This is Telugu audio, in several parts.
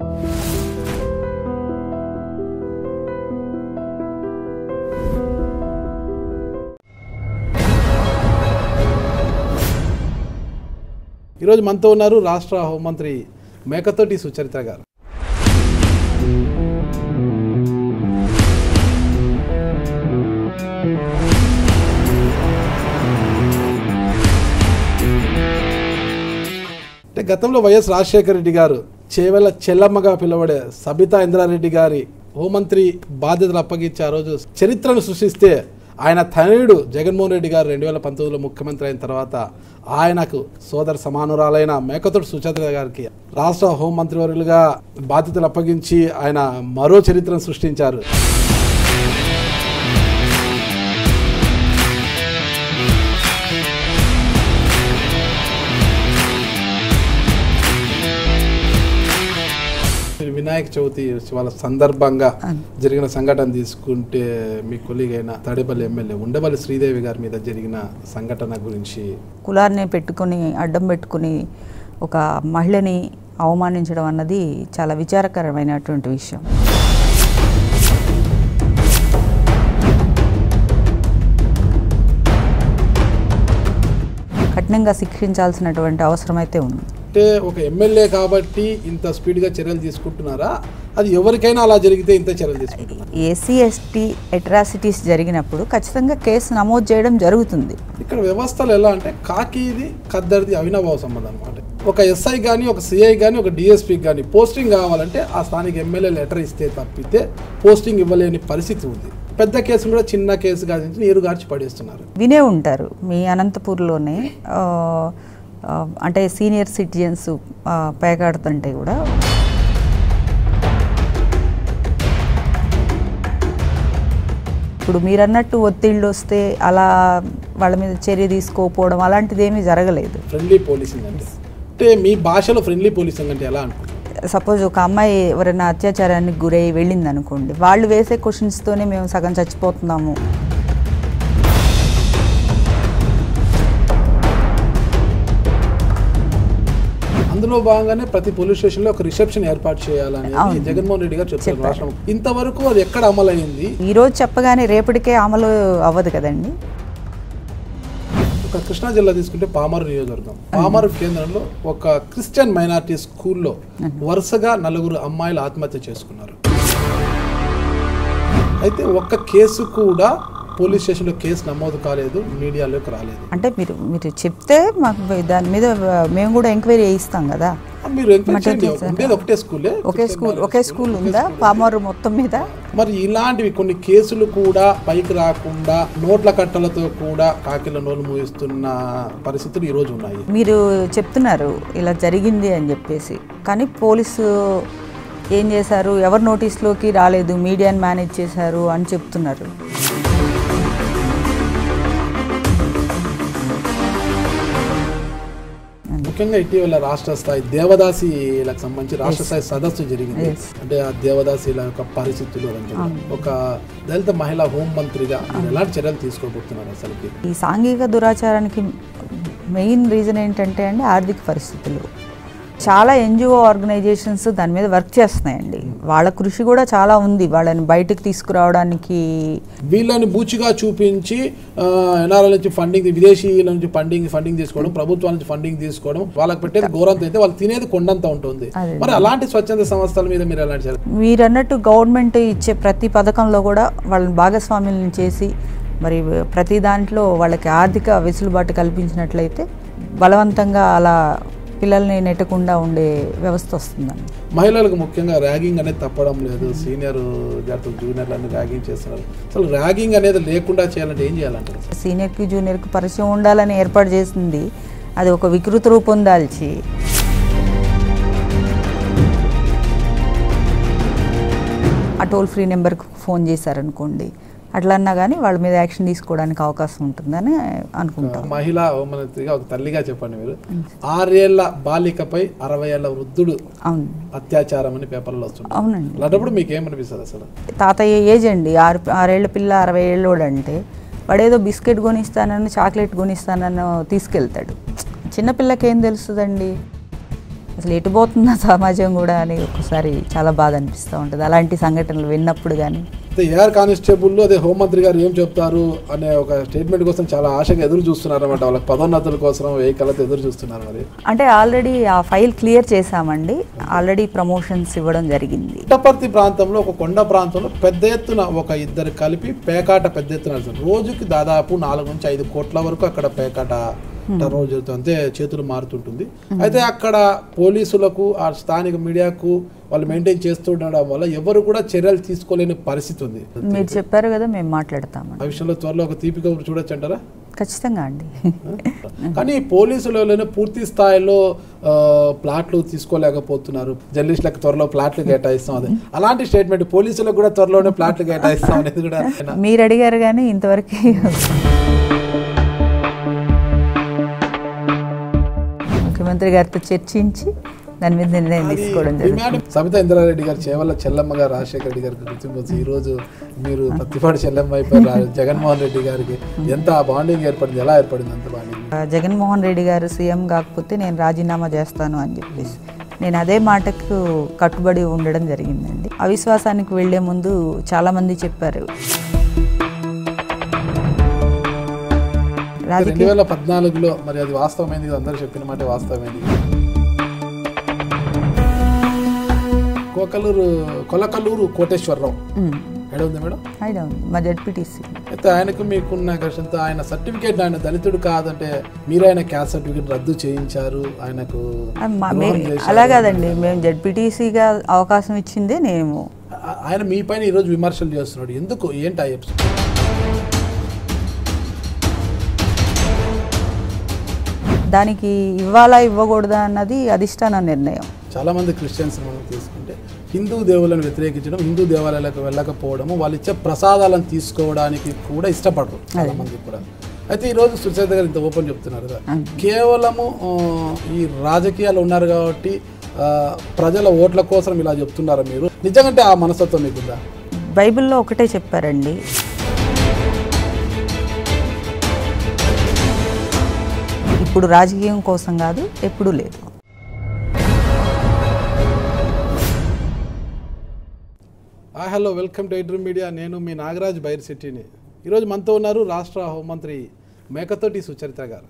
ఈరోజు మనతో ఉన్నారు రాష్ట్ర హోంమంత్రి మేకతోటి సుచరిత గారు అంటే గతంలో వైఎస్ రాజశేఖర రెడ్డి గారు చేవెల చెల్లమ్మగా పిలువడే సబితా ఇంద్రారెడ్డి గారి హోంమంత్రి బాధ్యతలు అప్పగించి ఆ రోజు చరిత్రను సృష్టిస్తే ఆయన తనయుడు జగన్మోహన్ రెడ్డి గారు రెండు వేల పంతొమ్మిదిలో ముఖ్యమంత్రి అయిన తర్వాత ఆయనకు సోదర సమానురాలైన మేకతోటి సుచరిత గారికి రాష్ట్ర హోంమంత్రివర్యులుగా బాధ్యతలు అప్పగించి ఆయన మరో చరిత్రను సృష్టించారు మీరు వినాయక చవితి వాళ్ళ సందర్భంగా జరిగిన సంఘటన తీసుకుంటే మీ కొలీగ్ అయిన తాడేపల్లి ఎమ్మెల్యే ఉండవల్లి శ్రీదేవి గారి మీద జరిగిన సంఘటన గురించి కులాన్ని పెట్టుకుని అడ్డం పెట్టుకుని ఒక మహిళని అవమానించడం అన్నది చాలా విచారకరమైనటువంటి విషయం కఠినంగా శిక్షించాల్సినటువంటి అవసరం అయితే ఉంది అంటే ఒక ఎమ్మెల్యే కాబట్టి ఇంత స్పీడ్గా చర్యలు తీసుకుంటున్నారా అది ఎవరికైనా అలా జరిగితే ఇంత చర్యలు తీసుకుంటున్నారు ఎస్సీ ఎస్టీ అట్రాసిటీస్ జరిగినప్పుడు ఖచ్చితంగా కేసు నమోదు చేయడం జరుగుతుంది ఇక్కడ వ్యవస్థలు ఎలా అంటే కాకిది కద్దరిది అవినాభావ సంబంధం అనమాట ఒక ఎస్ఐ కానీ ఒక సిఐ కానీ ఒక డిఎస్పీకి కానీ పోస్టింగ్ కావాలంటే ఆ స్థానిక ఎమ్మెల్యే లెటర్ ఇస్తే తప్పితే పోస్టింగ్ ఇవ్వలేని పరిస్థితి ఉంది పెద్ద కేసును కూడా చిన్న కేసు కాదు నీరు గార్చి పడేస్తున్నారు వినే ఉంటారు మీ అనంతపూర్లోనే ఆ, ఆ, అంటే సీనియర్ సిటిజన్స్ పేకాడుతుంటే కూడా ఇప్పుడు మీరు అన్నట్టు ఒత్తిళ్ళు వస్తే అలా వాళ్ళ మీద చర్య తీసుకోకపోవడం అలాంటిది ఏమీ జరగలేదు ఫ్రెండ్లీ పోలీసింగ్ అంటే అంటే మీ భాషలో ఫ్రెండ్లీ పోలీసింగ్ అంటే ఎలా అనుకుంటున్నారు సపోజ్ ఒక అమ్మాయి ఎవరైనా అత్యాచారానికి గురై వెళ్ళింది అనుకోండి వాళ్ళు వేసే క్వశ్చన్స్తోనే మేము సగం చచ్చిపోతున్నాము అందులో భాగంగానే ప్రతి పోలీస్ స్టేషన్ లో ఒక రిసెప్షన్ ఏర్పాటు చేయాలని అవును. జగన్మోహన్ రెడ్డి గారు చెప్తారు చెప్పారు. రాష్ట్రం ఇంతవరకు అది ఎక్కడ అమలైంది ఈరోజు చెప్పగానే రేపటికే అమలు అవ్వదు కదండి ఒక కృష్ణా జిల్లా తీసుకుంటే పామరు నియోజకవర్గం పామరు కేంద్రంలో ఒక క్రిస్టియన్ మైనారిటీ స్కూల్లో వరుసగా నలుగురు అమ్మాయిలు ఆత్మహత్య చేసుకున్నారు అయితే ఒక్క కేసు కూడా పోలీస్ స్టేషన్లో కేసు నమోదు కాలేదు మీడియాలోకి రాలేదు అంటే మీరు మీరు చెప్తే మాకు దాని మీద మేము కూడా ఎంక్వైరీ చేయిస్తాం కదా మీరు ఎంక్వైరీ మటర్ చేయండి. చేశారా? ఉండేది ఒకటే స్కూలే ఒకే స్కూల్ ఒకే స్కూల్ ఉందా పామరు మొత్తం మీద మరి ఇలాంటివి కొన్ని కేసులు కూడా పైకి రాకుండా నోట్ల కట్టలతో కూడా కాకిల నోలు మూయిస్తున్న పరిస్థితులు ఈ రోజు ఉన్నాయి మీరు చెప్తున్నారు ఇలా జరిగింది అని చెప్పేసి కానీ పోలీసు ఏం చేశారు ఎవరు నోటీస్లోకి రాలేదు మీడియాని మేనేజ్ చేశారు అని చెప్తున్నారు ముఖ్యంగా ఇటీవల రాష్ట్ర స్థాయి దేవదాసీలకు సంబంధించి రాష్ట్ర స్థాయి సదస్సు జరిగింది Yes. అంటే ఆ దేవదాసీల యొక్క పరిస్థితులు అని ఒక దళిత మహిళా హోం మంత్రిగా మీరు ఎలాంటి చర్యలు తీసుకోబోతున్నారు అసలుకి ఈ సాంఘిక దురాచారానికి మెయిన్ రీజన్ ఏంటంటే అండి ఆర్థిక పరిస్థితులు చాలా ఎన్జిఓ ఆర్గనైజేషన్స్ దాని మీద వర్క్ చేస్తున్నాయండి వాళ్ళ కృషి కూడా చాలా ఉంది వాళ్ళని బయటకు తీసుకురావడానికి వీళ్ళని బూచిగా చూపించి ఎన్ఆర్ఎల్ నుంచి ఫండింగ్ విదేశీయుల నుంచి ఫండింగ్ ఫండింగ్ తీసుకోవడం ప్రభుత్వాల నుంచి ఫండింగ్ తీసుకోవడం వాళ్ళకి పెట్టేది ఘోరంత అయితే వాళ్ళు తినేది కొండంత ఉంటుంది అదే. మరి అలాంటి స్వచ్ఛంద సంస్థల మీద మీరు ఎలాంటి చర్యలు మీరు అన్నట్టు గవర్నమెంట్ ఇచ్చే ప్రతి పథకంలో కూడా వాళ్ళని భాగస్వామ్యం చేసి మరి ప్రతి దాంట్లో వాళ్ళకి ఆర్థిక వెసులుబాటు కల్పించినట్లయితే బలవంతంగా అలా పిల్లల్ని నెట్టకుండా ఉండే వ్యవస్థ వస్తుందండి మహిళలకు ముఖ్యంగా ర్యాగింగ్ అనేది తప్పడం లేదు సీనియర్ విద్యార్థులు జూనియర్లను ర్యాగింగ్ చేస్తున్నారు అసలు ర్యాగింగ్ అనేది లేకుండా చేయాలంటే ఏం చేయాలంటారు సీనియర్కి జూనియర్కి పరిచయం ఉండాలని ఏర్పాటు చేసింది అది ఒక వికృత రూపం దాల్చి ఆ టోల్ ఫ్రీ నెంబర్కి ఫోన్ చేశారనుకోండి అట్లా అన్నా కానీ వాళ్ళ మీద యాక్షన్ తీసుకోవడానికి అవకాశం ఉంటుందని అనుకుంటాం మహిళా హోంమంత్రిగా ఒక తల్లిగా చెప్పండి మీరు ఆరేళ్ల బాలికపై అరవై ఏళ్ల వృద్ధుడు అవును అత్యాచారం అని పేపర్లో వస్తుంది అవునండి అలాంటప్పుడు మీకు ఏమనిపిస్తుంది అసలు తాతయ్య ఏజ్ అండి ఆరు ఆరేళ్ల పిల్ల అరవై ఏళ్ళోడు అంటే వాడేదో బిస్కెట్ కొనిస్తానని చాక్లెట్ కొనిస్తానని తీసుకెళ్తాడు చిన్నపిల్లకి ఏం తెలుస్తుందండి అసలు ఎటుపోతున్న సమాజం కూడా అని ఒకసారి చాలా బాధ అనిపిస్తూ ఉంటుంది అలాంటి సంఘటనలు విన్నప్పుడు కానీ అయితే ఏఆర్ కానిస్టేబుల్ అదే హోంమంత్రి గారు ఏం చెప్తారు అనే ఒక స్టేట్మెంట్ కోసం చాలా ఆశగా ఎదురు చూస్తున్నారు అనమాట వాళ్ళకి పదోన్నతుల కోసం ఏ కళతో ఎదురు చూస్తున్నారు మరి అంటే ఆల్రెడీ ఆ ఫైల్ క్లియర్ చేశామండి ఆల్రెడీ ప్రమోషన్స్ ఇవ్వడం జరిగింది పుట్టపర్తి ప్రాంతంలో ఒక కొండ ప్రాంతంలో పెద్ద ఎత్తున ఒక ఇద్దరు కలిపి పేకాట పెద్ద ఎత్తున నడుస్తుంది. రోజుకి దాదాపు నాలుగు నుంచి ఐదు కోట్ల వరకు అక్కడ పేకాట టర్నోవర్ జరుగుతుంది అంతే చేతులు మారుతుంటుంది అయితే అక్కడ పోలీసులకు ఆ స్థానిక మీడియాకు వాళ్ళు మెయింటైన్ చేస్తుండడం వల్ల ఎవరు కూడా చర్యలు తీసుకోలేని పరిస్థితి ఉంది మీరు చెప్పారు కదా మేము మాట్లాడతామండి ఆ విషయంలో త్వరలో ఒక తీపి కబురు చూడొచ్చు అంటారా ఖచ్చితంగా అండి కానీ పోలీసులలోనే పూర్తి స్థాయిలో ఆ, ప్లాట్లు తీసుకోలేకపోతున్నారు జర్నలిస్టులకు త్వరలో ప్లాట్లు కేటాయిస్తాం అదే అలాంటి స్టేట్మెంట్ పోలీసులకు కూడా త్వరలోనే ప్లాట్లు కేటాయిస్తాం అనేది కూడా ఆయన మీరు అడిగారు కానీ ఇంతవరకు ముఖ్యమంత్రి గారితో చర్చించి దాని మీద నిర్ణయం తీసుకోవడం జరిగింది డిమాండ్ సబితా ఇంద్రారెడ్డి గారు చేవల్ల చెల్లమ్మ గారు రాజశేఖర రెడ్డి గారికి గుర్తింపు వచ్చి ఈ రోజు మీరు పత్తిపాటి చెల్లమ్మ అయిపోయారు రా- జగన్మోహన్ రెడ్డి గారికి ఎంత బాండింగ్ ఏర్పడింది ఎలా ఏర్పడింది అంత బాండింగ్ ఆ, జగన్మోహన్ రెడ్డి గారు సీఎం కాకపోతే నేను రాజీనామా చేస్తాను అని చెప్పేసి నేను అదే మాటకు కట్టుబడి ఉండడం జరిగిందండి అవిశ్వాసానికి వెళ్లే ముందు చాలామంది చెప్పారు రెండు రాజకీయ వేల పద్నాలుగులో మరి అది వాస్తవమైంది ఇది అందరూ చెప్పిన మాట వాస్తవమైంది కోకలూరు కొలకలూరు కోటేశ్వరరావు ఉమ్, ఎక్కడ ఉంది మేడం ఐడియా ఉంది మా జడ్పీటీసీ అయితే ఆయనకు మీకున్న ఘర్షణతో ఆయన సర్టిఫికేట్ ఆయన దళితుడు కాదంటే మీరు ఆయన క్యాస్ట్ సర్టిఫికేట్ రద్దు చేయించారు ఆయనకు ద్రోహం చేశారు. అలా కాదండి మేము జడ్పీటీసీగా అవకాశం ఇచ్చిందే నేను ఆ- ఆయన మీ పైన ఈరోజు విమర్శలు చేస్తున్నాడు ఎందుకు ఏంటి ఆ ఎపిసోడ్ దానికి ఇవ్వాలా ఇవ్వకూడదా అన్నది అధిష్టాన నిర్ణయం చాలా మంది క్రిస్టియన్స్ మనం తీసుకుంటే హిందూ దేవులను వ్యతిరేకించడం హిందూ దేవాలయాలకు వెళ్ళకపోవడము వాళ్ళు ఇచ్చే ప్రసాదాలను తీసుకోవడానికి కూడా ఇష్టపడరు చాలా మంది కూడా అయితే ఈరోజు సుచేత గారు ఇంత ఓపెన్ చెప్తున్నారు కదా కేవలము ఆ, ఈ రాజకీయాలు ఉన్నారు కాబట్టి ఆ, ప్రజల ఓట్ల కోసం ఇలా చెప్తున్నారా మీరు నిజంగా ఆ మనస్తత్వం మీకుందా బైబిల్లో ఒకటే చెప్పారండి ఇప్పుడు రాజకీయం కోసం కాదు ఎప్పుడూ లేదు ఆ hello welcome to edroom media నేను మీ నాగరాజ్ బైర్ సిటీని ఈరోజు మనతో ఉన్నారు రాష్ట్ర హోంమంత్రి మేకతోటి సుచరిత గారు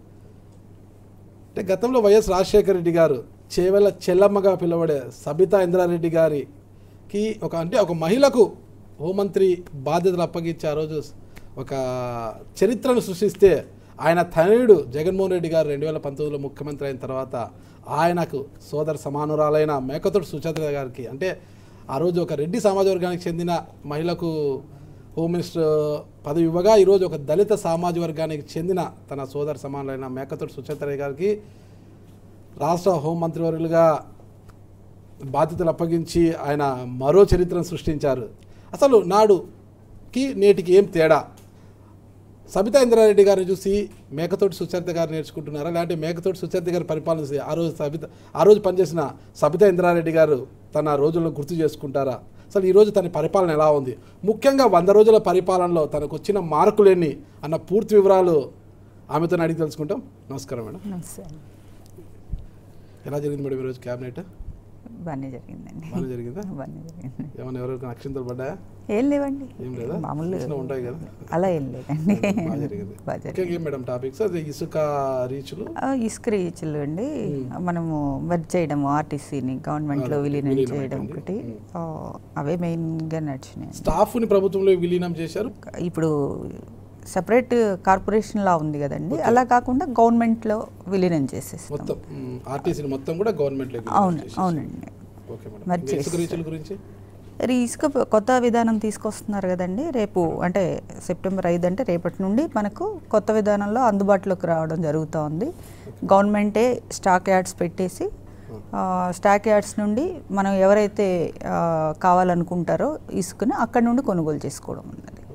అంటే గతంలో వైఎస్ రాజశేఖర రెడ్డి గారు చేవెల చెల్లమ్మగా పిలువబడే సబితా ఇంద్రారెడ్డి గారికి ఒక అంటే ఒక మహిళకు హోంమంత్రి బాధ్యతలు అప్పగించి ఆ రోజు ఒక చరిత్రను సృష్టిస్తే ఆయన తనయుడు జగన్మోహన్ రెడ్డి గారు రెండు వేల పంతొమ్మిదిలో ముఖ్యమంత్రి అయిన తర్వాత ఆయనకు సోదర సమానురాలైన మేకతోటి సుచరిత గారికి అంటే ఆ రోజు ఒక రెడ్డి సమాజ వర్గానికి చెందిన మహిళకు హోమ్ మినిస్టర్ పదవి ఇవ్వగా ఈరోజు ఒక దళిత సామాజ వర్గానికి చెందిన తన సోదర సమానులైన మేకతోటి సుచరిత గారికి రాష్ట్ర హోంమంత్రివర్యులుగా బాధ్యతలు అప్పగించి ఆయన మరో చరిత్రను సృష్టించారు అసలు నాడుకి నేటికి ఏం తేడా సబితా ఇంద్రారెడ్డి గారిని చూసి మేకతోటి సుచరిత గారు నేర్చుకుంటున్నారా లేదంటే మేకతోటి సుచరిత గారి పరిపాలన చేసి ఆ రోజు సబిత ఆ రోజు పనిచేసిన సబితా ఇంద్రారెడ్డి గారు తన రోజులను గుర్తు చేసుకుంటారా అసలు ఈ రోజు తన పరిపాలన ఎలా ఉంది ముఖ్యంగా వంద రోజుల పరిపాలనలో తనకు వచ్చిన మార్కులేని అన్న పూర్తి వివరాలు ఆమెతో అడిగి తెలుసుకుంటాం నమస్కారం మేడం నమస్తే అండి. ఎలా జరిగింది మేడం ఈరోజు క్యాబినెట్ బాగానే జరిగిందండి బాగానే జరిగిందా బాగానే జరిగింది ఏమైనా ఎవరైనా అక్షింతలు పడ్డాయా ఏం లేవండి ఏం లేదా మామూలు చిన్న ఉంటాయి కదా అలా ఏం లేదండి బాగా జరిగింది బాగా జరిగింది ముఖ్యంగా ఏం మేడం టాపిక్స్ అదే ఇసుక రీచ్లు ఆ, ఇసుక రీచ్లు అండి మనము మెర్జ్ చేయడము ఆర్టీసీని గవర్నమెంట్లో అదే, విలీనం విలీనం చేయడం అయిపోయింది. ఒకటి ఆ, అవే మెయిన్గా నడిచినాయి స్టాఫ్ని ప్రభుత్వంలో విలీనం చేశారు ఇప్పుడు సపరేట్ కార్పొరేషన్ లా ఉంది కదండి అలా కాకుండా గవర్నమెంట్లో విలీనం చేసేస్తాం మొత్తం ఆర్టీసీని మొత్తం కూడా గవర్నమెంట్ అవును అవునండి ఓకే మేడం మరి ఇంకా ఇసుక రీచ్ల గురించి మరి ఇసుక ప- కొత్త విధానం తీసుకొస్తున్నారు కదండి రేపు అంటే సెప్టెంబర్ ఐదు అంటే రేపటి నుండి మనకు కొత్త విధానంలో అందుబాటులోకి రావడం జరుగుతూ ఉంది గవర్నమెంటే స్టాక్ యార్డ్స్ పెట్టేసి ఆ, స్టాక్ యార్డ్స్ నుండి మనం ఎవరైతే ఆ, కావాలనుకుంటారో ఇసుకని అక్కడ నుండి కొనుగోలు చేసుకోవడం ఉన్నది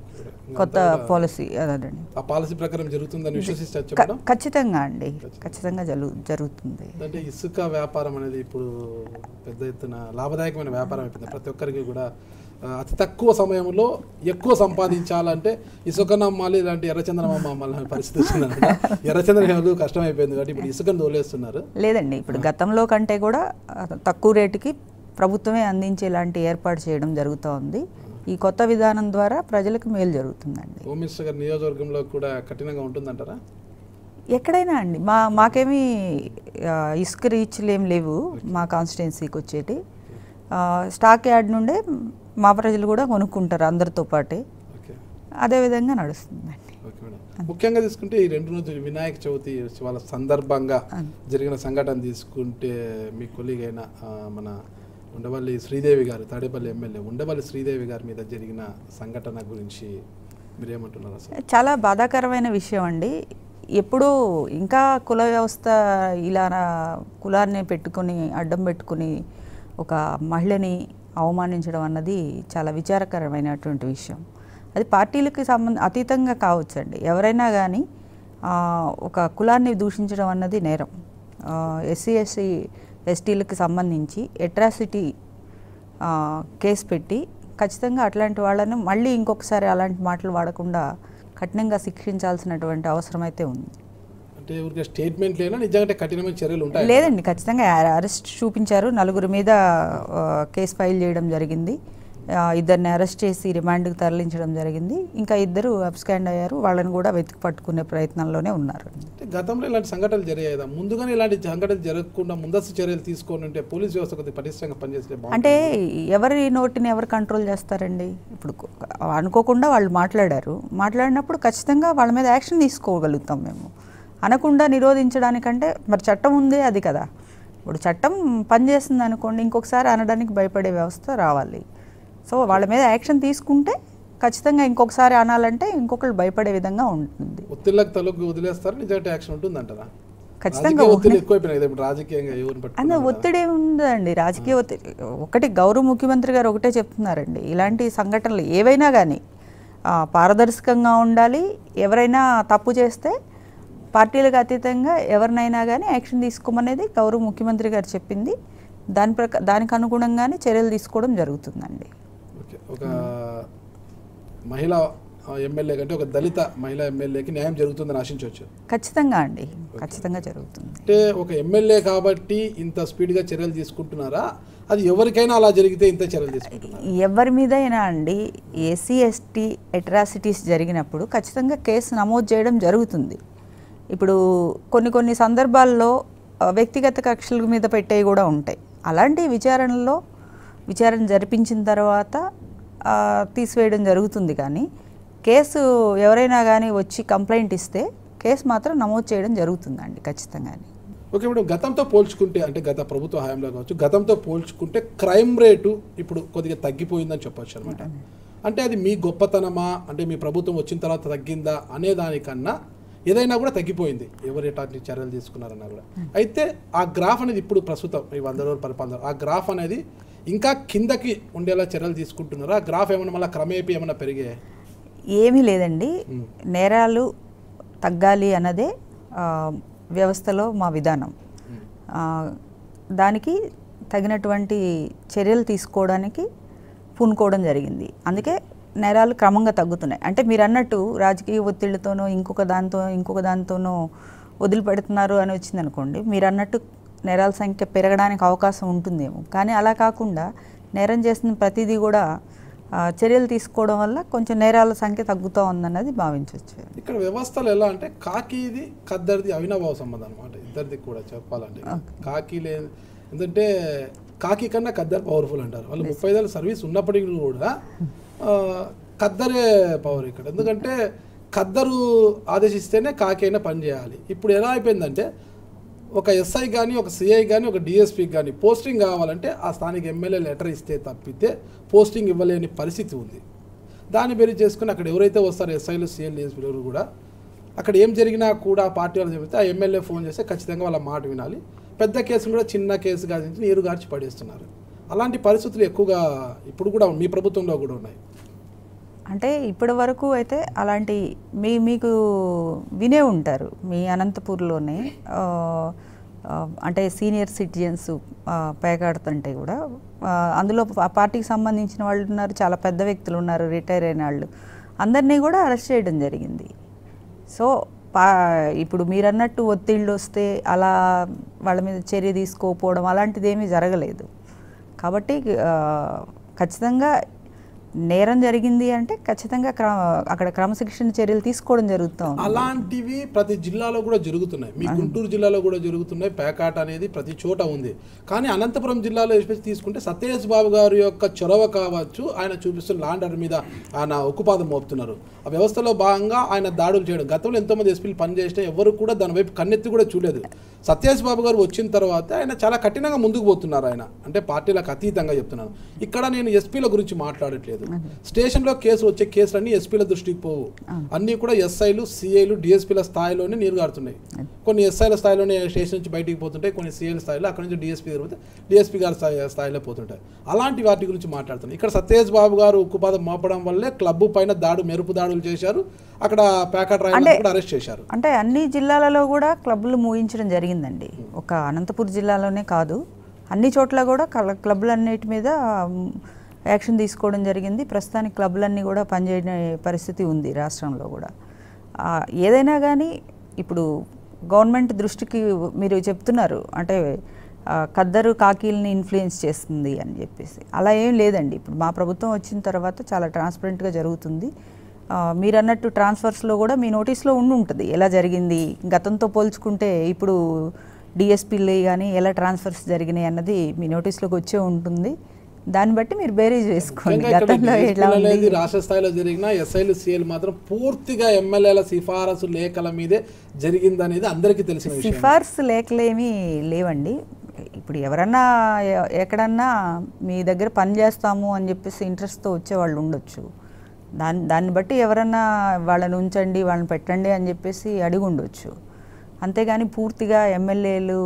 కొత్త పాలసీ అదండి ఆ పాలసీ ప్రకారం జరుగుతుందని విశ్వసిస్తచ్చు క- మేడం ఖచ్చితంగా అండి ఖచ్చితంగా జరుగు జరుగుతుంది అంటే ఇసుక వ్యాపారం అనేది ఇప్పుడు పెద్ద ఎత్తున లాభదాయకమైన వ్యాపారం అయిపోయింది ప్రతి ఒక్కరికి కూడా ఆ, అతి తక్కువ సమయంలో ఎక్కువ సంపాదించాలంటే ఇసుకను అమ్మాలి ఇలాంటి ఎర్రచందనం అమ్మాలి అనే పరిస్థితి వచ్చింది ఎర్రచందనం ఏమో కష్టమైపోయింది కాబట్టి ఇప్పుడు ఇసుకను తోలేస్తున్నారు లేదండి ఇప్పుడు గతంలో కంటే కూడా ఆ, తక్కువ రేటుకి ప్రభుత్వమే అందించేలాంటి ఏర్పాటు చేయడం జరుగుతూ ఉంది ఈ కొత్త విధానం ద్వారా ప్రజలకు మేలు జరుగుతుందండి హోమ్ మినిస్టర్ గారి నియోజకవర్గంలో కూడా కఠినంగా ఉంటుందంటారా ఎక్కడైనా అండి మా మాకేమీ ఆ, ఇసుక రీచ్లు ఏం లేవు మా కాన్స్టిట్యున్సీకి వచ్చేటి ఆ, స్టాక్ యార్డ్ నుండే మా ప్రజలు కూడా కొనుక్కుంటారు అందరితో పాటే ఓకే అదే విధంగా నడుస్తుందండి ఓకే మేడం ముఖ్యంగా తీసుకుంటే ఈ రెండు రోజులు వినాయక చవితి వాళ్ళ సందర్భంగా జరిగిన సంఘటన తీసుకుంటే మీ కొలీగ్ అయిన ఆ, మన ఉండవల్లి శ్రీదేవి గారు తాడేపల్లి ఎమ్మెల్యే ఉండవల్లి శ్రీదేవి గారి మీద జరిగిన సంఘటన గురించి మీరేమంటున్నారు అసలు చాలా బాధాకరమైన విషయం అండి ఎప్పుడూ ఇంకా కుల వ్యవస్థ ఇలా నా- కులాన్ని పెట్టుకొని అడ్డం పెట్టుకొని ఒక మహిళని అవమానించడం అన్నది చాలా విచారకరమైనటువంటి విషయం అది పార్టీలకు సంబంధ అతీతంగా కావచ్చండి ఎవరైనా కానీ ఒక కులాన్ని దూషించడం అన్నది నేరం ఎస్సీ ఎస్సీ ఎస్టీలకు సంబంధించి ఎట్రాసిటీ ఆ, కేసు పెట్టి ఖచ్చితంగా అట్లాంటి వాళ్ళను మళ్ళీ ఇంకొకసారి అలాంటి మాటలు వాడకుండా కఠినంగా శిక్షించాల్సినటువంటి అవసరం అయితే ఉంది అంటే ఊరికే స్టేట్మెంట్ లేనా నిజంగా కఠినమైన చర్యలు ఉంటాయి లేదండి ఖచ్చితంగా అరెస్ట్ చూపించారు నలుగురి మీద ఆ, కేసు ఫైల్ చేయడం జరిగింది ఆ, ఇద్దరిని అరెస్ట్ చేసి రిమాండ్కి తరలించడం జరిగింది ఇంకా ఇద్దరు అబ్స్కాండ్ అయ్యారు వాళ్ళని కూడా వెతికి పట్టుకునే ప్రయత్నంలోనే ఉన్నారు అంటే గతంలో ఇలాంటి సంఘటనలు జరిగాయి ముందుగానే ఇలాంటి సంఘటనలు జరగకుండా ముందస్తు చర్యలు తీసుకొని ఉంటే పోలీస్ వ్యవస్థ కొద్దిగా పటిష్టంగా పనిచేస్తే బాగుంటుంది. అంటే ఎవరి నోటిని ఎవరు కంట్రోల్ చేస్తారండి ఇప్పుడు కు- అనుకోకుండా వాళ్ళు మాట్లాడారు మాట్లాడినప్పుడు ఖచ్చితంగా వాళ్ళ మీద యాక్షన్ తీసుకోగలుగుతాం మేము అనకుండా నిరోధించడానికంటే మరి చట్టం ఉందే అది కదా ఇప్పుడు చట్టం పనిచేస్తుంది అనుకోండి ఇంకొకసారి అనడానికి భయపడే వ్యవస్థ రావాలి సో వాళ్ళ మీద యాక్షన్ తీసుకుంటే ఖచ్చితంగా ఇంకొకసారి అనాలంటే ఇంకొకళ్ళు భయపడే విధంగా ఉంటుంది ఒత్తిళ్ళకి తలకు వదిలేస్తారు నిజంగా యాక్షన్ ఉంటుంది అంటారా ఖచ్చితంగా రాజకీయ ఒత్తిడి ఎక్కువైపోయినాయి కదా ఇప్పుడు రాజకీయంగా ఎవరిని అన్న పట్టుకున్నారు ఒత్తిడి ఉందండి రాజకీయ ఒత్తిడి ఒకటి గౌరవ ముఖ్యమంత్రి గారు ఒకటే చెప్తున్నారండి ఇలాంటి సంఘటనలు ఏవైనా కానీ పారదర్శకంగా ఉండాలి ఎవరైనా తప్పు చేస్తే పార్టీలకు అతీతంగా ఎవరినైనా కానీ యాక్షన్ తీసుకోమనేది గౌరవ ముఖ్యమంత్రి గారు చెప్పింది దాని ప్రక దానికి అనుగుణంగానే చర్యలు తీసుకోవడం జరుగుతుందండి ఓకే ఒక మహిళా ఎమ్మెల్యే కంటే ఒక దళిత మహిళా ఎమ్మెల్యేకి న్యాయం జరుగుతుందని ఆశించవచ్చు ఖచ్చితంగా అండి ఖచ్చితంగా జరుగుతుంది అంటే ఒక ఎమ్మెల్యే కాబట్టి ఇంత స్పీడ్గా చర్యలు తీసుకుంటున్నారా అది ఎవరికైనా అలా జరిగితే ఇంత చర్యలు తీసుకుంటున్నారు ఎవరి మీదైనా అండి ఎస్సీ ఎస్టీ అట్రాసిటీస్ జరిగినప్పుడు ఖచ్చితంగా కేసు నమోదు చేయడం జరుగుతుంది ఇప్పుడు కొన్ని కొన్ని సందర్భాల్లో ఆ, వ్యక్తిగత కక్షల మీద పెట్టేవి కూడా ఉంటాయి అలాంటి విచారణలో విచారణ జరిపించిన తర్వాత ఆ, తీసివేయడం జరుగుతుంది కానీ కేసు ఎవరైనా కానీ వచ్చి కంప్లైంట్ ఇస్తే కేసు మాత్రం నమోదు చేయడం జరుగుతుందండి ఖచ్చితంగానే ఓకే మేడం గతంతో పోల్చుకుంటే అంటే గత ప్రభుత్వ హయాంలో కావచ్చు గతంతో పోల్చుకుంటే క్రైమ్ రేటు ఇప్పుడు కొద్దిగా తగ్గిపోయిందని చెప్పొచ్చు అనమాట అంటే అది మీ గొప్పతనమా అంటే మీ ప్రభుత్వం వచ్చిన తర్వాత తగ్గిందా అనే దానికన్నా ఏదైనా కూడా తగ్గిపోయింది ఎవరు ఎట్లాంటి చర్యలు తీసుకున్నారన్నా కూడా అయితే ఆ గ్రాఫ్ అనేది ఇప్పుడు ప్రస్తుతం ఈ వంద రోజుల పరిపాలన ఆ గ్రాఫ్ అనేది ఇంకా కిందకి ఉండేలా చర్యలు తీసుకుంటున్నారా ఆ గ్రాఫ్ ఏమైనా మళ్ళీ క్రమేపీ ఏమైనా పెరిగే ఏమీ లేదండి నేరాలు తగ్గాలి అన్నదే ఆ, వ్యవస్థలో మా విధానం ఆ, దానికి తగినటువంటి చర్యలు తీసుకోవడానికి పూనుకోవడం జరిగింది అందుకే నేరాలు క్రమంగా తగ్గుతున్నాయి అంటే మీరు అన్నట్టు రాజకీయ ఒత్తిళ్లతోనో ఇంకొక దాంతో ఇంకొక దాంతోనో వదిలిపెడుతున్నారు అని వచ్చింది అనుకోండి మీరు అన్నట్టు నేరాల సంఖ్య పెరగడానికి అవకాశం ఉంటుందేమో కానీ అలా కాకుండా నేరం చేసిన ప్రతిదీ కూడా ఆ, చర్యలు తీసుకోవడం వల్ల కొంచెం నేరాల సంఖ్య తగ్గుతూ ఉందన్నది భావించవచ్చు ఇక్కడ వ్యవస్థలు ఎలా అంటే కాకిది ఖద్దరిది అవినాభావ సంబంధం అనమాట ఇద్దరిది కూడా చెప్పాలంటే కాకి లే ఎందుకంటే కాకి కన్నా ఖద్దరు పవర్ఫుల్ అంటారు వాళ్ళు ముప్పై ఐదేళ్ళ సర్వీస్ ఉన్నప్పటికీ కూడా ఆ, ఖద్దరే పవర్ ఇక్కడ ఎందుకంటే ఖద్దరు ఆదేశిస్తేనే కాకి అయినా పని చేయాలి ఇప్పుడు ఎలా అయిపోయిందంటే ఒక ఎస్ఐ కానీ ఒక సిఐ కానీ ఒక డిఎస్పీ కానీ పోస్టింగ్ కావాలంటే ఆ స్థానిక ఎమ్మెల్యే లెటర్ ఇస్తే తప్పితే పోస్టింగ్ ఇవ్వలేని పరిస్థితి ఉంది దాన్ని బేరీ చేసుకుని అక్కడ ఎవరైతే వస్తారో ఎస్ఐలు సిఎల్ డిఎస్పీలు ఎవరు కూడా అక్కడ ఏం జరిగినా కూడా పార్టీ వాళ్ళు చెబితే ఆ ఎమ్మెల్యే ఫోన్ చేస్తే ఖచ్చితంగా వాళ్ళ మాట వినాలి పెద్ద కేసును కూడా చిన్న కేసు గారించి నీరు గార్చి పడేస్తున్నారు అలాంటి పరిస్థితులు ఎక్కువగా ఇప్పుడు కూడా మీ ప్రభుత్వంలో కూడా ఉన్నాయి అంటే ఇప్పటి వరకు అయితే అలాంటి మీ మీకు వినే ఉంటారు మీ అనంతపూర్లోనే ఆ, ఆ, అంటే సీనియర్ సిటిజన్స్ పేకాడుతుంటే కూడా ఆ, అందులో ఆ పార్టీకి సంబంధించిన వాళ్ళు ఉన్నారు చాలా పెద్ద వ్యక్తులు ఉన్నారు రిటైర్ అయిన వాళ్ళు అందరినీ కూడా అరెస్ట్ చేయడం జరిగింది సో పా ఇప్పుడు మీరు అన్నట్టు ఒత్తిళ్ళు వస్తే అలా వాళ్ళ మీద చర్య తీసుకోకపోవడం అలాంటిది ఏమీ జరగలేదు కాబట్టి ఆ, ఖచ్చితంగా నేరం జరిగింది అంటే ఖచ్చితంగా క్ర అక్కడ క్రమశిక్షణ చర్యలు తీసుకోవడం జరుగుతూ ఉంది అలాంటివి ప్రతి జిల్లాలో కూడా జరుగుతున్నాయి మీ గుంటూరు జిల్లాలో కూడా జరుగుతున్నాయి పేకాట అనేది ప్రతి చోట ఉంది కానీ అనంతపురం జిల్లాలో ఎస్పెషల్ తీసుకుంటే సత్యేష్ బాబు గారి యొక్క చొరవ కావచ్చు ఆయన చూపిస్తున్న లాండ్ ఆర్డర్ మీద ఆయన ఉక్కుపాదం మోపుతున్నారు ఆ వ్యవస్థలో భాగంగా ఆయన దాడులు చేయడం గతంలో ఎంతోమంది ఎస్పీలు పనిచేసినా ఎవరు కూడా దాని వైపు కన్నెత్తి కూడా చూడలేదు సత్యేష్ బాబు గారు వచ్చిన తర్వాత ఆయన చాలా కఠినంగా ముందుకు పోతున్నారు ఆయన అంటే పార్టీలకు అతీతంగా చెప్తున్నాను ఇక్కడ నేను ఎస్పీల గురించి మాట్లాడట్లేదు స్టేషన్లో కేసు వచ్చే కేసులన్నీ ఎస్పీల దృష్టికి పోవు అన్నీ కూడా ఎస్ఐలు సిఐలు డిఎస్పీల స్థాయిలోనే నీరుగారుతున్నాయి కొన్ని ఎస్ఐల స్థాయిలోనే స్టేషన్ నుంచి బయటికి పోతుంటాయి కొన్ని సిఐల స్థాయిలో అక్కడ నుంచి డిఎస్పీ తిరుగుతాయి డిఎస్పీ గారి స్థాయి స్థాయిలో పోతుంటాయి అలాంటి వాటి గురించి మాట్లాడుతున్నాను ఇక్కడ సత్యేష్ బాబు గారు ఉక్కుపాదం మోపడం వల్లే క్లబ్ పైన దాడు మెరుపు దాడులు చేశారు అక్కడ ప్యాకెట్ రాయలను కూడా అరెస్ట్ చేశారు అంటే అన్ని జిల్లాలలో కూడా క్లబ్లు మూయించడం జరిగిందండి ఒక అనంతపూర్ జిల్లాలోనే కాదు అన్ని చోట్ల కూడా క్ల- క్లబ్లన్నిటి మీద మ్, యాక్షన్ తీసుకోవడం జరిగింది ప్రస్తుతానికి క్లబ్లన్నీ కూడా పనిచేయని పరిస్థితి ఉంది రాష్ట్రంలో కూడా ఆ, ఏదైనా కానీ ఇప్పుడు గవర్నమెంట్ దృష్టికి మీరు చెప్తున్నారు అంటే ఆ, ఖద్దరు కాకీల్ని ఇన్ఫ్లుయెన్స్ చేస్తుంది అని చెప్పేసి అలా ఏం లేదండి ఇప్పుడు మా ప్రభుత్వం వచ్చిన తర్వాత చాలా ట్రాన్స్పరెంట్గా జరుగుతుంది ఆ, మీరు అన్నట్టు ట్రాన్స్ఫర్స్లో కూడా మీ నోటీస్లో ఉండి ఉంటుంది ఎలా జరిగింది గతంతో పోల్చుకుంటే ఇప్పుడు డిఎస్పీలు కానీ ఎలా ట్రాన్స్ఫర్స్ జరిగినాయి అన్నది మీ నోటీస్లోకి వచ్చే ఉంటుంది దాన్ని బట్టి మీరు బేరీజ్ వేసుకోండి ముఖ్యంగా ఇక్కడ గతంలో DSP ఎట్లా అనేది ఉంది రాష్ట్ర స్థాయిలో జరిగిన ఎస్ఐలు సిఐలు మాత్రం పూర్తిగా ఎమ్మెల్యేల సిఫారసు లేఖల మీదే జరిగిందనేది అందరికీ తెలిసిన విషయం సిఫార్సు లేఖలేమీ లేవండి ఇప్పుడు ఎవరన్నా ఎ- ఎక్కడన్నా మీ దగ్గర పని చేస్తాము అని చెప్పేసి ఇంట్రెస్ట్తో వచ్చే వాళ్ళు ఉండొచ్చు దాన్ని దాన్ని బట్టి ఎవరన్నా వాళ్ళని ఉంచండి వాళ్ళని పెట్టండి అని చెప్పేసి అడిగి ఉండొచ్చు అంతేగాని పూర్తిగా ఎమ్మెల్యేలు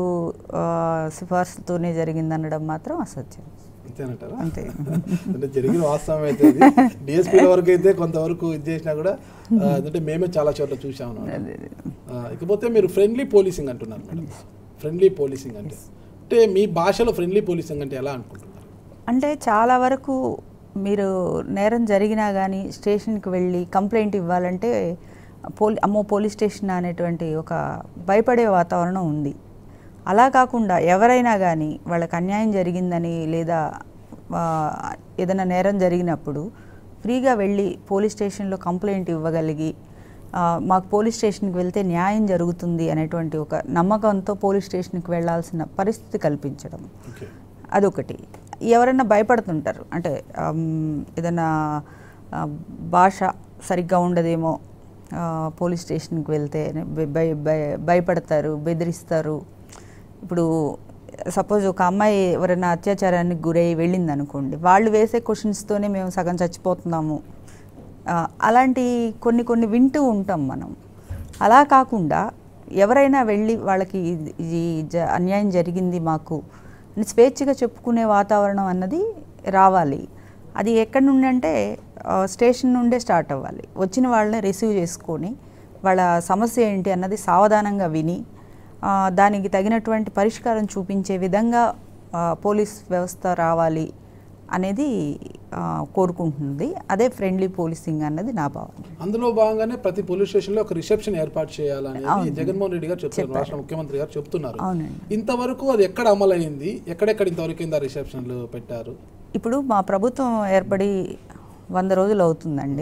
సిఫార్సుతోనే జరిగిందనడం మాత్రం అసత్యం అంతేనంటారా అంతే అంటే జరిగిన వాస్తవం అయితే డిఎస్పీల వరకు అయితే కొంతవరకు ఇది చేసినా కూడా ఆ, అంటే మేమే చాలా చోట్ల చూసాము అన్నమాట. ఆ, ఇకపోతే మీరు ఫ్రెండ్లీ పోలీసింగ్ అంటున్నారు మేడం ఫ్రెండ్లీ పోలీసింగ్ అంటే అంటే మీ భాషలో ఫ్రెండ్లీ పోలీసింగ్ అంటే ఎలా అనుకుంటున్నారు అంటే చాలా వరకు మీరు నేరం జరిగినా కానీ స్టేషన్కి వెళ్ళి కంప్లైంట్ ఇవ్వాలంటే పోలీ అమ్మో పోలీస్ స్టేషన్ అనేటువంటి ఒక భయపడే వాతావరణం ఉంది అలా కాకుండా ఎవరైనా కానీ వాళ్ళకి అన్యాయం జరిగిందని లేదా ఆ, ఏదైనా నేరం జరిగినప్పుడు ఫ్రీగా వెళ్ళి పోలీస్ స్టేషన్లో కంప్లైంట్ ఇవ్వగలిగి ఆ, మాకు పోలీస్ స్టేషన్కి వెళ్తే న్యాయం జరుగుతుంది అనేటువంటి ఒక నమ్మకంతో పోలీస్ స్టేషన్కి వెళ్ళాల్సిన పరిస్థితి కల్పించడం ఓకే అదొకటి ఎవరైనా భయపడుతుంటారు అంటే ఆమ్, ఏదైనా ఆ, భాష సరిగ్గా ఉండదేమో ఆ, పోలీస్ స్టేషన్కి వెళ్తే భయ- భయ భయ- భయపడతారు బెదిరిస్తారు ఇప్పుడు సపోజ్ ఒక అమ్మాయి ఎవరైనా అత్యాచారానికి గురై వెళ్ళింది అనుకోండి వాళ్ళు వేసే క్వశ్చన్స్తోనే మేము సగం చచ్చిపోతున్నాము ఆ, అలాంటి కొన్ని కొన్ని వింటూ ఉంటాం మనం అలా కాకుండా ఎవరైనా వెళ్ళి వాళ్ళకి ఇది- ఇది జ- అన్యాయం జరిగింది మాకు అని స్వేచ్ఛగా చెప్పుకునే వాతావరణం అన్నది రావాలి అది ఎక్కడి నుండి అంటే ఆ, స్టేషన్ నుండే స్టార్ట్ అవ్వాలి వచ్చిన వాళ్ళని రిసీవ్ చేసుకొని వాళ్ళ సమస్య ఏంటి అన్నది సావధానంగా విని ఆ, దానికి తగినటువంటి పరిష్కారం చూపించే విధంగా ఆ, పోలీస్ వ్యవస్థ రావాలి అనేది ఆ, కోరుకుంటుంది అదే ఫ్రెండ్లీ పోలీసింగ్ అన్నది నా భావన అందులో భాగంగానే ప్రతి పోలీస్ స్టేషన్లో ఒక రిసెప్షన్ ఏర్పాటు చేయాలనేది జగన్మోహన్ రెడ్డి గారు చెప్తున్నారు రాష్ట్ర ముఖ్యమంత్రి గారు చెప్తున్నారు అవునండి ఇంతవరకు అది ఎక్కడ అమలైంది ఎక్కడెక్కడ ఇంతవరకు కింద రిసెప్షన్లు పెట్టారు ఇప్పుడు మా ప్రభుత్వం ఏర్పడి వంద రోజులు అవుతుందండి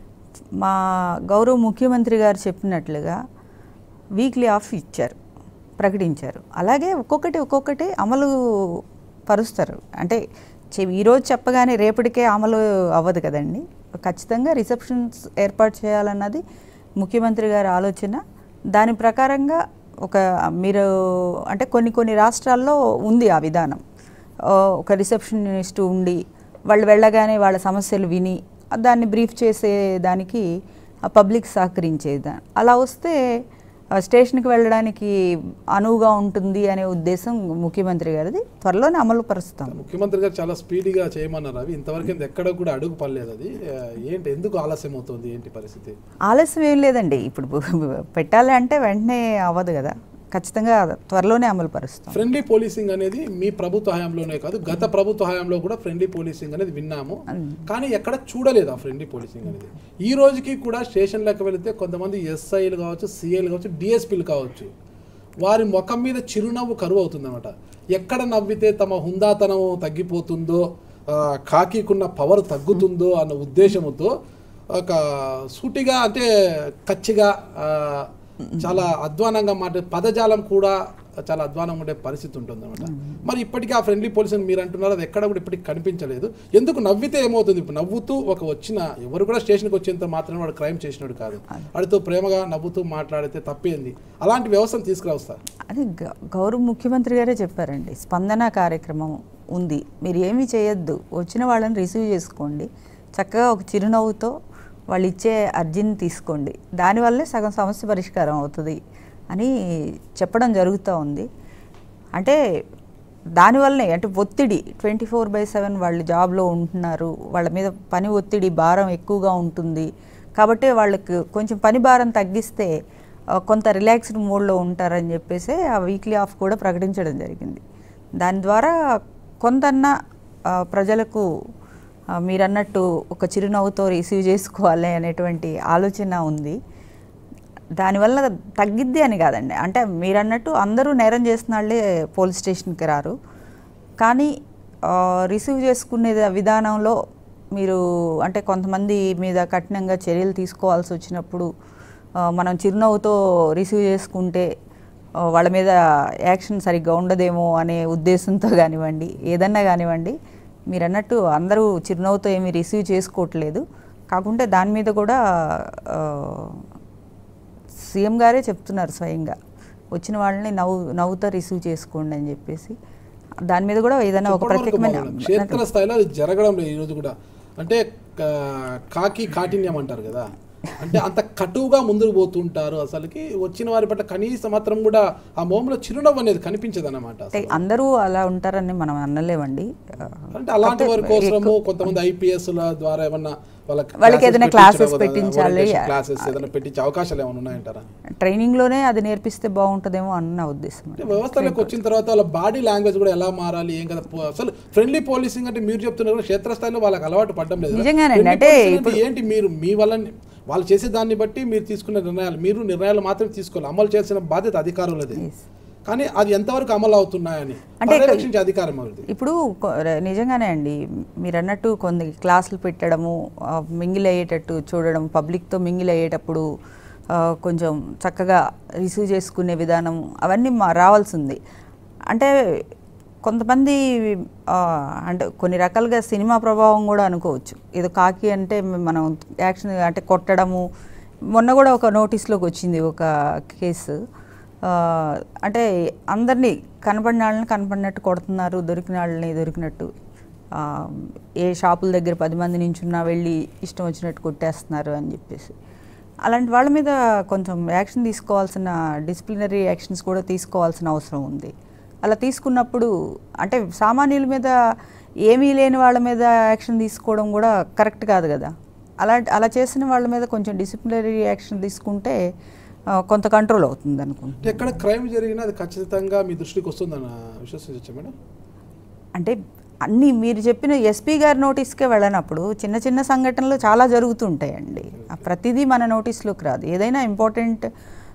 మా గౌరవ ముఖ్యమంత్రి గారు చెప్పినట్లుగా వీక్లీ ఆఫ్ ఇచ్చారు ప్రకటించారు అలాగే ఒక్కొక్కటి ఒక్కొక్కటి అమలు పరుస్తారు అంటే చె- ఈరోజు చెప్పగానే రేపటికే అమలు అవ్వదు కదండి ఖచ్చితంగా రిసెప్షన్స్ ఏర్పాటు చేయాలన్నది ముఖ్యమంత్రి గారి ఆలోచన దాని ప్రకారంగా ఒక మీరు అంటే కొన్ని కొన్ని రాష్ట్రాల్లో ఉంది ఆ విధానం ఆ, ఒక రిసెప్షనిస్ట్ ఉండి వాళ్ళు వెళ్ళగానే వాళ్ళ సమస్యలు విని దాన్ని బ్రీఫ్ చేసే దానికి ఆ పబ్లిక్ సహకరించేది అలా వస్తే ఆ, స్టేషన్కి వెళ్ళడానికి అనువుగా ఉంటుంది అనే ఉద్దేశం ముఖ్యమంత్రి గారిది త్వరలోనే అమలు పరుస్తాం ముఖ్యమంత్రి గారు చాలా స్పీడ్గా చేయమన్నారు అవి ఇంతవరకు ఎక్కడ కూడా అడుగు పడలేదు అది ఆ, ఏంటి ఎందుకు ఆలస్యం అవుతుంది ఏంటి పరిస్థితి ఆలస్యం ఏం లేదండి ఇప్పుడు పెట్టాలి అంటే వెంటనే అవ్వదు కదా ఖచ్చితంగా త్వరలోనే అమలు పరుస్తాం ఫ్రెండ్లీ పోలీసింగ్ అనేది మీ ప్రభుత్వ హయాంలోనే కాదు గత ప్రభుత్వ హయాంలో కూడా ఫ్రెండ్లీ పోలీసింగ్ అనేది విన్నాము కానీ ఎక్కడ చూడలేదు ఆ ఫ్రెండ్లీ పోలీసింగ్ అనేది ఈ రోజుకి కూడా స్టేషన్లకు వెళితే కొంతమంది ఎస్ఐలు కావచ్చు సిఐలు కావచ్చు డిఎస్పీలు కావచ్చు వారి ముఖం మీద చిరునవ్వు కరువు అవుతుందన్నమాట ఎక్కడ నవ్వితే తమ హుందాతనం తగ్గిపోతుందో ఆ, కాకీకున్న పవర్ తగ్గుతుందో అన్న ఉద్దేశంతో ఒక సూటిగా అంటే కచ్చిగా ఆ, చాలా అధ్వానంగా మాట పదజాలం కూడా చాలా అధ్వానంగా ఉండే పరిస్థితి ఉంటుంది అనమాట మరి ఇప్పటికీ ఆ ఫ్రెండ్లీ పోలీస్ అని మీరు అంటున్నారు అది ఎక్కడ కూడా ఇప్పటికి కనిపించలేదు ఎందుకు నవ్వితే ఏమవుతుంది ఇప్పుడు నవ్వుతూ ఒక వచ్చిన ఎవరు కూడా స్టేషన్కి వచ్చేంత మాత్రమే వాడు క్రైమ్ చేసినాడు కాదు వాడితో ప్రేమగా నవ్వుతూ మాట్లాడితే తప్పేంది అలాంటి వ్యవస్థను తీసుకురావస్తారు అది గ- గౌరవ ముఖ్యమంత్రి గారే చెప్పారండి స్పందన కార్యక్రమం ఉంది మీరు ఏమీ చేయొద్దు వచ్చిన వాళ్ళని రిసీవ్ చేసుకోండి చక్కగా ఒక చిరునవ్వుతో వాళ్ళు ఇచ్చే అర్జీని తీసుకోండి దానివల్లే సగం సమస్య పరిష్కారం అవుతుంది అని చెప్పడం జరుగుతూ ఉంది అంటే దానివల్లనే అంటే ఒత్తిడి ట్వంటీ ఫోర్ బై సెవెన్ వాళ్ళు జాబ్లో ఉంటున్నారు వాళ్ళ మీద పని ఒత్తిడి భారం ఎక్కువగా ఉంటుంది కాబట్టి వాళ్ళకి కొంచెం పని భారం తగ్గిస్తే ఆ, కొంత రిలాక్స్డ్ మోడ్లో ఉంటారని చెప్పేసి ఆ వీక్లీ ఆఫ్ కూడా ప్రకటించడం జరిగింది దాని ద్వారా కొంతన్నా ఆ, ప్రజలకు ఆ, మీరన్నట్టు ఒక చిరునవ్వుతో రిసీవ్ చేసుకోవాలి అనేటువంటి ఆలోచన ఉంది దానివల్ల తగ్గిద్ది అని కాదండి అంటే మీరు అన్నట్టు అందరూ నేరం చేసిన వాళ్ళే పోలీస్ స్టేషన్కి రారు కానీ ఆ, రిసీవ్ చేసుకునే విధానంలో మీరు అంటే కొంతమంది మీద కఠినంగా చర్యలు తీసుకోవాల్సి వచ్చినప్పుడు ఆ, మనం చిరునవ్వుతో రిసీవ్ చేసుకుంటే ఆ, వాళ్ళ మీద యాక్షన్ సరిగ్గా ఉండదేమో అనే ఉద్దేశంతో కానివ్వండి ఏదన్నా కానివ్వండి మీరు అన్నట్టు అందరూ చిరునవ్వుతో ఏమీ రిసీవ్ చేసుకోవట్లేదు కాకుంటే దాని మీద కూడా ఆ, సీఎం గారే చెప్తున్నారు స్వయంగా వచ్చిన వాళ్ళని నవ్వు నవ్వుతో రిసీవ్ చేసుకోండి అని చెప్పేసి దాని మీద కూడా ఏదైనా ఒక చెప్పడం వరకు ప్రత్యేకమైన బాగుంది. క్షేత్ర స్థాయిలో అది జరగడం లేదు ఈరోజు కూడా అంటే కా- కాకి కాఠిన్యం అంటారు కదా అంటే అంత కటువుగా ముందుకు పోతుంటారు అసలుకి వచ్చిన వారి పట్ల కనీస మాత్రం కూడా ఆ మోములో చిరునవ్వు అనేది కనిపించదు అన్నమాట అంటే అందరూ అలా ఉంటారని మనం అనలేమండి అంటే అలాంటి వారి కోసము కొంతమంది ఐపీఎస్ ద్వారా ఏమన్నా వాళ్ళకి ఏదైనా classes పెట్టించాలి. క్లాసెస్ ఏదైనా పెట్టించే అవకాశాలు ఏమైనా ఉన్నాయంటారా ట్రైనింగ్లోనే అది నేర్పిస్తే బాగుంటుందేమో అన్న నా ఉద్దేశం అంటే వ్యవస్థలోకి వచ్చిన తర్వాత వాళ్ళ బాడీ లాంగ్వేజ్ కూడా ఎలా మారాలి ఏం కదా పో- అసలు ఫ్రెండ్లీ పోలీసింగ్ అంటే మీరు చెప్తున్నారు కదా, క్షేత్రస్థాయిలో వాళ్ళకి అలవాటు పడడం లేదు నిజంగానండి. Friendly అంటే policing ఇప్పుడు- ఏంటి మీరు మీ వల్ల వాళ్ళు చేసే దాన్ని బట్టి మీరు తీసుకున్న నిర్ణయాలు మీరు నిర్ణయాలు మాత్రం తీసుకోవాలి అమలు చేసిన బాధ్యత అధికారులది కానీ అది ఎంతవరకు అమలు అవుతున్నాయని అంటే ఇక్కడ- పర్యవేక్షించే అధికారం ఎవరిది ఇప్పుడు కొ- ర- నిజంగానే అండి మీరు అన్నట్టు కొన్ని క్లాసులు పెట్టడము ఆ, మింగిల్ అయ్యేటట్టు చూడడం పబ్లిక్తో మింగిల్ అయ్యేటప్పుడు ఆ, కొంచెం చక్కగా రిసీవ్ చేసుకునే విధానం అవన్నీ మా రావాల్సింది అంటే కొంతమంది ఆ, అంటే కొన్ని రకాలుగా సినిమా ప్రభావం కూడా అనుకోవచ్చు ఏదో కాకి అంటే మనం యాక్షన్ అంటే కొట్టడము మొన్న కూడా ఒక నోటీస్లోకి వచ్చింది ఒక కేసు ఆ, అంటే అందరినీ కనపడిన వాళ్ళని కనపడినట్టు కొడుతున్నారు దొరికిన వాళ్ళని దొరికినట్టు ఆ, ఏ షాపుల దగ్గర పది మంది నించున్నా వెళ్ళి ఇష్టం వచ్చినట్టు కొట్టేస్తున్నారు అని చెప్పేసి అలాంటి వాళ్ళ మీద కొంచెం యాక్షన్ తీసుకోవాల్సిన డిసిప్లినరీ యాక్షన్స్ కూడా తీసుకోవాల్సిన అవసరం ఉంది అలా తీసుకున్నప్పుడు అంటే సామాన్యుల మీద ఏమీ లేని వాళ్ళ మీద యాక్షన్ తీసుకోవడం కూడా కరెక్ట్ కాదు కదా అలా అలా చేసిన వాళ్ళ మీద కొంచెం డిసిప్లినరీ యాక్షన్ తీసుకుంటే ఆ, కొంత కంట్రోల్ అవుతుంది అనుకుంటా అంటే ఎక్కడ క్రైమ్ జరిగినా అది ఖచ్చితంగా మీ దృష్టికి వస్తుందన్న విశ్వసించచ్చా మేడం అంటే అన్నీ మీరు చెప్పిన ఎస్పీ గారి నోటీస్కే వెళ్ళనప్పుడు చిన్న చిన్న సంఘటనలు చాలా జరుగుతుంటాయండి ఆ ప్రతిదీ మన నోటీస్లోకి రాదు ఏదైనా ఇంపార్టెంట్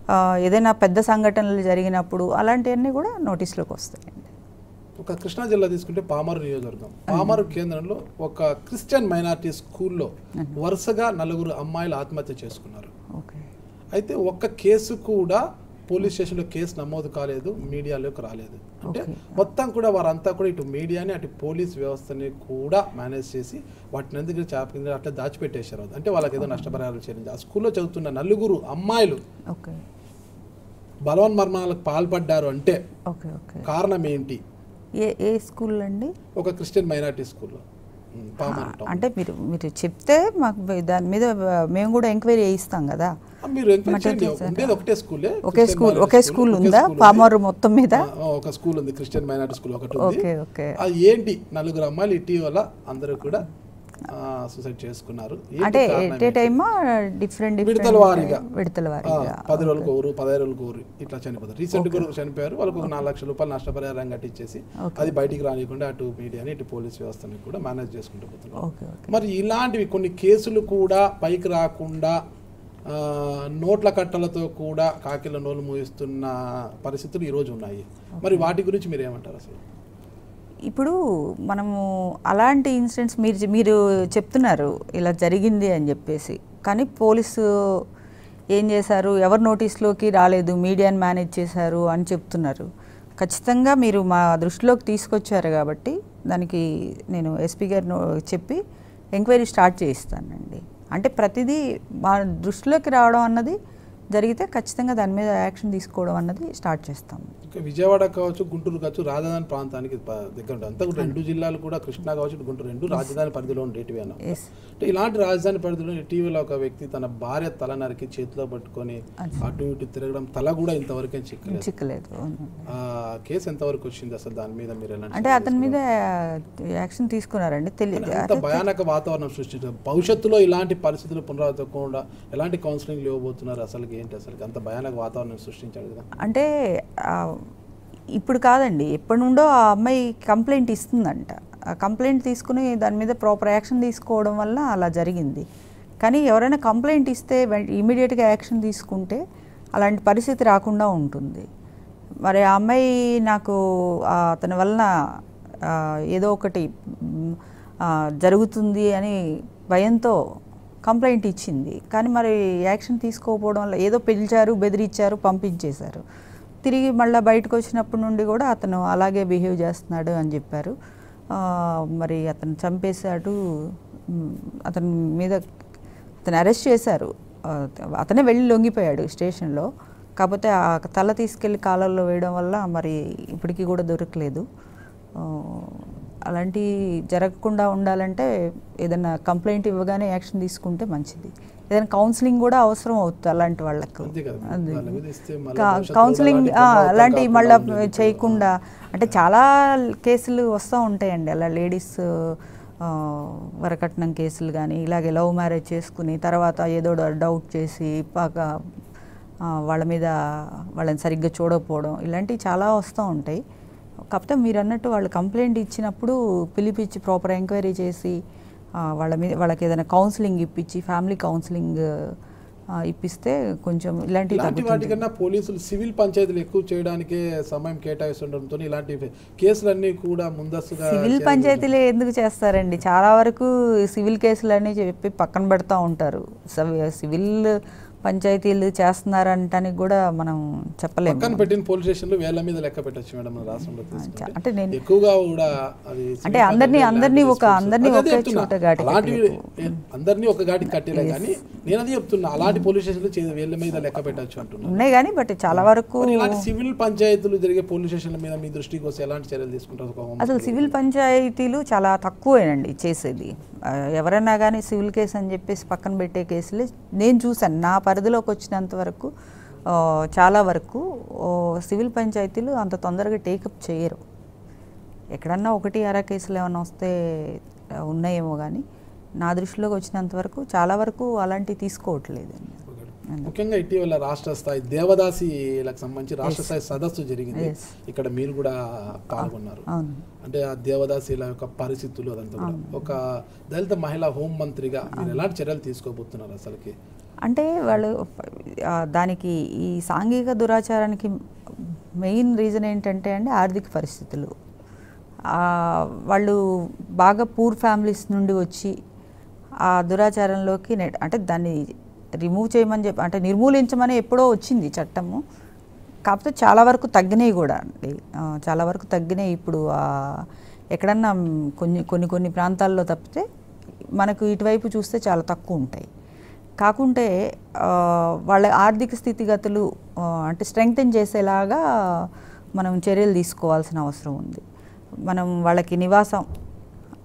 ఏదైనా పెద్ద సంఘటనలు జరిగినప్పుడు అలాంటివన్నీ కూడా నోటీస్లోకి వస్తాయండి ఒక కృష్ణా జిల్లా తీసుకుంటే పామరు నియోజకవర్గం పామరు కేంద్రంలో ఒక క్రిస్టియన్ మైనారిటీ స్కూల్లో వరుసగా నలుగురు అమ్మాయిలు ఆత్మహత్య చేసుకున్నారు ఓకే అయితే ఒక్క కేసు కూడా పోలీస్ స్టేషన్లో కేసు నమోదు కాలేదు మీడియాలోకి రాలేదు అంటే మొత్తం కూడా వారంతా కూడా ఇటు మీడియాని అటు పోలీస్ వ్యవస్థని కూడా మేనేజ్ చేసి వాటిని ఎందుకు చాపింది అట్లా దాచిపెట్టేశారు అంటే వాళ్ళకి ఏదో నష్టపరిహారాలు చెల్లించి ఆ స్కూల్లో చదువుతున్న నలుగురు అమ్మాయిలు ఓకే బలవన్మరణాలకు పాల్పడ్డారు అంటే ఓకే ఓకే కారణం ఏంటి ఏ ఏ స్కూల్ అండి ఒక క్రిస్టియన్ మైనారిటీ స్కూల్లో ఉమ్, పామర్ టౌన్. అంటే మీరు మీరు చెప్తే మాకు దాని మీద మేము కూడా ఎంక్వైరీ చేయిస్తాం కదా ఆ, మీరు ఎంక్వైరీ మటర్ చేయండి చేశారా? ఉండేది ఒకటే స్కూలే ఒకే క్రిస్టియన్ స్కూల్ మైనారిటీ ఒకే స్కూల్ ఒకే ఉందా ఉంది. పామరు మొత్తం మీద ఆ, ఒక స్కూల్ ఉంది క్రిస్టియన్ మైనారిటీ స్కూల్ ఒకటి ఉంది ఓకే ఓకే అది ఏంటి నలుగురు అమ్మాయిలు ఇటీవల అందరూ కూడా సూసైడ్ చేసుకున్నారు ఏంటి అంటే కారణం ఎట్ ఏ ఏంటి? టైమా డిఫరెంట్ విడతల వారీగా. విడతల ఆ, వారీగా పది రోజులకు ఊరు పదహైదు రోజులకు ఊరు ఇట్లా చనిపోతారు రీసెంట్ గా చనిపోయారు వాళ్ళకి ఒక నాలుగు లక్షల రూపాయలు నష్టపరిహారం కట్టించేసి Okay. అది బయటికి రానియకుండా అటు మీడియాని ఇటు పోలీస్ వ్యవస్థని కూడా మేనేజ్ చేసుకుంటూ పోతున్నారు ఓకే ఓకే మరి ఇలాంటివి కొన్ని కేసులు కూడా పైకి రాకుండా ఆ, నోట్ల కట్టలతో కూడా కాకిల నోలు మూయిస్తున్న పరిస్థితులు ఈ రోజు ఉన్నాయి మరి వాటి గురించి మీరు ఏమంటారు అసలు ఇప్పుడు మనము అలాంటి ఇన్సిడెంట్స్ మీరు మీరు చెప్తున్నారు ఇలా జరిగింది అని చెప్పేసి కానీ పోలీసు ఏం చేశారు ఎవరు నోటీస్లోకి రాలేదు మీడియాని మేనేజ్ చేశారు అని చెప్తున్నారు ఖచ్చితంగా మీరు మా దృష్టిలోకి తీసుకొచ్చారు కాబట్టి దానికి నేను ఎస్పీ గారు చెప్పి ఎంక్వైరీ స్టార్ట్ చేయిస్తానండి అంటే ప్రతిదీ మా దృష్టిలోకి రావడం అన్నది జరిగితే ఖచ్చితంగా దాని మీద యాక్షన్ తీసుకోవడం అన్నది స్టార్ట్ చేస్తాం ఇంకా విజయవాడ కావచ్చు గుంటూరు కావచ్చు రాజధాని ప్రాంతానికి ప- దగ్గర ఉంటుంది అంతా కూడా రెండు జిల్లాలు కూడా కృష్ణా కావచ్చు ఇటు గుంటూరు రెండు రాజధాని పరిధిలో ఉండేటివి అన్న ఎస్ అంటే ఇలాంటి రాజధాని పరిధిలో ఇటీవల ఒక వ్యక్తి తన భార్య తల నరికి చేతిలో పట్టుకొని అటు ఇటు తిరగడం తల కూడా ఇంతవరకే చిక్కలేదు చిక్కలేదు అవును. ఆ కేసు ఎంతవరకు వచ్చింది అసలు దాని మీద మీరు ఎలాంటి అంటే అతని మీద యాక్షన్ తీసుకున్నారండి తెలియదు అంత భయానక వాతావరణం సృష్టించారు భవిష్యత్తులో ఇలాంటి పరిస్థితులు పునరావృతకుండా ఎలాంటి కౌన్సిలింగ్ ఇవ్వబోతున్నారు అసలు ఏంటి అసలు అంత భయానక వాతావరణం సృష్టించాడు కదా అంటే ఆ, ఇప్పుడు కాదండి ఎప్పటి నుండో ఆ అమ్మాయి కంప్లైంట్ ఇస్తుందంట ఆ కంప్లైంట్ తీసుకుని దాని మీద ప్రాపర్ యాక్షన్ తీసుకోవడం వల్ల అలా జరిగింది కానీ ఎవరైనా కంప్లైంట్ ఇస్తే ఇమీడియట్గా యాక్షన్ తీసుకుంటే అలాంటి పరిస్థితి రాకుండా ఉంటుంది మరి ఆ అమ్మాయి నాకు ఆ, అతని వలన ఆ, ఏదో ఒకటి మ్, ఆ, జరుగుతుంది అని భయంతో కంప్లైంట్ ఇచ్చింది కానీ మరి యాక్షన్ తీసుకోకపోవడం వల్ల ఏదో పిలిచారు బెదిరించారు పంపించేశారు తిరిగి మళ్ళీ బయటకు వచ్చినప్పటి నుండి కూడా అతను అలాగే బిహేవ్ చేస్తున్నాడు అని చెప్పారు ఆ, మరి అతను చంపేశాడు మ్, అతని మీద అతను అరెస్ట్ చేశారు ఆ, అతనే వెళ్ళి లొంగిపోయాడు స్టేషన్లో కాకపోతే ఆ తల తీసుకెళ్లి కాలంలో వేయడం వల్ల మరి ఇప్పటికీ కూడా దొరకలేదు ఆ, అలాంటి జరగకుండా ఉండాలంటే ఏదైనా కంప్లైంట్ ఇవ్వగానే యాక్షన్ తీసుకుంటే మంచిది ఏదైనా కౌన్సిలింగ్ కూడా అవసరం అవుతుంది అలాంటి వాళ్ళకు అంతే కదా అది. వాళ్ళ మీద ఇస్తే మళ్ళీ కా- భవిష్యత్తులో కౌన్సిలింగ్ అలాంటి ఆ, పునరావృతం అలాంటివి కాకుండా మళ్ళీ ఉండేది చేయకుండా అంటే చాలా కేసులు వస్తూ ఉంటాయండి అలా లేడీస్ ఆ, వరకట్నం కేసులు కానీ ఇలాగే లవ్ మ్యారేజ్ చేసుకుని తర్వాత ఏదో డౌట్ చేసి బాగా ఆ, వాళ్ళ మీద వాళ్ళని సరిగ్గా చూడకపోవడం ఇలాంటివి చాలా వస్తూ ఉంటాయి కాకపోతే మీరు అన్నట్టు వాళ్ళు కంప్లైంట్ ఇచ్చినప్పుడు పిలిపించి ప్రాపర్ ఎంక్వైరీ చేసి ఆ, వాళ్ళ మీద వాళ్ళకి ఏదైనా కౌన్సిలింగ్ ఇప్పించి ఫ్యామిలీ కౌన్సిలింగ్ ఆ, ఇప్పిస్తే కొంచెం ఇలాంటివి ఇలాంటి తగ్గుతుంది వాటికన్నా పోలీసులు సివిల్ పంచాయతీలు ఎక్కువ చేయడానికే సమయం కేటాయిస్తుండడంతో ఇలాంటి కేసులన్నీ కూడా ముందస్తుగా సివిల్ చేయాలి. పంచాయతీలే ఎందుకు చేస్తారండి చాలా వరకు సివిల్ కేసులన్నీ చెప్పి పక్కన పెడతా ఉంటారు సవి- సివిల్ పంచాయతీలు చేస్తున్నారంటానికి కూడా మనం చెప్పలేము పక్కన పెట్టిన పోలీస్ స్టేషన్లు వేల మీద లెక్క పెట్టచ్చు మేడం మన రాష్ట్రంలో తీసుకుంటే అంటే నేను ఎక్కువగా కూడా అది అంటే అందరినీ- అందరినీ ఒక- disputes. అందరినీ అదే ఒకే చెప్తున్నా. చోట ఘాటి అలాంటివి కట్టలేకు. అందరినీ ఒక ఘాటి కట్టేలే కానీ నేను అది చెప్తున్నా అలాంటి పోలీస్ స్టేషన్లు చే- వేల మీద లెక్క పెట్టచ్చు అంటున్నా ఉన్నాయి కానీ బట్ చాలా వరకు మరి ఇలాంటి సివిల్ పంచాయతీలు జరిగే పోలీస్ స్టేషన్ల మీద మీ దృష్టికి వస్తే ఎలాంటి చర్యలు తీసుకుంటారు ఒక హోం అసలు సివిల్ పంచాయతీలు చాలా తక్కువేనండి చేసేది ఆ, ఎవరైనా కానీ సివిల్ కేసు అని చెప్పేసి పక్కన పెట్టే కేసులు నేను చూశాను నా పరిధిలోకి వచ్చినంత వరకు ఆ, చాలా వరకు ఓ, సివిల్ పంచాయతీలు అంత తొందరగా టేకప్ చేయరు ఎక్కడన్నా ఒకటి అర కేసులు ఏమైనా వస్తే ఆ, ఉన్నాయేమో కానీ నా దృష్టిలోకి వచ్చినంత వరకు చాలా వరకు అలాంటివి తీసుకోవట్లేదు ముఖ్యంగా ఇటీవల రాష్ట్ర స్థాయి దేవదాసిలకు సంబంధించి రాష్ట్ర స్థాయి సదస్సు జరిగింది Yes. ఇక్కడ మీరు కూడా పాల్గొన్నారు అవును అంటే ఆ దేవదాసీల యొక్క పరిస్థితులు అదంతా కూడా ఒక దళిత మహిళా హోం మంత్రిగా మీరు ఎలాంటి చర్యలు తీసుకోబోతున్నారు అసలుకి అంటే వాళ్ళు ఆ, దానికి ఈ సాంఘిక దురాచారానికి మెయిన్ రీజన్ ఏంటంటే అండి ఆర్థిక పరిస్థితులు ఆ, వాళ్ళు బాగా పూర్ ఫ్యామిలీస్ నుండి వచ్చి ఆ దురాచారంలోకి నె అంటే దాన్ని రిమూవ్ చేయమని చెప్పి అంటే నిర్మూలించమని ఎప్పుడో వచ్చింది చట్టము కాకపోతే చాలా వరకు తగ్గినాయి కూడా అండి ఆ, చాలా వరకు తగ్గినాయి ఇప్పుడు ఆ, ఎక్కడన్నా మ్, కొన్ని కొన్ని కొన్ని ప్రాంతాల్లో తప్పితే మనకు ఇటువైపు చూస్తే చాలా తక్కువ ఉంటాయి కాకుంటే ఆ, వాళ్ళ ఆర్థిక స్థితిగతులు ఆ, అంటే స్ట్రెంగ్తన్ చేసేలాగా మనం చర్యలు తీసుకోవాల్సిన అవసరం ఉంది మనం వాళ్ళకి నివాసం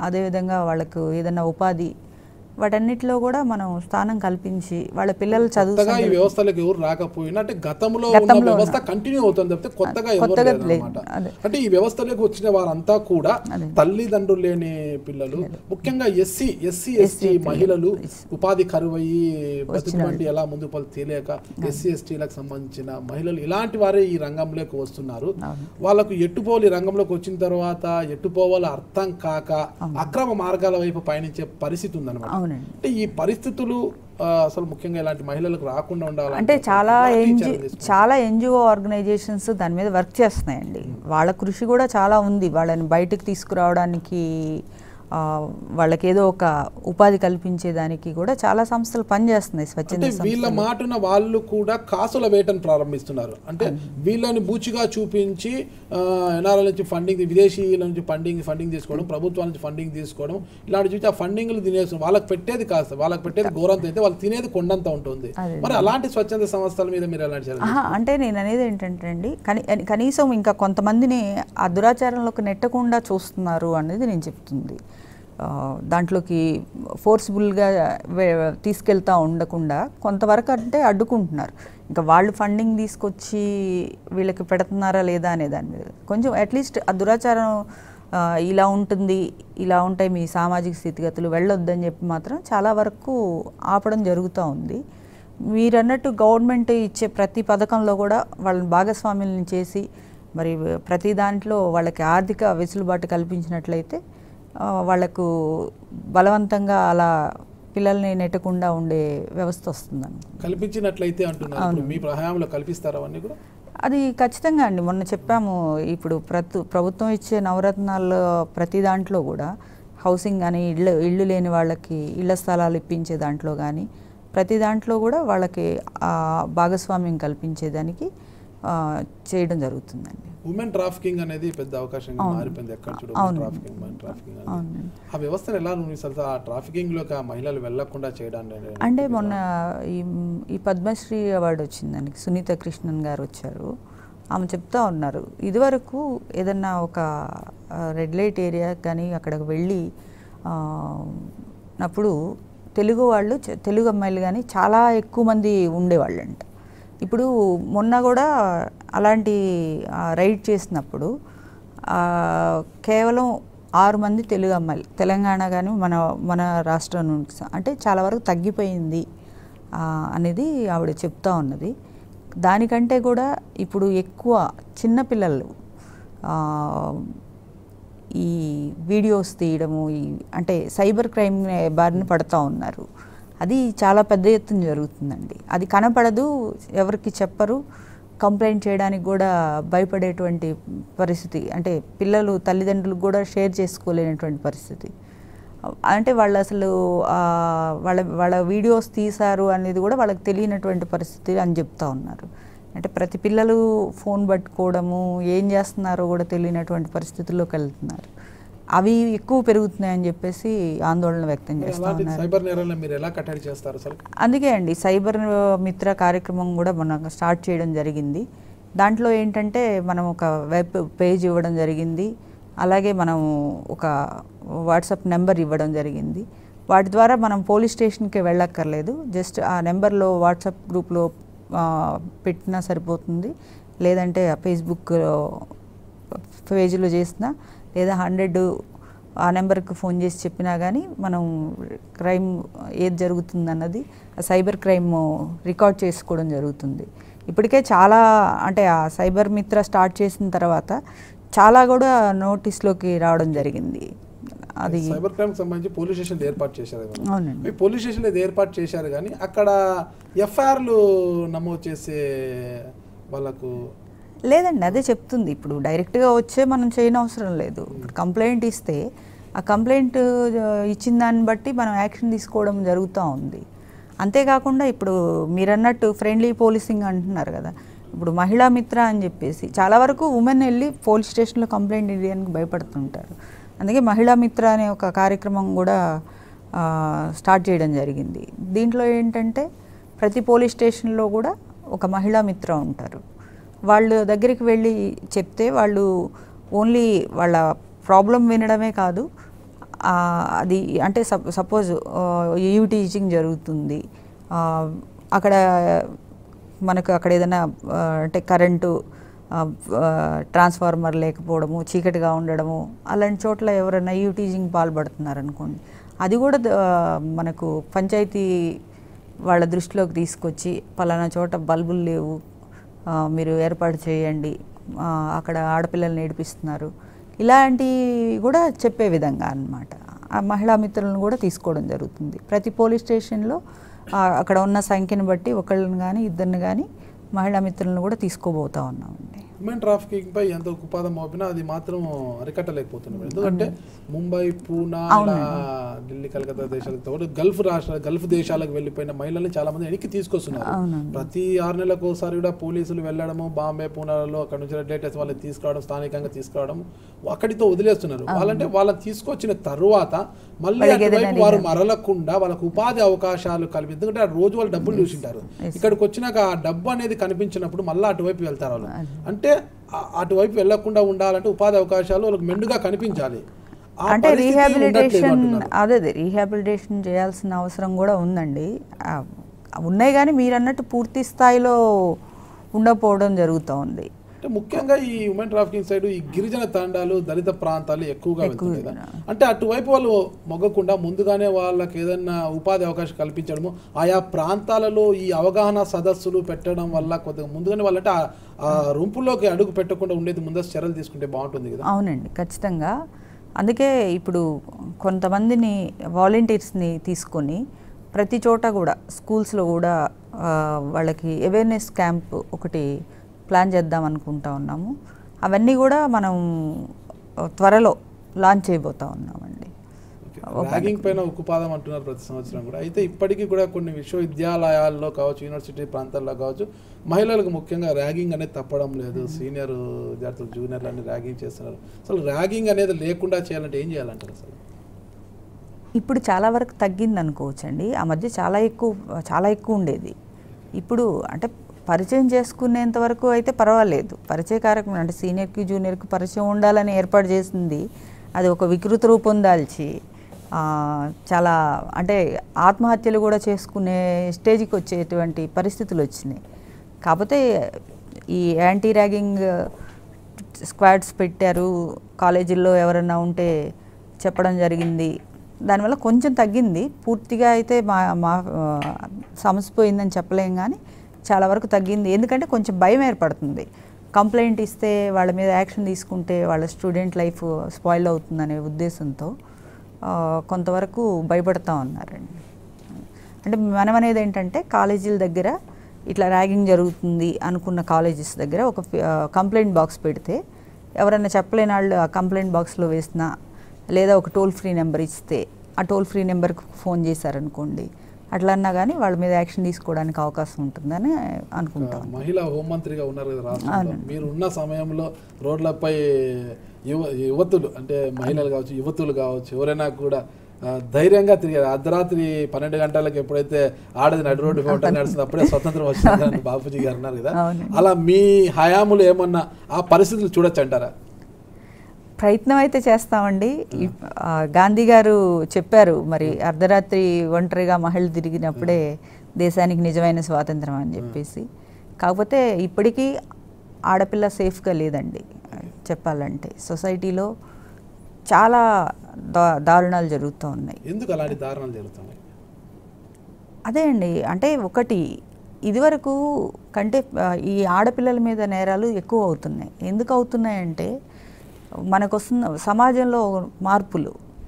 అదేవిధంగా వాళ్ళకు ఏదైనా ఉపాధి వాటన్నిటిలో కూడా మనం స్థానం కల్పించి వాళ్ళ పిల్లలు చదువు కొత్తగా ఈ సందర్భ- వ్యవస్థలకు ఎవరు రాకపోయినా అంటే గతంలో ఉన్న గతంలో ఉన్న- వ్యవస్థ కంటిన్యూ అవుతుంది తప్పితే కొత్తగా ఎవరు కొత్తగా లేరు లేదు. అన్నమాట. అదే. అంటే ఈ వ్యవస్థలోకి వచ్చిన వారంతా కూడా అదే. తల్లిదండ్రులు లేని పిల్లలు ముఖ్యంగా ఎస్సీ ఎస్సీ ఎస్టీ మహిళలు ఉపాధి కరువయ్యి బతుకుబండి ఎలా ముందుకు పోవాలో తెలియక ఎస్సీ ఎస్టీలకు సంబంధించిన మహిళలు ఇలాంటి వారే ఈ రంగంలోకి వస్తున్నారు వాళ్ళకు ఎట్టుపోవాలి ఈ రంగంలోకి వచ్చిన తర్వాత ఎట్టుపోవాలో అర్థం కాక అక్రమ మార్గాల వైపు పయనించే పరిస్థితి ఉందన్నమాట అవునండి అంటే ఈ పరిస్థితులు ఆ, అసలు ముఖ్యంగా ఇలాంటి మహిళలకు రాకుండా ఉండాలి అంటే చాలా ఎన్జి చాలా ఎన్జిఓ ఆర్గనైజేషన్స్ దాని మీద వర్క్ చేస్తున్నాయండి వాళ్ళ కృషి కూడా చాలా ఉంది వాళ్ళని బయటకు తీసుకురావడానికి ఆ, వాళ్ళకి ఏదో ఒక ఉపాధి కల్పించేదానికి కూడా చాలా సంస్థలు పనిచేస్తున్నాయి స్వచ్ఛంద అంటే వీళ్ళ మాటన వాళ్ళు కూడా కాసుల వేటను ప్రారంభిస్తున్నారు అంటే వీళ్ళని బూచిగా చూపించి ఎన్ఆర్ఎల్ నుంచి ఫండింగ్ విదేశీయుల నుంచి ఫండింగ్ ఫండింగ్ తీసుకోవడం ప్రభుత్వాల నుంచి ఫండింగ్ తీసుకోవడం ఇలాంటి చూసి ఆ ఫండింగ్లు తినేస్తున్నారు వాళ్ళకి పెట్టేది కాస్త వాళ్ళకి పెట్టేది ఘోరంత అయితే వాళ్ళు తినేది కొండంత ఉంటుంది అదే. మరి అలాంటి స్వచ్ఛంద సంస్థల మీద మీరు ఎలాంటి చర్యలు ఆహా, అంటే నేను అనేది ఏంటంటే అండి కని కనీసం ఇంకా కొంతమందిని ఆ దురాచారంలోకి నెట్టకుండా చూస్తున్నారు అనేది నేను చెప్తుంది ఆ, దాంట్లోకి ఫోర్స్ఫుల్గా తీసుకెళ్తా ఉండకుండా కొంతవరకు అంటే అడ్డుకుంటున్నారు ఇంకా వాళ్ళు ఫండింగ్ తీసుకొచ్చి వీళ్ళకి పెడుతున్నారా లేదా అనే దాని మీద కొంచెం అట్లీస్ట్ ఆ దురాచారం ఆ, ఇలా ఉంటుంది ఇలా ఉంటాయి మీ సామాజిక స్థితిగతులు వెళ్ళొద్దని చెప్పి మాత్రం చాలా వరకు ఆపడం జరుగుతూ ఉంది మీరు అన్నట్టు గవర్నమెంట్ ఇచ్చే ప్రతి పథకంలో కూడా వాళ్ళని భాగస్వాములను చేసి మరి ప్రతి దాంట్లో వాళ్ళకి ఆర్థిక వెసులుబాటు కల్పించినట్లయితే ఆ, వాళ్ళకు బలవంతంగా అలా పిల్లల్ని నెట్టకుండా ఉండే వ్యవస్థ వస్తుందండి కల్పించినట్లయితే అంటున్నారు ఇప్పుడు మీ ప్రహాయంలో కల్పిస్తారా అవన్నీ కూడా అది ఖచ్చితంగా అండి మొన్న చెప్పాము ఇప్పుడు ప్రతు ప్రభుత్వం ఇచ్చే నవరత్నాల్లో ప్రతి దాంట్లో కూడా హౌసింగ్ కానీ ఇళ్ళు ఇళ్ళు లేని వాళ్ళకి ఇళ్ల స్థలాలు ఇప్పించే దాంట్లో కానీ ప్రతి దాంట్లో కూడా వాళ్ళకి ఆ భాగస్వామ్యం కల్పించేదానికి ఆ, చేయడం జరుగుతుందండి ఉమెన్ ట్రాఫికింగ్ అనేది పెద్ద అవకాశంగా మారిపోయింది ఎక్కడ చూడు అవును. ట్రాఫికింగ్ ఉమెన్ ట్రాఫికింగ్ అనేది అవునండి ఆ వ్యవస్థను ఎలా నువ్వు అసలు ఆ ట్రాఫికింగ్ లోకి ఆ మహిళలు వెళ్లకుండా చేయడానికి అంటే మొన్న ఈ ఈ పద్మశ్రీ అవార్డు వచ్చిందండి సునీత కృష్ణన్ గారు వచ్చారు ఆమె చెప్తా ఉన్నారు ఇదివరకు ఏదన్నా ఒక రెడ్ లైట్ ఏరియా కానీ అక్కడికి వెళ్ళి ఆ, నప్పుడు తెలుగు వాళ్ళు చ- తెలుగు అమ్మాయిలు కానీ చాలా ఎక్కువ మంది ఉండేవాళ్ళంట ఇప్పుడు మొన్న కూడా అలాంటి ఆ, రైడ్ చేసినప్పుడు ఆ, కేవలం ఆరు మంది తెలుగు అమ్మాయిలు తెలంగాణ కానీ మన మన రాష్ట్రం నుంచి స- అంటే చాలా వరకు తగ్గిపోయింది ఆ, అనేది ఆవిడ చెప్తా ఉన్నది దానికంటే కూడా ఇప్పుడు ఎక్కువ చిన్నపిల్లలు ఆ, ఈ వీడియోస్ తీయడము ఈ అంటే సైబర్ క్రైమ్ బారిన పడుతూ ఉన్నారు అది చాలా పెద్ద ఎత్తున జరుగుతుందండి అది కనపడదు ఎవరికి చెప్పరు కంప్లైంట్ చేయడానికి కూడా భయపడేటువంటి పరిస్థితి అంటే పిల్లలు తల్లిదండ్రులకు కూడా షేర్ చేసుకోలేనటువంటి పరిస్థితి అంటే వాళ్ళు అసలు ఆ, వాళ్ళ వాళ్ళ వీడియోస్ తీశారు అనేది కూడా వాళ్ళకి తెలియనటువంటి పరిస్థితి అని చెప్తా ఉన్నారు అంటే ప్రతి పిల్లలు ఫోన్ పట్టుకోవడము ఏం చేస్తున్నారో కూడా తెలియనటువంటి పరిస్థితుల్లోకి వెళ్తున్నారు అవి ఎక్కువ పెరుగుతున్నాయని చెప్పేసి ఆందోళన వ్యక్తం చేస్తూ అలాంటి ఉన్నారు సైబర్ నేరాలను మీరు ఎలా కట్టడి చేస్తారు అసలు అందుకే అండి సైబర్ మిత్ర కార్యక్రమం కూడా మనం స్టార్ట్ చేయడం జరిగింది దాంట్లో ఏంటంటే మనం ఒక వెబ్ పేజ్ ఇవ్వడం జరిగింది అలాగే మనం ఒక వాట్సాప్ నెంబర్ ఇవ్వడం జరిగింది వాటి ద్వారా మనం పోలీస్ స్టేషన్కి వెళ్ళక్కర్లేదు జస్ట్ ఆ నెంబర్లో వాట్సాప్ గ్రూప్లో ఆ, పెట్టినా సరిపోతుంది లేదంటే ఆ ఫేస్బుక్లో పేజీలో చేసినా లేదా హండ్రెడ్ ఆ నెంబర్కి ఫోన్ చేసి చెప్పినా కానీ మనం క్రైమ్ ఏది జరుగుతుందన్నది ఆ సైబర్ క్రైమ్ రికార్డ్ చేసుకోవడం జరుగుతుంది ఇప్పటికే చాలా అంటే ఆ సైబర్ మిత్ర స్టార్ట్ చేసిన తర్వాత చాలా కూడా నోటీస్లోకి రావడం జరిగింది అది సైబర్ క్రైమ్ సంబంధించి పోలీస్ స్టేషన్ ఏర్పాటు చేశారు ఏమన్నా? అవునండి ఈ పోలీస్ స్టేషన్ ఏదో ఏర్పాటు చేశారు కానీ అక్కడ ఎఫ్ఐఆర్లు నమోదు చేసే వాళ్ళకు లేదండి అదే చెప్తుంది ఇప్పుడు డైరెక్ట్గా వచ్చే మనం చేయని అవసరం లేదు ఇప్పుడు కంప్లైంట్ ఇస్తే ఆ కంప్లైంట్ ఆ, ఇచ్చిన దాన్ని బట్టి మనం యాక్షన్ తీసుకోవడం జరుగుతూ ఉంది అంతేకాకుండా ఇప్పుడు మీరన్నట్టు ఫ్రెండ్లీ పోలీసింగ్ అంటున్నారు కదా ఇప్పుడు మహిళా మిత్ర అని చెప్పేసి చాలా వరకు ఉమెన్ వెళ్ళి పోలీస్ స్టేషన్లో కంప్లైంట్ ఇవ్వడానికి భయపడుతుంటారు అందుకే మహిళా మిత్ర అనే ఒక కార్యక్రమం కూడా ఆ, స్టార్ట్ చేయడం జరిగింది దీంట్లో ఏంటంటే ప్రతి పోలీస్ స్టేషన్లో కూడా ఒక మహిళా మిత్ర ఉంటారు వాళ్ళు దగ్గరికి వెళ్ళి చెప్తే వాళ్ళు ఓన్లీ వాళ్ళ ప్రాబ్లం వినడమే కాదు ఆ, అది అంటే సప్ సపోజ్ యూ టీచింగ్ జరుగుతుంది ఆ, అక్కడ మనకు అక్కడ ఏదైనా ఆ, అంటే కరెంటు ఆ, ఆ, ట్రాన్స్ఫార్మర్ లేకపోవడము చీకటిగా ఉండడము అలాంటి చోట్ల ఎవరైనా యూ టీచింగ్ పాల్పడుతున్నారు అనుకోండి అది కూడా ద- మనకు పంచాయతీ వాళ్ళ దృష్టిలోకి తీసుకొచ్చి పలానా చోట బల్బులు లేవు ఆ, మీరు ఏర్పాటు చేయండి ఆ, అక్కడ ఆడపిల్లల్ని నేర్పిస్తున్నారు ఇలాంటివి కూడా చెప్పే విధంగా అన్నమాట ఆ మహిళా మిత్రులను కూడా తీసుకోవడం జరుగుతుంది ప్రతి పోలీస్ స్టేషన్లో ఆ, అక్కడ ఉన్న సంఖ్యను బట్టి ఒకళ్ళని కానీ ఇద్దరిని కానీ మహిళా మిత్రులను కూడా తీసుకోబోతా ఉన్నామండి హ్యూమన్ ట్రాఫికింగ్ పై ఎంత ఉపాధం మోపినా అది మాత్రం అరికట్టలేకపోతున్నాం ఎందుకంటే ముంబై పూనా ఇలా ఢిల్లీ కలకత్తా దేశాలకు తోడు గల్ఫ్ రాష్ట్ర గల్ఫ్ దేశాలకు వెళ్ళిపోయిన మహిళల్ని చాలా మంది వెనక్కి తీసుకొస్తున్నారు అవునండి. ప్రతి ఆరు నెలలకు ఒకసారి కూడా పోలీసులు వెళ్ళడము బాంబే పూనాలలో అక్కడ నుంచి డేటెస్ వాళ్ళని తీసుకురావడం స్థానికంగా తీసుకురావడం అక్కడితో వదిలేస్తున్నారు వాళ్ళంటే వాళ్ళని తీసుకొచ్చిన తరువాత మళ్ళీ వాళ్ళకి అటువైపు ఏదైనా వారు మరలకుండా వాళ్ళకు ఉపాధి అవకాశాలు కల్పి ఎందుకంటే ఆ రోజు వాళ్ళు డబ్బులు చూసింటారు ఇక్కడికి వచ్చినాక ఆ డబ్బు అనేది కనిపించినప్పుడు మళ్ళీ అటువైపు వెళ్తారు వాళ్ళు అంటే ఆ- అటువైపు వెళ్లకుండా ఉండాలంటే ఉపాధి అవకాశాలు వాళ్ళకి మెండుగా కనిపించాలి ఆ అంటే పరిస్థితి ఉండట్లేదు రీహాబిలిటేషన్ అంటున్నారు. అదే అదే రీహాబిలిటేషన్ చేయాల్సిన అవసరం కూడా ఉందండి ఆ, ఉన్నాయి కానీ మీరు అన్నట్టు పూర్తి స్థాయిలో ఉండకపోవడం జరుగుతూ ఉంది అంటే ముఖ్యంగా ఈ హ్యూమన్ ట్రాఫికింగ్ సైడ్ ఈ గిరిజన తాండాలు దళిత ప్రాంతాలు ఎక్కువగా వెళ్తుంది కదా అంటే అటువైపు వాళ్ళు మొగ్గకుండా ముందుగానే వాళ్ళకి ఏదైనా ఉపాధి అవకాశం కల్పించడము ఆయా ప్రాంతాలలో ఈ అవగాహన సదస్సులు పెట్టడం వల్ల కొద్దిగా ముందుగానే వాళ్ళంటే ఆ- ఆ రూంపుల్లోకి అడుగు పెట్టకుండా ఉండేది ముందస్తు చర్యలు తీసుకుంటే బాగుంటుంది కదా అవునండి ఖచ్చితంగా అందుకే ఇప్పుడు కొంతమందిని వాలంటీర్స్ని తీసుకొని ప్రతి చోట కూడా స్కూల్స్లో కూడా ఆ, వాళ్ళకి అవేర్నెస్ క్యాంప్ ఒకటి ప్లాన్ చేద్దాం అనుకుంటా ఉన్నాము అవన్నీ కూడా మనం ఆ, త్వరలో లాంచ్ చేయబోతా ఉన్నామండి ర్యాగింగ్ పైన ఉక్కుపాదం అంటున్నారు ప్రతి సంవత్సరం కూడా అయితే ఇప్పటికీ కూడా కొన్ని విశ్వవిద్యాలయాల్లో కావచ్చు యూనివర్సిటీ ప్రాంతాల్లో కావచ్చు మహిళలకు ముఖ్యంగా ర్యాగింగ్ అనేది తప్పడం లేదు సీనియర్ విద్యార్థులు జూనియర్లు అన్ని ర్యాగింగ్ చేస్తున్నారు అసలు ర్యాగింగ్ అనేది లేకుండా చేయాలంటే ఏం చేయాలంటారు అసలు ఇప్పుడు చాలా వరకు తగ్గింది అనుకోవచ్చండి ఆ మధ్య చాలా ఎక్కువ చాలా ఎక్కువ ఉండేది ఇప్పుడు అంటే పరిచయం చేసుకునేంత వరకు అయితే పర్వాలేదు పరిచయ కార్యక్రమం అంటే సీనియర్కి జూనియర్కి పరిచయం ఉండాలని ఏర్పాటు చేసింది అది ఒక వికృత రూపం దాల్చి ఆ, చాలా అంటే ఆత్మహత్యలు కూడా చేసుకునే స్టేజ్కి వచ్చేటువంటి పరిస్థితులు వచ్చినాయి కాకపోతే ఈ యాంటీ ర్యాగింగ్ స్క్వాడ్స్ పెట్టారు కాలేజీల్లో ఎవరైనా ఉంటే చెప్పడం జరిగింది దానివల్ల కొంచెం తగ్గింది పూర్తిగా అయితే మా మా ఆ, సమస్య పోయిందని చెప్పలేం కానీ చాలా వరకు తగ్గింది ఎందుకంటే కొంచెం భయం ఏర్పడుతుంది కంప్లైంట్ ఇస్తే వాళ్ళ మీద యాక్షన్ తీసుకుంటే వాళ్ళ స్టూడెంట్ లైఫ్ స్పాయిల్ అవుతుందనే ఉద్దేశంతో ఆ, కొంతవరకు భయపడతా ఉన్నారండి అంటే మనం అనేది ఏంటంటే కాలేజీల దగ్గర ఇట్లా ర్యాగింగ్ జరుగుతుంది అనుకున్న కాలేజెస్ దగ్గర ఒక కంప్లైంట్ బాక్స్ పెడితే ఎవరైనా చెప్పలేని వాళ్ళు ఆ కంప్లైంట్ బాక్స్లో వేసినా లేదా ఒక టోల్ ఫ్రీ నెంబర్ ఇస్తే ఆ టోల్ ఫ్రీ నెంబర్కి ఫోన్ చేశారనుకోండి అట్లా అన్నా కానీ వాళ్ళ మీద యాక్షన్ తీసుకోవడానికి అవకాశం ఉంటుందని అనుకుంటాం ఒక మహిళా హోంమంత్రిగా ఉన్నారు కదా రాష్ట్రంలో మీరు ఉన్న సమయంలో రోడ్లపై యువ యువతులు అంటే మహిళలు కావచ్చు యువతులు కావచ్చు ఎవరైనా కూడా ఆ, ధైర్యంగా తిరిగారు అర్ధరాత్రి పన్నెండు గంటలకు ఎప్పుడైతే ఆడది నడు రోడ్డు వెంట నడుస్తుంది అప్పుడే స్వతంత్రం వచ్చిందని బాపూజీ గారు అన్నారు కదా అవును. అలా మీ హయాములు ఏమన్నా ఆ పరిస్థితులు చూడొచ్చు అంటారా ప్రయత్నం అయితే చేస్తామండి ఇప్- ఆ, గాంధీ గారు చెప్పారు మరి అర్ధరాత్రి ఒంటరిగా మహిళలు తిరిగినప్పుడే దేశానికి నిజమైన స్వాతంత్రం అని చెప్పేసి కాకపోతే ఇప్పటికీ ఆడపిల్ల సేఫ్గా లేదండి చెప్పాలంటే సొసైటీలో చాలా దా దారుణాలు జరుగుతూ ఉన్నాయి ఎందుకు అలాంటి దారుణాలు జరుగుతున్నాయి అదే అండి అంటే ఒకటి ఇదివరకు కంటే ఆ, ఈ ఆడపిల్లల మీద నేరాలు ఎక్కువ అవుతున్నాయి ఎందుకు అవుతున్నాయంటే మనకు వస్తున్న సమాజంలో మార్పులు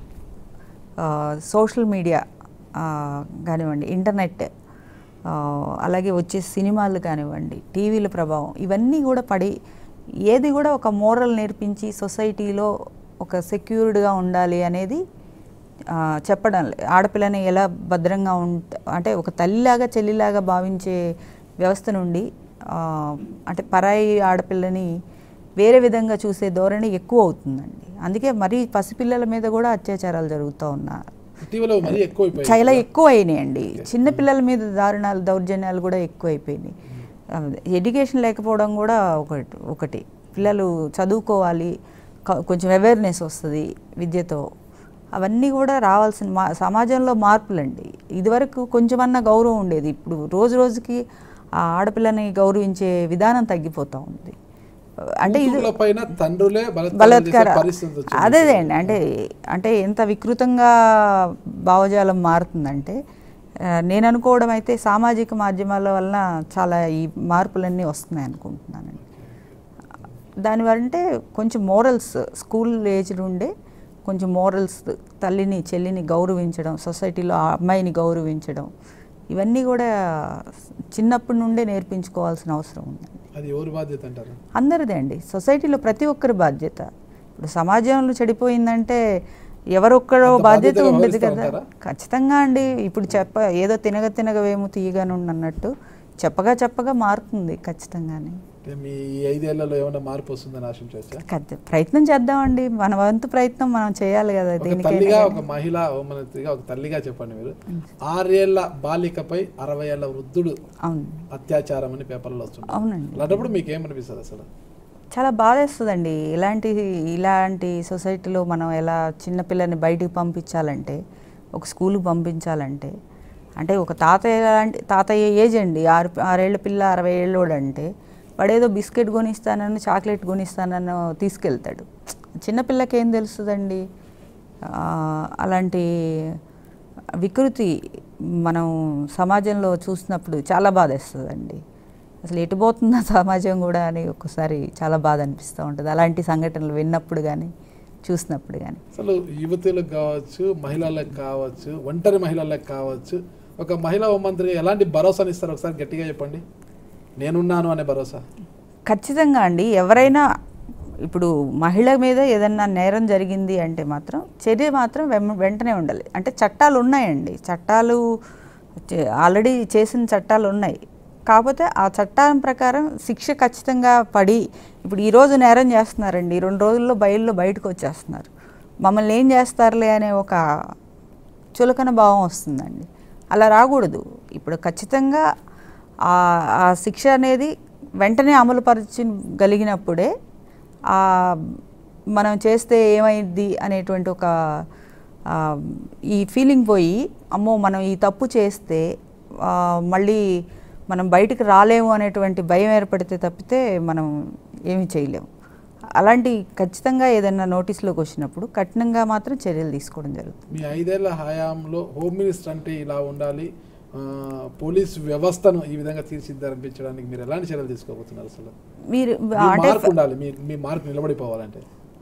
ఆ, సోషల్ మీడియా ఆ, కానివ్వండి ఇంటర్నెట్ ఆ, అలాగే వచ్చే సినిమాలు కానివ్వండి టీవీల ప్రభావం ఇవన్నీ కూడా పడి ఏది కూడా ఒక మోరల్ నేర్పించి సొసైటీలో ఒక సెక్యూర్డ్గా ఉండాలి అనేది ఆ, చెప్పడం లే- ఆడపిల్లని ఎలా భద్రంగా ఉంట అంటే ఒక తల్లిలాగా చెల్లిలాగా భావించే వ్యవస్థ నుండి ఆ, అంటే పరాయి ఆడపిల్లని వేరే విధంగా చూసే ధోరణి ఎక్కువ అవుతుందండి అందుకే మరీ పసిపిల్లల మీద కూడా అత్యాచారాలు జరుగుతూ ఉన్నారు ఇటీవల మరీ ఎక్కువైపోయాయి చాలా ఎక్కువ అయినాయండి చిన్న పిల్లల మీద దారుణాలు దౌర్జన్యాలు కూడా ఎక్కువ అయిపోయినాయి ఎడ్యుకేషన్ లేకపోవడం కూడా ఒకటి ఒకటి పిల్లలు చదువుకోవాలి క- కొంచెం అవేర్నెస్ వస్తుంది విద్యతో అవన్నీ కూడా రావాల్సిన మా సమాజంలో మార్పులండి ఇదివరకు కొంచెమన్నా గౌరవం ఉండేది ఇప్పుడు రోజు రోజుకి ఆ ఆడపిల్లని గౌరవించే విధానం తగ్గిపోతూ ఉంది అంటే ఇది కూతుర్ల పైన తండ్రులే బలాత్కారం బలాత్కార చేసే పరిస్థితి వచ్చింది అదే అండి అంటే అంటే ఎంత వికృతంగా భావజాలం మారుతుందంటే ఆ, నేను అనుకోవడం అయితే సామాజిక మాధ్యమాల వలన చాలా ఈ మార్పులన్నీ వస్తున్నాయి అనుకుంటున్నానండి దానివల్ల అంటే కొంచెం మోరల్స్ స్కూల్ ఏజ్ నుండే కొంచెం మోరల్స్ తల్లిని చెల్లిని గౌరవించడం సొసైటీలో ఆ అమ్మాయిని గౌరవించడం ఇవన్నీ కూడా చిన్నప్పటి నుండే నేర్పించుకోవాల్సిన అవసరం ఉంది అది ఎవరి బాధ్యత అంటారు అందరిదే అండి సొసైటీలో ప్రతి ఒక్కరి బాధ్యత ఇప్పుడు సమాజంలో చెడిపోయిందంటే ఎవరొక్కరో అంత బాధ్యత బాధ్యతగా ఉండదు వ్యవహరిస్తా కదా ఉంటారా? ఖచ్చితంగా అండి ఇప్పుడు చెప్ప ఏదో తినగ తినగవేమో తీయగాను అన్నట్టు చెప్పగా చెప్పగా మారుతుంది ఖచ్చితంగానే అంటే మీ ఈ ఐదేళ్లలో ఏమైనా మార్పు వస్తుందని ఆశించవచ్చా ఖచ్చి- ప్రయత్నం చేద్దామండి మన వంతు ప్రయత్నం మనం చేయాలి కదా ఒక దేనికైనా తల్లిగా కానీ. ఒక మహిళ హోంమంత్రిగా ఒక తల్లిగా చెప్పండి మీరు ఆరేళ్ల బాలికపై అరవై ఏళ్ల వృద్ధుడు అవును అత్యాచారం అని పేపర్లో వస్తుంది అవునండి అలాంటప్పుడు మీకు ఏమనిపిస్తుంది అసలు చాలా బాధేస్తుందండి ఇలాంటి ఇలాంటి సొసైటీలో మనం ఎలా చిన్నపిల్లని బయటికి పంపించాలంటే ఒక స్కూల్కి పంపించాలంటే అంటే ఒక తాతయ్య లాంటి తాతయ్య ఏజ్ అండి ఆరు ఆరేళ్ల పిల్ల అరవై ఏళ్ళోడు అంటే వాడేదో బిస్కెట్ కొనిస్తానని చాక్లెట్ కొనిస్తానని తీసుకెళ్తాడు చిన్నపిల్లకి ఏం తెలుస్తుందండి ఆ, అలాంటి వికృతి మనం సమాజంలో చూసినప్పుడు చాలా బాధేస్తుందండి అసలు ఎటు పోతుందా సమాజం కూడా అని ఒక్కసారి చాలా బాధ అనిపిస్తూ ఉంటుంది అలాంటి సంఘటనలు విన్నప్పుడు కానీ చూసినప్పుడు కానీ అసలు యువతులకు కావచ్చు మహిళలకు కావచ్చు ఒంటరి మహిళలకు కావచ్చు ఒక మహిళా హోంమంత్రిగా ఎలాంటి భరోసాని ఇస్తారు ఒకసారి గట్టిగా చెప్పండి నేనున్నాను అనే భరోసా ఖచ్చితంగా అండి ఎవరైనా ఇప్పుడు మహిళ మీద ఏదన్నా నేరం జరిగింది అంటే మాత్రం చర్య మాత్రం వెం- వెంటనే ఉండాలి అంటే చట్టాలు ఉన్నాయండి చట్టాలు చే- ఆల్రెడీ చేసిన చట్టాలు ఉన్నాయి కాకపోతే ఆ చట్టం ప్రకారం శిక్ష ఖచ్చితంగా పడి ఇప్పుడు ఈరోజు నేరం చేస్తున్నారండి రెండు రోజుల్లో బయల్లో బయటకు వచ్చేస్తున్నారు మమ్మల్ని ఏం చేస్తారులే అనే ఒక చులకన భావం వస్తుందండి అలా రాకూడదు ఇప్పుడు ఖచ్చితంగా ఆ ఆ శిక్ష అనేది వెంటనే అమలు పరచగలిగినప్పుడే ఆ మనం చేస్తే ఏమైంది అనేటువంటి ఒక ఆ, ఈ ఫీలింగ్ పోయి అమ్మో మనం ఈ తప్పు చేస్తే ఆ, మళ్ళీ మనం బయటికి రాలేము అనేటువంటి భయం ఏర్పడితే తప్పితే మనం ఏమీ చేయలేము అలాంటి ఖచ్చితంగా ఏదైనా నోటీస్లోకి వచ్చినప్పుడు కఠినంగా మాత్రం చర్యలు తీసుకోవడం జరుగుతుంది మీ ఐదేళ్ల హయాంలో హోమ్ మినిస్టర్ అంటే ఇలా ఉండాలి ఆ, పోలీస్ వ్యవస్థను ఈ విధంగా తీర్చిదిద్దారనిపించడానికి మీరు ఎలాంటి చర్యలు తీసుకోబోతున్నారు అసలు మీరు మీ అంటే మార్పు ఉండాలి మీ మీ మార్పు నిలబడిపోవాలంటే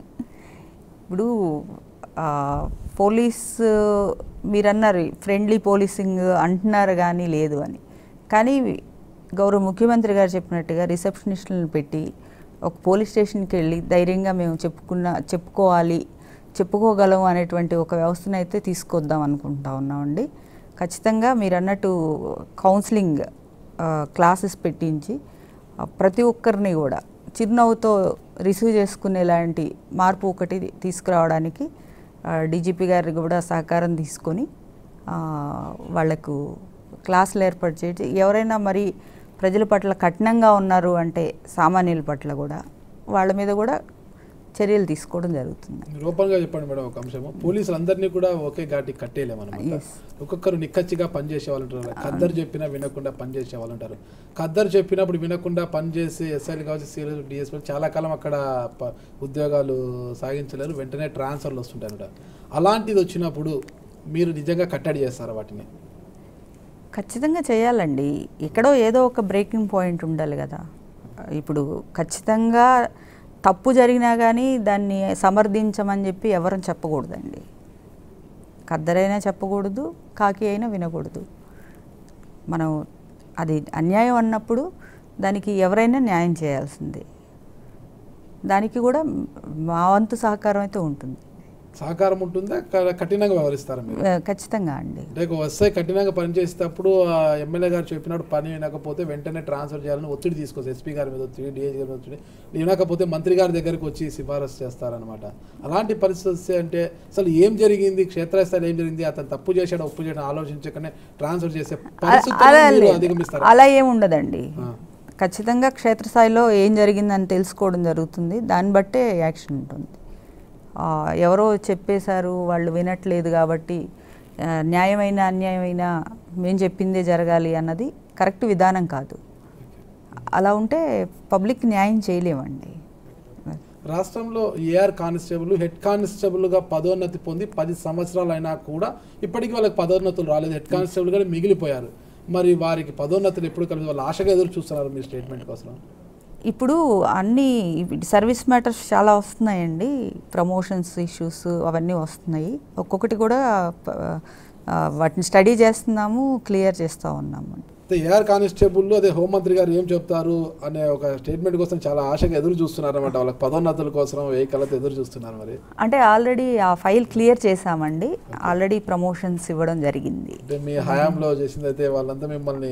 ఇప్పుడు ఆ, పోలీస్ మీరన్నారు ఫ్రెండ్లీ పోలీసింగ్ అంటున్నారు కానీ లేదు అని కానీ గౌరవ ముఖ్యమంత్రి గారు చెప్పినట్టుగా రిసెప్షనిస్టులను పెట్టి ఒక పోలీస్ స్టేషన్కి వెళ్ళి ధైర్యంగా మేము చెప్పుకున్న చెప్పుకోవాలి చెప్పుకోగలం అనేటువంటి ఒక వ్యవస్థను అయితే తీసుకొద్దాం అనుకుంటా ఉన్నామండి ఖచ్చితంగా మీరు అన్నట్టు కౌన్సిలింగ్ ఆ, క్లాసెస్ పెట్టించి ఆ, ప్రతి ఒక్కరిని కూడా చిరునవ్వుతో రిసీవ్ చేసుకునేలాంటి మార్పు ఒకటి తీసుకురావడానికి డీజీపీ గారి కూడా సహకారం తీసుకొని ఆ, వాళ్లకు క్లాసులు ఏర్పాటు చేసి ఎవరైనా మరి ప్రజల పట్ల కఠినంగా ఉన్నారు అంటే సామాన్యుల పట్ల కూడా వాళ్ళ మీద కూడా చర్యలు తీసుకోవడం జరుగుతుంది మీరు ఓపెన్గా చెప్పండి మేడం ఒక అంశము పోలీసులు అందరినీ కూడా ఒకే ఘాటి కట్టేయలేము అనమాట Yes. ఒక్కొక్కరు నిక్కచ్చిగా పనిచేసే వాళ్ళు ఉంటారు ఖద్దరు చెప్పినా వినకుండా పనిచేసే వాళ్ళు ఉంటారు ఖద్దరు చెప్పినప్పుడు వినకుండా పనిచేసి ఎస్ఐలు కావచ్చు సీఎల్ డిఎస్పీ చాలా కాలం అక్కడ ప- ఉద్యోగాలు సాగించలేరు వెంటనే ట్రాన్స్ఫర్లు వస్తుంటాయి అనమాట అలాంటిది వచ్చినప్పుడు మీరు నిజంగా కట్టడి చేస్తారా వాటిని ఖచ్చితంగా చేయాలండి ఎక్కడో ఏదో ఒక బ్రేకింగ్ పాయింట్ ఉండాలి కదా ఇప్పుడు ఖచ్చితంగా తప్పు జరిగినా కానీ దాన్ని సమర్థించమని చెప్పి ఎవరు చెప్పకూడదండి ఖద్దరైనా చెప్పకూడదు కాకి అయినా వినకూడదు మనం అది అన్యాయం అన్నప్పుడు దానికి ఎవరైనా న్యాయం చేయాల్సిందే దానికి కూడా మా వంతు సహకారం అయితే ఉంటుంది సహకారం ఉంటుందా క- కఠినంగా వ్యవహరిస్తారా మీరు ఆ, ఖచ్చితంగా అండి అంటే ఒక ఎస్ఐ కఠినంగా పనిచేసేటప్పుడు ఆ ఎమ్మెల్యే గారు చెప్పినప్పుడు పని వినకపోతే వెంటనే ట్రాన్స్ఫర్ చేయాలని ఒత్తిడి తీసుకొచ్చి ఎస్పీ గారి మీద ఒత్తిడి డిఐజీ గారి మీద ఒత్తిడి వినకపోతే మంత్రి గారి దగ్గరికి వచ్చి సిఫారసు చేస్తారనమాట అలాంటి పరిస్థితి వస్తే అంటే అసలు ఏం జరిగింది క్షేత్రస్థాయిలో ఏం జరిగింది అతను తప్పు చేశాడు ఒప్పు చేయడం ఆలోచించకనే ట్రాన్స్ఫర్ చేసే అలా పరిస్థితులు మీరు లేదు. అధిగమిస్తారు అలా ఏమి ఉండదండి ఆ. ఖచ్చితంగా క్షేత్రస్థాయిలో ఏం జరిగిందని తెలుసుకోవడం జరుగుతుంది దాన్ని బట్టే యాక్షన్ ఉంటుంది ఆ, ఎవరో చెప్పేశారు వాళ్ళు వినట్లేదు కాబట్టి ఆ, న్యాయమైన అన్యాయమైన మేము చెప్పిందే జరగాలి అన్నది కరెక్ట్ విధానం కాదు అలా ఉంటే పబ్లిక్ న్యాయం చేయలేమండి రాష్ట్రంలో ఏఆర్ కానిస్టేబుల్ హెడ్ కానిస్టేబుల్గా పదోన్నతి పొంది పది సంవత్సరాలు అయినా కూడా ఇప్పటికీ వాళ్ళకి పదోన్నతులు రాలేదు హెడ్ కానిస్టేబుల్గా మిగిలిపోయారు మరి వారికి పదోన్నతులు ఎప్పుడు కలిసి వాళ్ళు ఆశగా ఎదురు చూస్తున్నారు మీ స్టేట్మెంట్ కోసం ఇప్పుడు అన్ని సర్వీస్ మ్యాటర్స్ చాలా వస్తున్నాయండి ప్రమోషన్స్ ఇష్యూస్ అవన్నీ వస్తున్నాయి ఒక్కొక్కటి కూడా ప- ఆ, వాటిని స్టడీ చేస్తున్నాము క్లియర్ చేస్తూ ఉన్నాము అయితే ఏఆర్ కానిస్టేబుల్ అదే హోంమంత్రి గారు ఏం చెప్తారు అనే ఒక స్టేట్మెంట్ కోసం చాలా ఆశగా ఎదురు చూస్తున్నారు అనమాట వాళ్ళకి పదోన్నతుల కోసం ఏ కళతో ఎదురు చూస్తున్నారు మరి అంటే ఆల్రెడీ ఆ ఫైల్ క్లియర్ చేశామండి ఆల్రెడీ ప్రమోషన్స్ ఇవ్వడం జరిగింది అంటే మీ హయాంలో చేసింది అయితే వాళ్ళంతా మిమ్మల్ని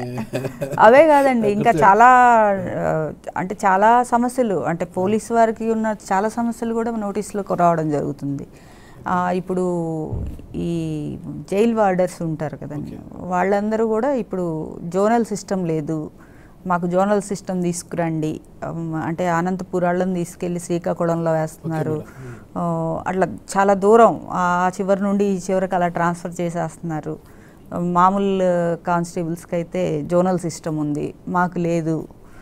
అవే కాదండి ఇంకా చాలా ఆ, అంటే చాలా సమస్యలు అంటే పోలీస్ వారికి ఉన్న చాలా సమస్యలు కూడా నోటీసులకు రావడం జరుగుతుంది ఆ, ఇప్పుడు ఈ జైల్ వార్డర్స్ ఉంటారు కదండి వాళ్ళందరూ కూడా ఇప్పుడు జోనల్ సిస్టమ్ లేదు మాకు జోనల్ సిస్టమ్ తీసుకురండి అమ్, అంటే అనంతపురం వాళ్ళని తీసుకెళ్ళి శ్రీకాకుళంలో వేస్తున్నారు ఆ, అట్లా చాలా దూరం ఆ చివరి నుండి ఈ చివరికి అలా ట్రాన్స్ఫర్ చేసేస్తున్నారు మామూలు కానిస్టేబుల్స్కి అయితే జోనల్ సిస్టమ్ ఉంది మాకు లేదు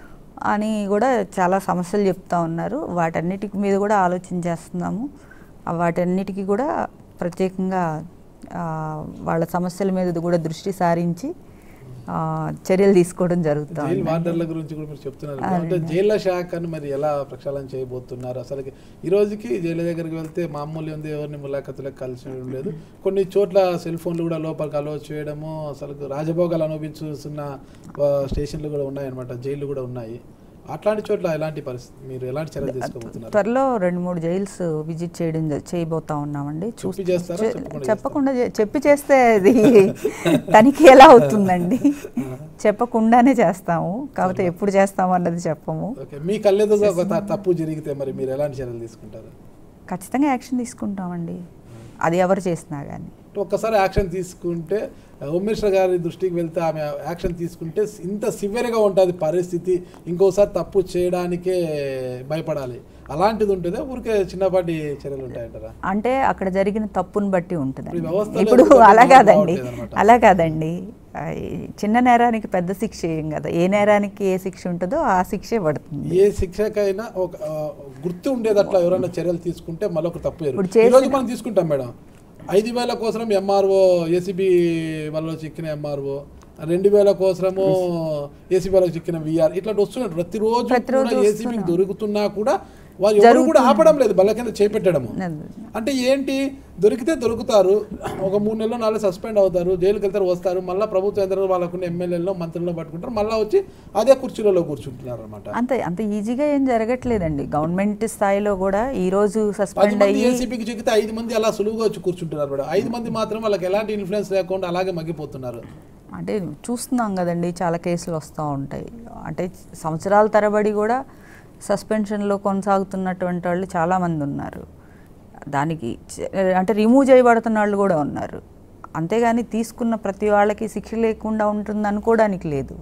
అని కూడా చాలా సమస్యలు చెప్తా ఉన్నారు వాటన్నిటి మీద కూడా ఆలోచన చేస్తున్నాము ఆ వాటన్నిటికీ కూడా ప్రత్యేకంగా ఆ, వాళ్ళ సమస్యల మీద కూడా దృష్టి సారించి ఆ, చర్యలు తీసుకోవడం జరుగుతూ జైలు ఉంది వార్డర్ల గురించి కూడా మీరు చెప్తున్నారు అంటే జైళ్ళ శాఖను మరి ఎలా ప్రక్షాళన చేయబోతున్నారు అసలు ఈ రోజుకి జైలు దగ్గరికి వెళ్తే మామూలు ఉంది ఎవరిని ములాఖతులకు కలిసి ఉండలేదు కొన్ని చోట్ల సెల్ ఫోన్లు కూడా లోపలికి అలో చేయడము అసలు రాజభోగాలు అనుభవించుతున్న ఆ, స్టేషన్లు కూడా ఉన్నాయన్నమాట జైళ్ళు కూడా ఉన్నాయి అట్లాంటి చోట్ల ఎలాంటి పరిస్థితి మీరు ఎలాంటి చర్యలు తీసుకోబోతున్నారు త్వరలో రెండు మూడు జైల్స్ విజిట్ చేయడం జ- చేయబోతా ఉన్నామండి చెప్పి చేస్తారా చే- చెప్పకుండా చెప్పకుండా చే- చెప్పి చేస్తే అది తనిఖీ ఎలా అవుతుందండి చెప్పకుండానే చేస్తాము కాకపోతే ఎప్పుడు చేస్తాము అన్నది చెప్పము ఓకే మీ కళ్ళెదుగా ఒక త- తప్పు జరిగితే మరి మీరు ఎలాంటి చర్యలు తీసుకుంటారు ఖచ్చితంగా యాక్షన్ తీసుకుంటామండి అది ఎవరు చేసినా కానీ ఒక్కసారి యాక్షన్ తీసుకుంటే హోమ్ మినిస్టర్ గారి దృష్టికి వెళ్తే ఆమె యాక్షన్ తీసుకుంటే ఇంత సివియర్గా ఉంటుంది పరిస్థితి ఇంకోసారి తప్పు చేయడానికే భయపడాలి అలాంటిది ఉంటుందా ఊరికే చిన్నపాటి చర్యలు ఉంటాయంటారా అంటే అక్కడ జరిగిన తప్పుని బట్టి ఉంటుంది ఇప్పుడు వ్యవస్థలో ఇప్పుడు ఎందుకంటే అలా మార్పు కాదండి రావట్లేదన్నమాట. అలా కాదండి ఆ, ఈ చిన్న నేరానికి పెద్ద శిక్ష ఏం కదా ఏ నేరానికి ఏ శిక్ష ఉంటుందో ఆ శిక్షే పడుతుంది ఏ శిక్షకైనా ఒక ఆ, గుర్తు ఉండేది అట్లా ఎవరైనా చర్యలు తీసుకుంటే మరొక తప్పు వేరు. ఇప్పుడు చేసిన- ఈ రోజు మనం తీసుకుంటాం మేడం ఐదు వేల కోసం ఎంఆర్ఓ ఏసీబీ వల్ల చిక్కిన ఎంఆర్ఓ రెండు వేల కోసము ఏసీబీ వాళ్ళకి చిక్కిన విఆర్ ఇట్లా వస్తున్నాయి ప్రతిరోజు ప్రతిరోజు కూడా ఏసీబీకి దొరుకుతున్నా కూడా వారు ఎవరు కూడా ఆపడం లేదు బల్ల కింద చేపెట్టడము అంటే ఏంటి దొరికితే దొరుకుతారు ఒక మూడు నెలలు నాలుగు సస్పెండ్ అవుతారు జైలుకి వెళ్తారు వస్తారు మళ్ళీ ప్రభుత్వ యంత్రాలు వాళ్ళకున్న ఎమ్మెల్యేలను మంత్రులను పట్టుకుంటారు మళ్ళీ వచ్చి అదే కుర్చీలలో కూర్చుంటున్నారు అనమాట అంత అంత ఈజీగా ఏం జరగట్లేదండి గవర్నమెంట్ స్థాయిలో కూడా ఈ రోజు పది సస్పెండ్ మంది అయ్యి ఏసీబీకి చెక్కితే ఐదు మంది అలా సులువుగా వచ్చి కూర్చుంటున్నారు మేడం ఐదు మంది మాత్రం వాళ్ళకి ఎలాంటి ఇన్ఫ్లుయెన్స్ లేకుండా అలాగే మగ్గిపోతున్నారు అంటే చూస్తున్నాం కదండి చాలా కేసులు వస్తూ ఉంటాయి అంటే సంవత్సరాల తరబడి కూడా సస్పెన్షన్లో కొనసాగుతున్నటువంటి వాళ్ళు చాలామంది ఉన్నారు దానికి చ- అంటే రిమూవ్ చేయబడుతున్న వాళ్ళు కూడా ఉన్నారు అంతేగాని తీసుకున్న ప్రతి వాళ్ళకి శిక్ష లేకుండా ఉంటుంది అనుకోవడానికి లేదు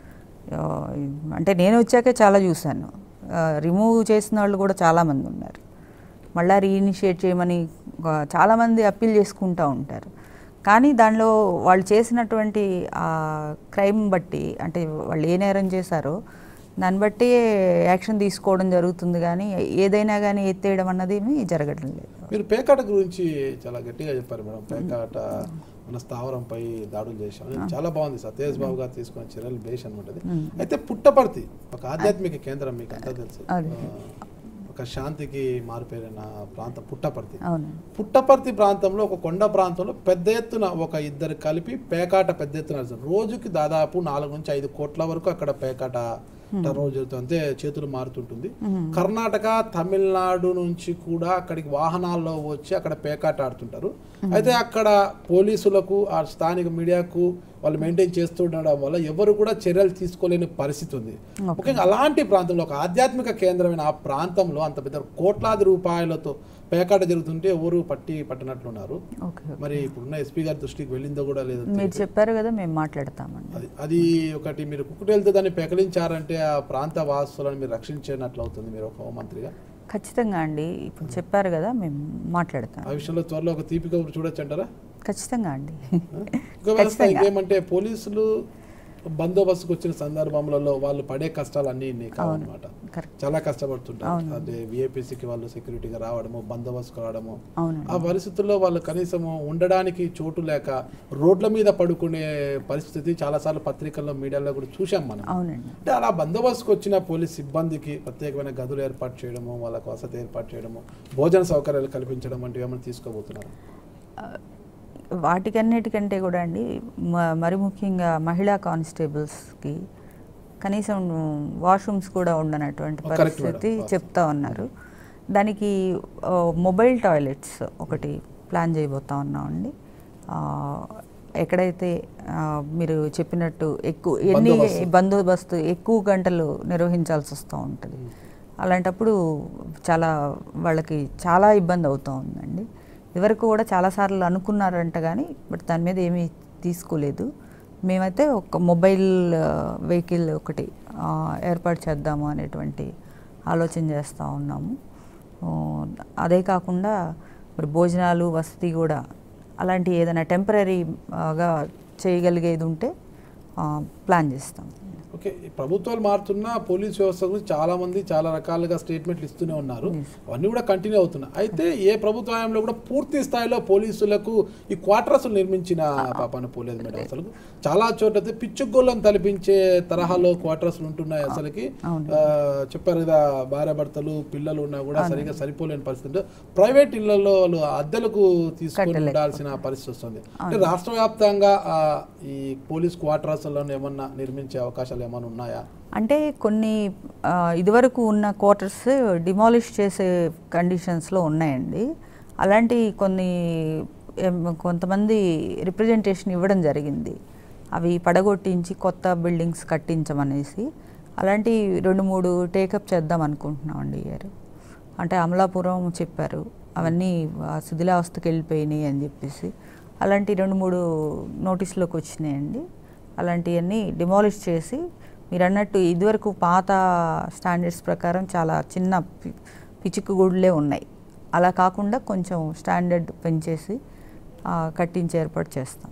ఆ, అంటే నేను వచ్చాకే చాలా చూశాను రిమూవ్ చేసిన వాళ్ళు కూడా చాలామంది ఉన్నారు మళ్ళీ రీఇనిషియేట్ చేయమని ఆ, చాలామంది అప్పీల్ చేసుకుంటూ ఉంటారు కానీ దానిలో వాళ్ళు చేసినటువంటి ఆ క్రైమ్ బట్టి అంటే వాళ్ళు ఏ నేరం చేశారో దాన్ని బట్టి యాక్షన్ తీసుకోవడం జరుగుతుంది కానీ ఏదైనా కానీ ఎత్తేయడం అన్నది ఏమీ జరగడం లేదు మీరు పేకాట గురించి చాలా గట్టిగా చెప్పారు మేడం పేకాట మన స్థావరంపై దాడులు చేశాం అది చాలా బాగుంది సతేష్ బాబు గారు తీసుకున్న చర్యలు బేష్ అనమాట అది అయితే పుట్టపర్తి ఒక ఆధ్యాత్మిక కేంద్రం మీకు అంతా తెలుసు అదే. ఆ, ఒక శాంతికి మారిపోయిన ప్రాంతం పుట్టపర్తి అవును పుట్టపర్తి ప్రాంతంలో ఒక కొండ ప్రాంతంలో పెద్ద ఎత్తున ఒక ఇద్దరు కలిపి పేకాట పెద్ద ఎత్తున నడుస్తుంది. రోజుకి దాదాపు నాలుగు నుంచి ఐదు కోట్ల వరకు అక్కడ పేకాట టర్నోవర్ జరుగుతుంది అంతే చేతులు మారుతుంటుంది కర్ణాటక తమిళనాడు నుంచి కూడా అక్కడికి వాహనాల్లో వచ్చి అక్కడ పేకాట ఆడుతుంటారు అయితే అక్కడ పోలీసులకు ఆ స్థానిక మీడియాకు వాళ్ళు మెయింటైన్ చేస్తుండడం వల్ల ఎవరు కూడా చర్యలు తీసుకోలేని పరిస్థితి ఉంది ముఖ్యంగా అలాంటి ప్రాంతంలో ఒక ఆధ్యాత్మిక కేంద్రమైన ఆ ప్రాంతంలో అంత పెద్ద కోట్లాది రూపాయలతో పేకాట జరుగుతుంటే ఎవరు పట్టి పట్టినట్లున్నారు ఓకే మరి ఇప్పుడున్న ఎస్పీ గారి దృష్టికి వెళ్ళిందో కూడా లేదు మీరు చెప్పారు కదా మేము మాట్లాడతామండి అది అది ఒకటి మీరు కుక్కుటి వెళ్తే దాన్ని పెకలించారంటే ఆ ప్రాంత వాసులను మీరు రక్షించినట్లు అవుతుంది మీరు ఒక హోంమంత్రిగా ఖచ్చితంగా అండి ఇప్పుడు చెప్పారు కదా మేము మాట్లాడతాం ఆ విషయంలో త్వరలో ఒక తీపి కబురు చూడొచ్చు అంటారా ఖచ్చితంగా అండి ఇంకో వ్యవస్థ ఖచ్చితంగా. ఇంకేమంటే పోలీసులు బందోబస్తుకు వచ్చిన సందర్భంలో వాళ్ళు పడే కష్టాలు అన్ని ఇన్ని కావన్నమాట కరెక్ట్ చాలా కష్టపడుతుంటారు అవును. అంటే విఐపీసీకి వాళ్ళు సెక్యూరిటీగా రావడము బందోబస్తు రావడము అవును ఆ పరిస్థితుల్లో వాళ్ళు కనీసం ఉండడానికి చోటు లేక రోడ్ల మీద పడుకునే పరిస్థితి చాలాసార్లు పత్రికల్లో మీడియాలో కూడా చూసాం మనం అవునండి అంటే అలా బందోబస్తుకు వచ్చిన పోలీస్ సిబ్బందికి ప్రత్యేకమైన గదులు ఏర్పాటు చేయడము వాళ్ళకు వసతి ఏర్పాటు చేయడము భోజన సౌకర్యాలు కల్పించడం వంటివి ఏమైనా తీసుకోబోతున్నారు వాటికన్నిటికంటే కూడా అండి మ- మరి ముఖ్యంగా మహిళా కానిస్టేబుల్స్కి కనీసం వాష్రూమ్స్ కూడా ఉండనటువంటి Oh, correct, పరిస్థితి madam. చెప్తా ఉన్నారు దానికి ఆ, మొబైల్ టాయిలెట్స్ ఒకటి ప్లాన్ చేయబోతా ఉన్నామండి ఆ, ఎక్కడైతే ఆ, మీరు చెప్పినట్టు ఎక్కువ ఎన్ని బందోబస్తు. బందోబస్తు ఎక్కువ గంటలు నిర్వహించాల్సి వస్తూ ఉంటుంది అలాంటప్పుడు చాలా వాళ్ళకి చాలా ఇబ్బంది అవుతూ ఉందండి ఇదివరకు కూడా చాలాసార్లు అనుకున్నారంట కానీ బట్ దాని మీద ఏమీ తీసుకోలేదు మేమైతే ఒక మొబైల్ వెహికల్ ఒకటి ఆ, ఏర్పాటు చేద్దాము అనేటువంటి ఆలోచన చేస్తూ ఉన్నాము ఆ, అదే కాకుండా మరి భోజనాలు వసతి కూడా అలాంటి ఏదైనా టెంపరీగా చేయగలిగేది ఉంటే ఆ, ప్లాన్ చేస్తాం ఓకే ఈ ప్రభుత్వాలు మారుతున్నా పోలీస్ వ్యవస్థ గురించి చాలా మంది చాలా రకాలుగా స్టేట్మెంట్లు ఇస్తూనే ఉన్నారు అవన్నీ కూడా కంటిన్యూ అవుతున్నాయి అయితే ఏ ప్రభుత్వంలో కూడా పూర్తి స్థాయిలో పోలీసులకు ఈ క్వార్టర్స్ నిర్మించిన పాపాన పోలేదు మేడం అసలు చాలా చోట్ల అయితే పిచ్చుగోళ్ళని తలపించే తరహాలో క్వార్టర్స్ ఉంటున్నాయి అసలుకి అవును. ఆ, చెప్పారు కదా భార్య భర్తలు పిల్లలు ఉన్నా కూడా సరిగా సరిపోలేని పరిస్థితి ప్రైవేట్ ఇళ్లలో వాళ్ళు అద్దెలకు తీసుకొని కట్టలేక. ఉండాల్సిన పరిస్థితి వస్తుంది అంటే రాష్ట్ర వ్యాప్తంగా ఆ, ఈ పోలీస్ క్వార్టర్స్ ఏమన్నా నిర్మించే అవకాశాలు ఏమైనా ఉన్నాయా అంటే కొన్ని ఆ, ఇదివరకు ఉన్న క్వార్టర్స్ డిమాలిష్ చేసే కండిషన్స్లో ఉన్నాయండి అలాంటి కొన్ని ఎం, కొంతమంది రిప్రజెంటేషన్ ఇవ్వడం జరిగింది అవి పడగొట్టించి కొత్త బిల్డింగ్స్ కట్టించమనేసి అలాంటి రెండు మూడు టేకప్ చేద్దాం అనుకుంటున్నామండి ఈ ఇయర్ అంటే అమలాపురం చెప్పారు అవన్నీ ఆ శిథిలావస్థకి వెళ్ళిపోయినాయి అని చెప్పేసి అలాంటి రెండు మూడు నోటీసులోకి వచ్చినాయండి అలాంటివన్నీ డిమాలిష్ చేసి మీరు అన్నట్టు ఇదివరకు పాత స్టాండర్డ్స్ ప్రకారం చాలా చిన్న పి- పిచ్చుకు గుడులే ఉన్నాయి అలా కాకుండా కొంచెం స్టాండర్డ్ పెంచేసి ఆ, కట్టించి ఏర్పాటు చేస్తాం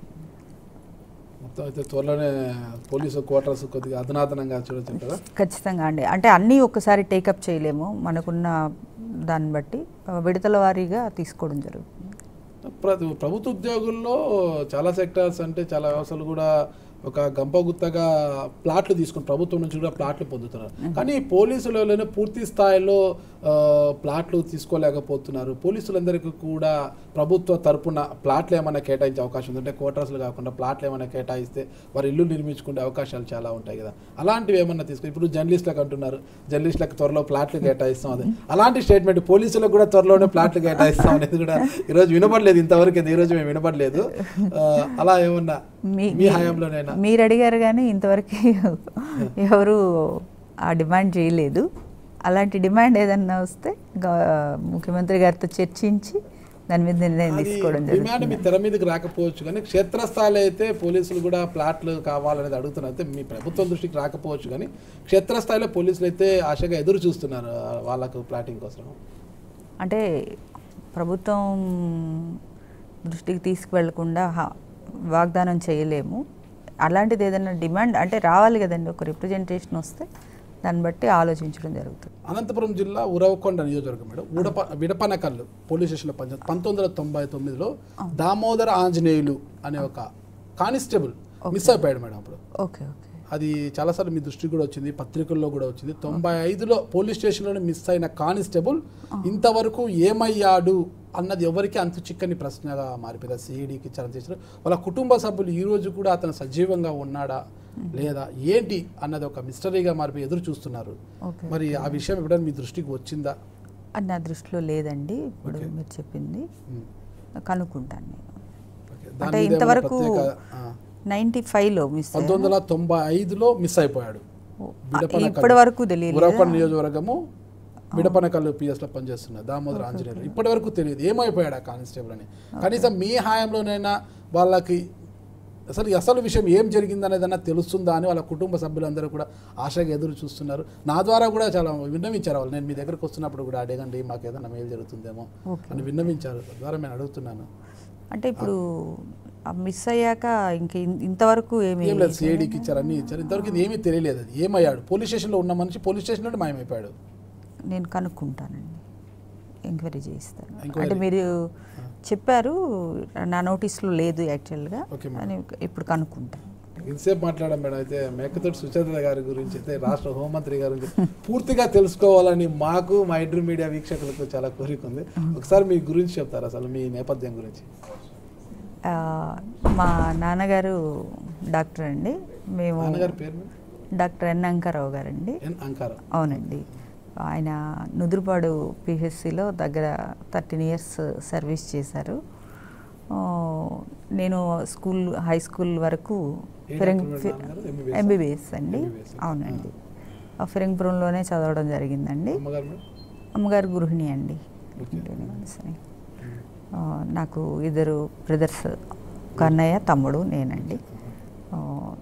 మొత్తం అయితే త్వరలోనే పోలీసు క్వార్టర్స్ కొద్దిగా అధునాతనంగా చూడొచ్చు కదా ఖచ్చితంగా అండి అంటే అన్నీ ఒక్కసారి టేకప్ చేయలేము మనకున్న దాన్ని బట్టి ఆ, విడతల వారీగా తీసుకోవడం జరుగుతుంది ప్ర- ప్రభుత్వ ఉద్యోగుల్లో చాలా సెక్టార్స్ అంటే చాలా వ్యవస్థలు కూడా ఒక గంపగుత్తగా ప్లాట్లు తీసుకుని ప్రభుత్వం నుంచి కూడా ప్లాట్లు పొందుతున్నారు కానీ పోలీసులలోనే పూర్తి స్థాయిలో ఆ, ప్లాట్లు తీసుకోలేకపోతున్నారు పోలీసులందరికీ కూడా ప్రభుత్వ తరపున ప్లాట్లు ఏమైనా కేటాయించే అవకాశం ఉంది అంటే క్వార్టర్స్లు కాకుండా ప్లాట్లు ఏమైనా కేటాయిస్తే వారి ఇల్లు నిర్మించుకునే అవకాశాలు చాలా ఉంటాయి కదా అలాంటివి ఏమన్నా తీసుకో ఇప్పుడు జర్నలిస్టులకు అంటున్నారు జర్నలిస్టులకు త్వరలో ప్లాట్లు కేటాయిస్తాం అదే అలాంటి స్టేట్మెంట్ పోలీసులకు కూడా త్వరలోనే ప్లాట్లు కేటాయిస్తాం అనేది కూడా ఈరోజు వినపడలేదు ఇంతవరకు ఈ రోజు మేము వినపడలేదు ఆ, అలా ఏమన్నా మీ మీ హయాంలోనైనా మీరు అడిగారు కానీ ఇంతవరకు ఎవరు ఆ డిమాండ్ చేయలేదు అలాంటి డిమాండ్ ఏదన్నా వస్తే గవ- ముఖ్యమంత్రి గారితో చర్చించి దాని మీద నిర్ణయం అది తీసుకోవడం డిమాండ్ జరుగుతుంది మీ తెర మీదకి రాకపోవచ్చు కానీ క్షేత్రస్థాయిలో అయితే పోలీసులు కూడా ప్లాట్లు కావాలనేది అడుగుతున్నారు అయితే మీ ప్రభుత్వం దృష్టికి రాకపోవచ్చు కానీ క్షేత్రస్థాయిలో పోలీసులు అయితే ఆశగా ఎదురు చూస్తున్నారు ఆ, వాళ్ళకు ప్లాటింగ్ కోసం అంటే ప్రభుత్వం దృష్టికి తీసుకువెళ్లకుండా హా- వాగ్దానం చేయలేము అలాంటిది ఏదైనా డిమాండ్ అంటే రావాలి కదండి ఒక రిప్రజెంటేషన్ వస్తే దాన్ని బట్టి ఆలోచించడం జరుగుతుంది అనంతపురం జిల్లా ఉరవకొండ నియోజకవర్గం మేడం ఉడప విడపనకల్లు పోలీస్ స్టేషన్లో పనిచేస్తుంది పంతొమ్మిది వందల తొంభై తొమ్మిదిలో దామోదర ఆంజనేయులు అనే ఒక కానిస్టేబుల్ మిస్ అయిపోయాడు మేడం అప్పుడు ఓకే ఓకే అది చాలాసార్లు మీ దృష్టికి కూడా వచ్చింది పత్రికల్లో కూడా వచ్చింది తొంభై ఐదులో పోలీస్ స్టేషన్లోనే మిస్ అయిన కానిస్టేబుల్ ఇంతవరకు ఏమయ్యాడు అన్నది ఎవరికి అంతు చిక్కని ప్రశ్నగా మారిపోయింది సిఐడికి చాలా చేశారు వాళ్ళ కుటుంబ సభ్యులు ఈ రోజు కూడా అతను సజీవంగా ఉన్నాడా లేదా ఏంటి అన్నది ఒక మిస్టరీగా మారిపోయి ఎదురు చూస్తున్నారు ఓకే మరి ఆ విషయం ఎప్పుడైనా మీ దృష్టికి వచ్చిందా అది నా దృష్టిలో లేదండి ఇప్పుడు మీరు చెప్పింది ఉమ్. కనుక్కుంటాను నేను ఓకే. అంటే దాని మీద ఏమైనా ఇంతవరకు ప్రత్యేక, ఆ, నైంటీ ఫైవ్లో మిస్ పంతొమ్మిది వందల తొంభై ఐదులో మిస్ అయిపోయాడు విడపనకల్లు. ఇప్పటి వరకు తెలియదు ఉరవకొండ నియోజకవర్గము విడపనకల్లు పిఎస్ లో పనిచేస్తున్నారు దామోదర ఆంజనేయులు ఇప్పటి వరకు తెలియదు ఏమైపోయాడు ఆ కానిస్టేబుల్ అని కనీసం మీ హాయంలోనైనా వాళ్ళకి అసలు ఈ అసలు విషయం ఏం జరిగింది అనేదన్నా తెలుస్తుందా అని వాళ్ళ కుటుంబ సభ్యులందరూ కూడా ఆశగా ఎదురు చూస్తున్నారు నా ద్వారా కూడా చాలా విన్నవించారు వాళ్ళు నేను మీ దగ్గరకు వస్తున్నప్పుడు కూడా అడగండి మాకు ఏదైనా మేలు జరుగుతుందేమో ఓకే. అని విన్నవించారు ద్వారా నేను అడుగుతున్నాను అంటే ఇప్పుడు మిస్ అయ్యాక ఇంక ఇన్- ఇంతవరకు ఏమి ఏం లేదు సిఐడికి ఇచ్చారు అన్ని ఇచ్చారు ఇంతవరకు ఇది ఏమీ తెలియలేదు అది ఏమయ్యాడు పోలీస్ స్టేషన్లో ఉన్న మనిషి పోలీస్ స్టేషన్ నుండి మాయమైపోయాడు నేను కనుక్కుంటానండి ఎంక్వైరీ చేయిస్తాను ఎంక్వైరీ. అంటే మీరు చెప్పారు నా నోటీస్లో లేదు యాక్చువల్గా ఓకే మేడం. అని ఇప్పుడు కనుక్కుంటాను ఇంతసేపు మాట్లాడాం మేడం అయితే మేకతోటి సుచరిత గారి గురించి అయితే రాష్ట్ర హోంమంత్రి గారి గురించి పూర్తిగా తెలుసుకోవాలని మాకు మా ఇంటర్ మీడియా వీక్షకులకు చాలా కోరిక ఉంది ఒకసారి మీ గురించి చెప్తారు అసలు మీ నేపథ్యం గురించి ఆ, మా నాన్నగారు డాక్టర్ అండి మేము నాన్నగారి పేరు మీద? డాక్టర్ ఎన్ అంకారావు గారండి ఎన్ అంకారం అవునండి ఆయన నుదురుపాడు పిహెచ్సిలో దగ్గర థర్టీన్ ఇయర్స్ సర్వీస్ చేశారు ఆ, నేను స్కూల్ హై స్కూల్ వరకు ఏ ఫిరంగ్ డాక్టర్ మేడం నాన్నగారు? MBBS? ఎంబీబీఎస్ అండి MBBS. అవునండి ఆ ఫిరంగిపురంలోనే చదవడం జరిగిందండి అమ్మగారు మేడం అమ్మగారు గృహిణి అండి ఓకే. ఇంట్లోనే మనిషిని. ఆ, నాకు ఇద్దరు బ్రదర్స్ ఒక అన్నయ్య తమ్ముడు నేనండి ఆ,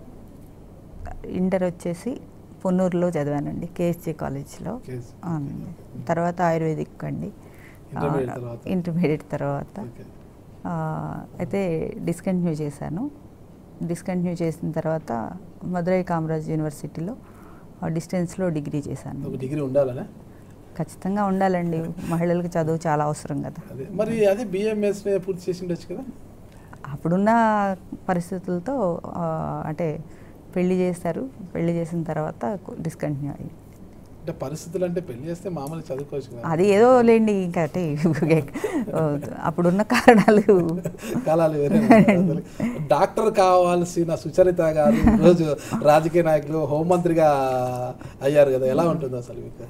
ఇంటర్ వచ్చేసి పొన్నూరులో చదివానండి కేఎస్జే కాలేజ్లో కేస్. అవునండి తర్వాత ఆయుర్వేదిక్ అండి ఇంటర్మీడియట్ తర్వాత? ఇంటర్మీడియట్ తర్వాత ఓకే. ఆ, అయితే డిస్కంటిన్యూ చేశాను డిస్కంటిన్యూ చేసిన తర్వాత మదురై కామరాజ్ యూనివర్సిటీలో డిస్టెన్స్లో డిగ్రీ చేశాను ఒక డిగ్రీ ఉండాలనే ఖచ్చితంగా ఉండాలండి మహిళలకు చదువు చాలా అవసరం కదా అదే మరి అదే బిఎంఎస్ పూర్తి చేసి ఉండొచ్చు కదా అప్పుడున్న పరిస్థితులతో ఆ, అంటే పెళ్లి చేస్తారు పెళ్లి చేసిన తర్వాత డిస్కంటిన్యూ అయ్యింది అంటే పరిస్థితులు అంటే పెళ్లి చేస్తే మామూలు చదువుకోవచ్చు కదా అది ఏదో లేండి ఇంకా అంటే అప్పుడున్న కారణాలు కాలాలు వేరే ఉన్నాయి. అసలు డాక్టర్ కావాల్సిన సుచరిత గారు ఈరోజు రాజకీయ నాయకులు హోంమంత్రిగా అయ్యారు కదా ఎలా ఉంటుంది అసలు మీకు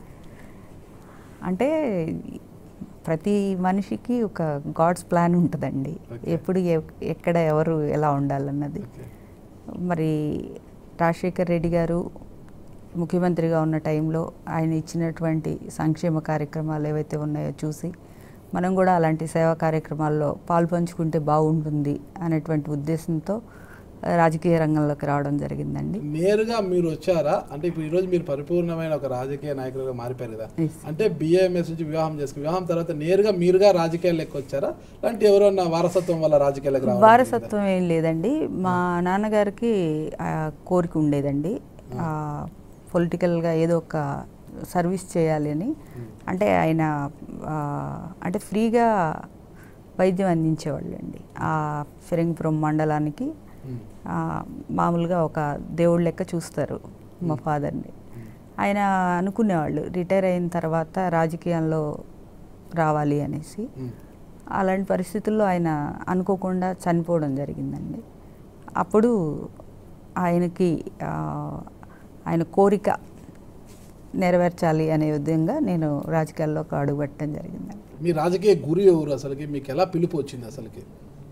అంటే ప్రతి మనిషికి ఒక గాడ్స్ ప్లాన్ ఉంటుందండి Okay. ఎప్పుడు ఎ- ఎక్కడ ఎవరు ఎలా ఉండాలన్నది ఓకే. మరి రాజశేఖర్ రెడ్డి గారు ముఖ్యమంత్రిగా ఉన్న టైంలో ఆయన ఇచ్చినటువంటి సంక్షేమ కార్యక్రమాలు ఏవైతే ఉన్నాయో చూసి మనం కూడా అలాంటి సేవా కార్యక్రమాల్లో పాల్పంచుకుంటే బాగుంటుంది అనేటువంటి ఉద్దేశంతో ఆ, రాజకీయ రంగంలోకి రావడం జరిగిందండి నేరుగా మీరు వచ్చారా అంటే ఇప్పుడు ఈరోజు మీరు పరిపూర్ణమైన ఒక రాజకీయ నాయకులుగా మారిపోయారు కదా Yes. అంటే బిఏఎంఎస్ నుంచి వివాహం చేసుకుని వివాహం తర్వాత నేరుగా మీరుగా రాజకీయాల్లోకి వచ్చారా అంటే ఎవరన్నా వారసత్వం వల్ల రాజకీయాలకు రావడం జరిగిందా? వారసత్వం ఏం లేదండి మా నాన్నగారికి ఆ కోరిక ఉండేదండి పొలిటికల్గా ఏదో ఒక సర్వీస్ చేయాలి అని అంటే ఆయన ఆ, అంటే ఫ్రీగా వైద్యం అందించేవాళ్ళు అండి ఆ ఫిరంగిపురం మండలానికి ఉమ్. ఆ, మామూలుగా ఒక దేవుడి లెక్క చూస్తారు మా ఫాదర్ని ఆయన అనుకునేవాళ్ళు రిటైర్ అయిన తర్వాత రాజకీయంలో రావాలి అనేసి ఉమ్. అలాంటి పరిస్థితుల్లో ఆయన అనుకోకుండా చనిపోవడం జరిగిందండి అప్పుడు ఆయనకి ఆ, ఆయన కోరిక నెరవేర్చాలి అనే విధంగా నేను రాజకీయాల్లోకి అడుగుపెట్టడం జరిగిందండి మీ రాజకీయ గురి ఎవరు అసలుకి మీకు ఎలా పిలుపు వచ్చింది అసలుకి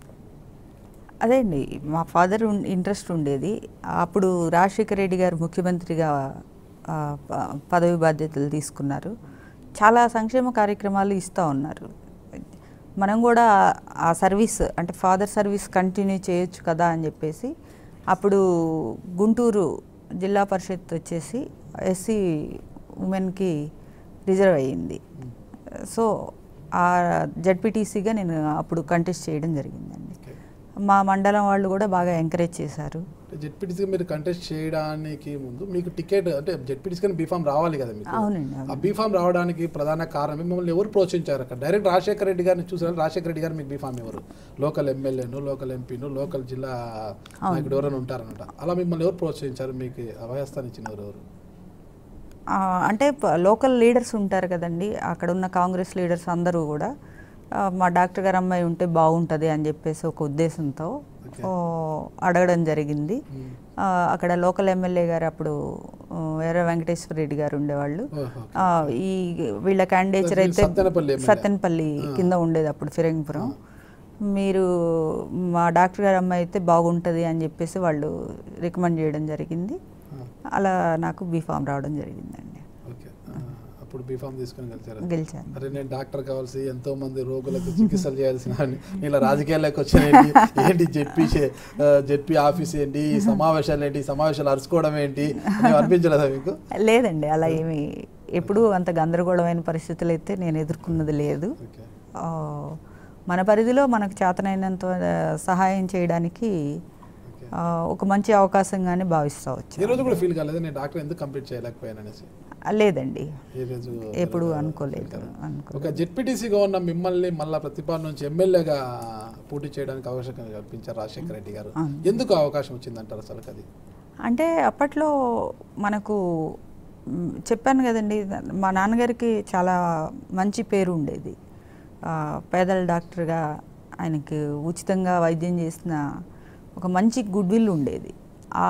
అదే అండి మా ఫాదర్ ఇంట్రెస్ట్ ఉండేది అప్పుడు రాజశేఖర రెడ్డి గారు ముఖ్యమంత్రిగా ఆ, ప- పదవి బాధ్యతలు తీసుకున్నారు చాలా సంక్షేమ కార్యక్రమాలు ఇస్తూ ఉన్నారు మనం కూడా ఆ సర్వీస్ అంటే ఫాదర్ సర్వీస్ కంటిన్యూ చేయొచ్చు కదా అని చెప్పేసి అప్పుడు గుంటూరు జిల్లా పరిషత్ వచ్చేసి ఎస్సీ ఉమెన్కి రిజర్వ్ అయ్యింది సో ఆ జడ్పీటీసీగా నేను అప్పుడు కంటెస్ట్ చేయడం జరిగిందండి ఓకే. మా మండలం వాళ్ళు కూడా బాగా ఎంకరేజ్ చేశారు జెడ్పీటీసీ మీరు కంటెస్ట్ చేయడానికి ముందు మీకు టికెట్ అంటే జెడ్పీటీసీ కానీ బీఫామ్ రావాలి కదా మీకు అవునండి, ఆ అవును. బీఫామ్ రావడానికి ప్రధాన కారణం మిమ్మల్ని ఎవరు ప్రోత్సహించారు అక్కడ డైరెక్ట్ రాజశేఖర రెడ్డి గారిని చూసారు రాజశేఖర రెడ్డి గారు మీకు బీఫామ్ ఎవరు లోకల్ ఎమ్మెల్యేను లోకల్ ఎంపీను లోకల్ జిల్లా నాయకుడు ఎవరైనా ఉంటారనమాట అలా మిమ్మల్ని ఎవరు ప్రోత్సహించారు మీకు అభయస్థాన్ని ఇచ్చినవారు ఎవరు ఆ, అంటే ప- లోకల్ లీడర్స్ ఉంటారు కదండి అక్కడ ఉన్న కాంగ్రెస్ లీడర్స్ అందరూ కూడా ఆ, మా డాక్టర్ గారు అమ్మాయి ఉంటే బాగుంటుంది అని చెప్పేసి ఒక ఉద్దేశంతో Okay. ఓ, అడగడం జరిగింది Hmm. ఆ, అక్కడ లోకల్ ఎమ్మెల్యే గారు అప్పుడు ఆ, ఎర్ర వెంకటేశ్వర రెడ్డి గారు ఉండేవాళ్ళు ఓహో. ఆ, ఈ వీళ్ళ క్యాండిడేచర్ వీళ్ళు అయితే సత్తెనపల్లి ఎమ్మెల్యే. సత్తెనపల్లి కింద ఉండేది అప్పుడు ఫిరంగిపురం మీరు మా డాక్టర్ గారు అమ్మాయి అయితే బాగుంటుంది అని చెప్పేసి వాళ్ళు రికమెండ్ చేయడం జరిగింది ఆ, అలా నాకు బీఫామ్ రావడం జరిగిందండి ఓకే ఆ, అప్పుడు బీఫామ్ తీసుకుని గెలిచారు గెలిచాను అరే నేను డాక్టర్ కావాల్సి ఎంతో మంది రోగులకు చికిత్సలు చేయాల్సిన వాడిని. ఇలా రాజకీయాల్లోకి వచ్చానేంటి ఏంటి జెడ్పీ చే- ఆ, జెడ్పీ ఆఫీస్ ఏంటి ఈ సమావేశాలు ఏంటి ఈ సమావేశాలు అరుచుకోవడం ఏంటి అని అనిపించలేదా మీకు లేదండి అలా ఏమి ఎప్పుడూ అంత గందరగోళమైన పరిస్థితులు అయితే నేను ఎదుర్కొన్నది లేదు ఓకే ఆ, మన పరిధిలో మనకు చేతనైనంత సహాయం చేయడానికి ఓకే ఆ, ఒక మంచి అవకాశంగానే భావిస్తా ఈ వచ్చాను రోజు కూడా ఫీల్ కాలేదు నేను డాక్టర్ ఎందుకు కంప్లీట్ చేయలేకపోయాను అనేసి లేదండి ఈ రోజు ఎప్పుడు feel అనుకోలేదు కాలేదు. అనుకో ఒక జెడ్పీటీసీగా ఉన్న మిమ్మల్ని మళ్ళా ప్రతిపాదన నుంచి ఎమ్మెల్యేగా పోటీ చేయడానికి అవకాశం కల్పించారు రాజశేఖర రెడ్డి గారు అవును. ఎందుకు అవకాశం వచ్చిందంటారు అసలు అది అంటే అప్పట్లో మనకు మ్, చెప్పాను కదండి మా నాన్నగారికి చాలా మంచి పేరు ఉండేది ఆ, పేదల డాక్టర్గా ఆయనకి ఉచితంగా వైద్యం చేసిన ఒక మంచి గుడ్ విల్ ఉండేది ఆ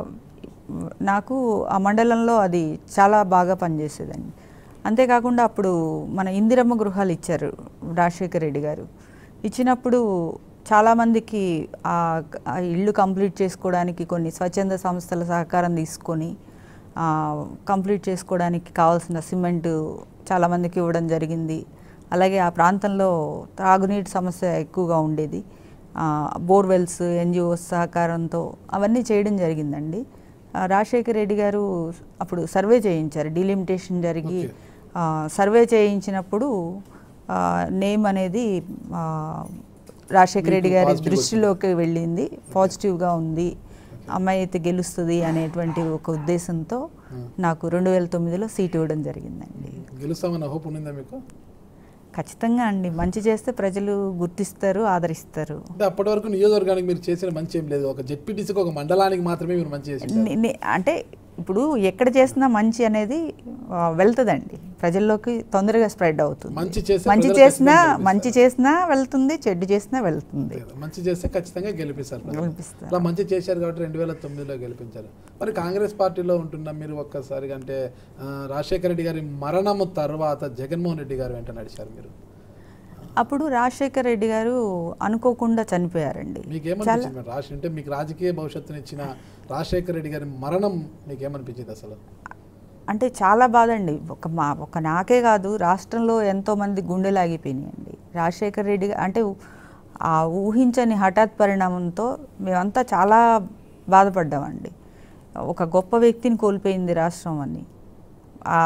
నాకు ఆ మండలంలో అది చాలా బాగా పనిచేసేదండి అంతేకాకుండా అప్పుడు మన ఇందిరమ్మ గృహాలు ఇచ్చారు రాజశేఖర రెడ్డి గారు ఇచ్చినప్పుడు చాలామందికి ఆ ఆ ఇల్లు కంప్లీట్ చేసుకోవడానికి కొన్ని స్వచ్ఛంద సంస్థల సహకారం తీసుకొని ఆ, కంప్లీట్ చేసుకోవడానికి కావాల్సిన సిమెంట్ చాలామందికి ఇవ్వడం జరిగింది అలాగే ఆ ప్రాంతంలో త్రాగునీటి సమస్య ఎక్కువగా ఉండేది ఆ, బోర్వెల్స్ ఎన్జిఓస్ సహకారంతో అవన్నీ చేయడం జరిగిందండి ఆ, రాజశేఖర రెడ్డి గారు అప్పుడు సర్వే చేయించారు డీలిమిటేషన్ జరిగి Okay. ఆ, సర్వే చేయించినప్పుడు ఆ, నేమ్ అనేది ఆ, రాజశేఖర రెడ్డి మీకు గారి positive దృష్టిలోకి వెళ్ళింది పాజిటివ్గా ఉంది అమ్మాయి అయితే గెలుస్తుంది అనేటువంటి ఒక ఉద్దేశంతో నాకు రెండు వేల తొమ్మిదిలో సీట్ ఇవ్వడం జరిగిందండి గెలుస్తామన్న హోప్ ఉండిందా మీకు ఖచ్చితంగా అండి మంచి చేస్తే ప్రజలు గుర్తిస్తారు ఆదరిస్తారు అంటే అప్పటి వరకు నియోజకవర్గానికి మీరు చేసిన మంచి ఏం లేదు ఒక జెడ్పీటీసీకి ఒక మండలానికి మాత్రమే మీరు మంచి చేసి ని- ని- అంటే ఇప్పుడు ఎక్కడ చేసినా మంచి అనేది ఆ, వెళ్తుందండి ప్రజల్లోకి తొందరగా స్ప్రెడ్ అవుతుంది మంచి చేస్తే మంచి ప్రజలు చేసినా ఖచ్చితంగా మంచి చేసినా వెళ్తుంది చెడ్డు చేసినా వెళ్తుంది మంచి చేస్తే ఖచ్చితంగా గెలిపిస్తారు ప్రజలు. గెలిపిస్తారు. అలా మంచి చేశారు కాబట్టి రెండు వేల తొమ్మిదిలో గెలిపించారు మరి కాంగ్రెస్ పార్టీలో ఉంటున్న మీరు ఒక్కసారిగా అంటే ఆ, రాజశేఖర రెడ్డి గారి మరణము తర్వాత జగన్మోహన్ రెడ్డి గారు వెంట నడిచారు మీరు అప్పుడు రాజశేఖర్ రెడ్డి గారు అనుకోకుండా చనిపోయారండి మీకు ఏమనిపించింది మరి రాష్ట్ర అంటే మీకు రాజకీయ భవిష్యత్తుని ఇచ్చిన రాజశేఖర రెడ్డి గారి మరణం మీకు ఏమనిపించింది అసలు అంటే చాలా బాధ అండి ఒక మా ఒక నాకే కాదు రాష్ట్రంలో ఎంతోమంది గుండెలు ఆగిపోయినాయండి రాజశేఖర్ రెడ్డి గా- అంటే ఆ ఊహించని హఠాత్ పరిణామంతో మేమంతా చాలా బాధపడ్డామండి ఒక గొప్ప వ్యక్తిని కోల్పోయింది రాష్ట్రం అని ఆ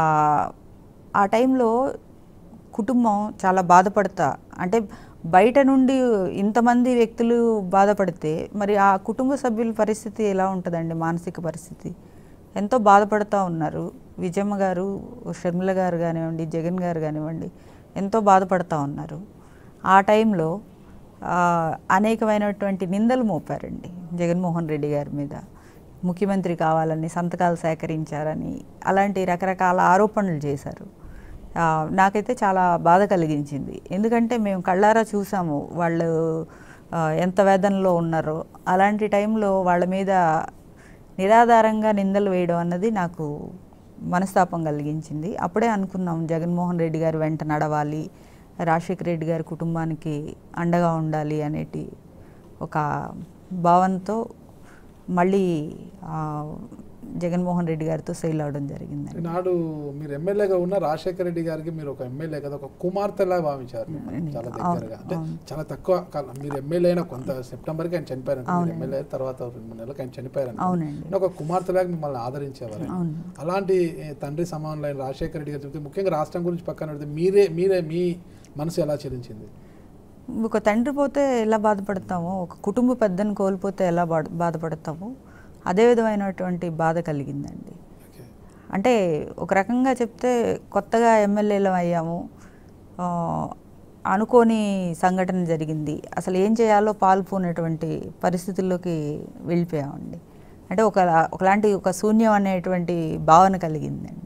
ఆ టైంలో కుటుంబం చాలా బాధపడతా అంటే బయట నుండి ఇంతమంది వ్యక్తులు బాధపడితే మరి ఆ కుటుంబ సభ్యుల పరిస్థితి ఎలా ఉంటుందండి మానసిక పరిస్థితి ఎంతో బాధపడుతూ ఉన్నారు విజయమ్మ గారు షర్మిల గారు కానివ్వండి జగన్ గారు కానివ్వండి ఎంతో బాధపడుతూ ఉన్నారు ఆ టైంలో ఆ, అనేకమైనటువంటి నిందలు మోపారండి జగన్మోహన్ రెడ్డి గారి మీద ముఖ్యమంత్రి కావాలని సంతకాలు సేకరించారని అలాంటి రకరకాల ఆరోపణలు చేశారు ఆ, నాకైతే చాలా బాధ కలిగించింది ఎందుకంటే మేము కళ్ళారా చూసాము వాళ్ళు ఆ, ఎంత వేదనలో ఉన్నారో అలాంటి టైంలో వాళ్ళ మీద నిరాధారంగా నిందలు వేయడం అన్నది నాకు మనస్తాపం కలిగించింది అప్పుడే అనుకున్నాం జగన్మోహన్ రెడ్డి గారు వెంట నడవాలి రాజశేఖర రెడ్డి గారి కుటుంబానికి అండగా ఉండాలి అనేటి ఒక భావనతో మళ్ళీ ఆ, జగన్మోహన్ రెడ్డి గారితో సెయిల్ అవడం జరిగిందండి నాడు మీరు ఎమ్మెల్యేగా ఉన్న రాజశేఖర రెడ్డి గారికి మీరు ఒక ఎమ్మెల్యే కదా ఒక కుమార్తెలా భావించారు మిమ్మల్ని. చాలా దగ్గరగా అంటే చాలా తక్కువ కాలం మీరు ఎమ్మెల్యే అయిన కొంత సెప్టెంబర్కి ఆయన చనిపోయారు మీరు ఎమ్మెల్యే అయిన తర్వాత రెండు మూడు నెలలకు ఆయన చనిపోయారు అవునండి ఒక కుమార్తెలాగా మిమ్మల్ని ఆదరించేవారు ఆయన. అవును అలాంటి ఏ, తండ్రి సమానులైన రాజశేఖర రెడ్డి గారు చెప్తే ముఖ్యంగా రాష్ట్రం గురించి పక్కన పెడితే మీరే మీరే మీ మనసు ఎలా చెల్లించింది ఒక తండ్రి పోతే ఎలా బాధపడతామో ఒక కుటుంబ పెద్దను కోల్పోతే ఎలా బాధ బాధపడతామో అదే విధమైనటువంటి బాధ కలిగిందండి ఓకే అంటే ఒక రకంగా చెప్తే కొత్తగా ఎమ్మెల్యేలం అయ్యాము ఆ, అనుకోని సంఘటన జరిగింది అసలు ఏం చేయాలో పాల్పోనటువంటి పరిస్థితుల్లోకి వెళ్ళిపోయామండి అంటే ఒక ఒకలాంటి ఒక శూన్యం అనేటువంటి భావన కలిగిందండి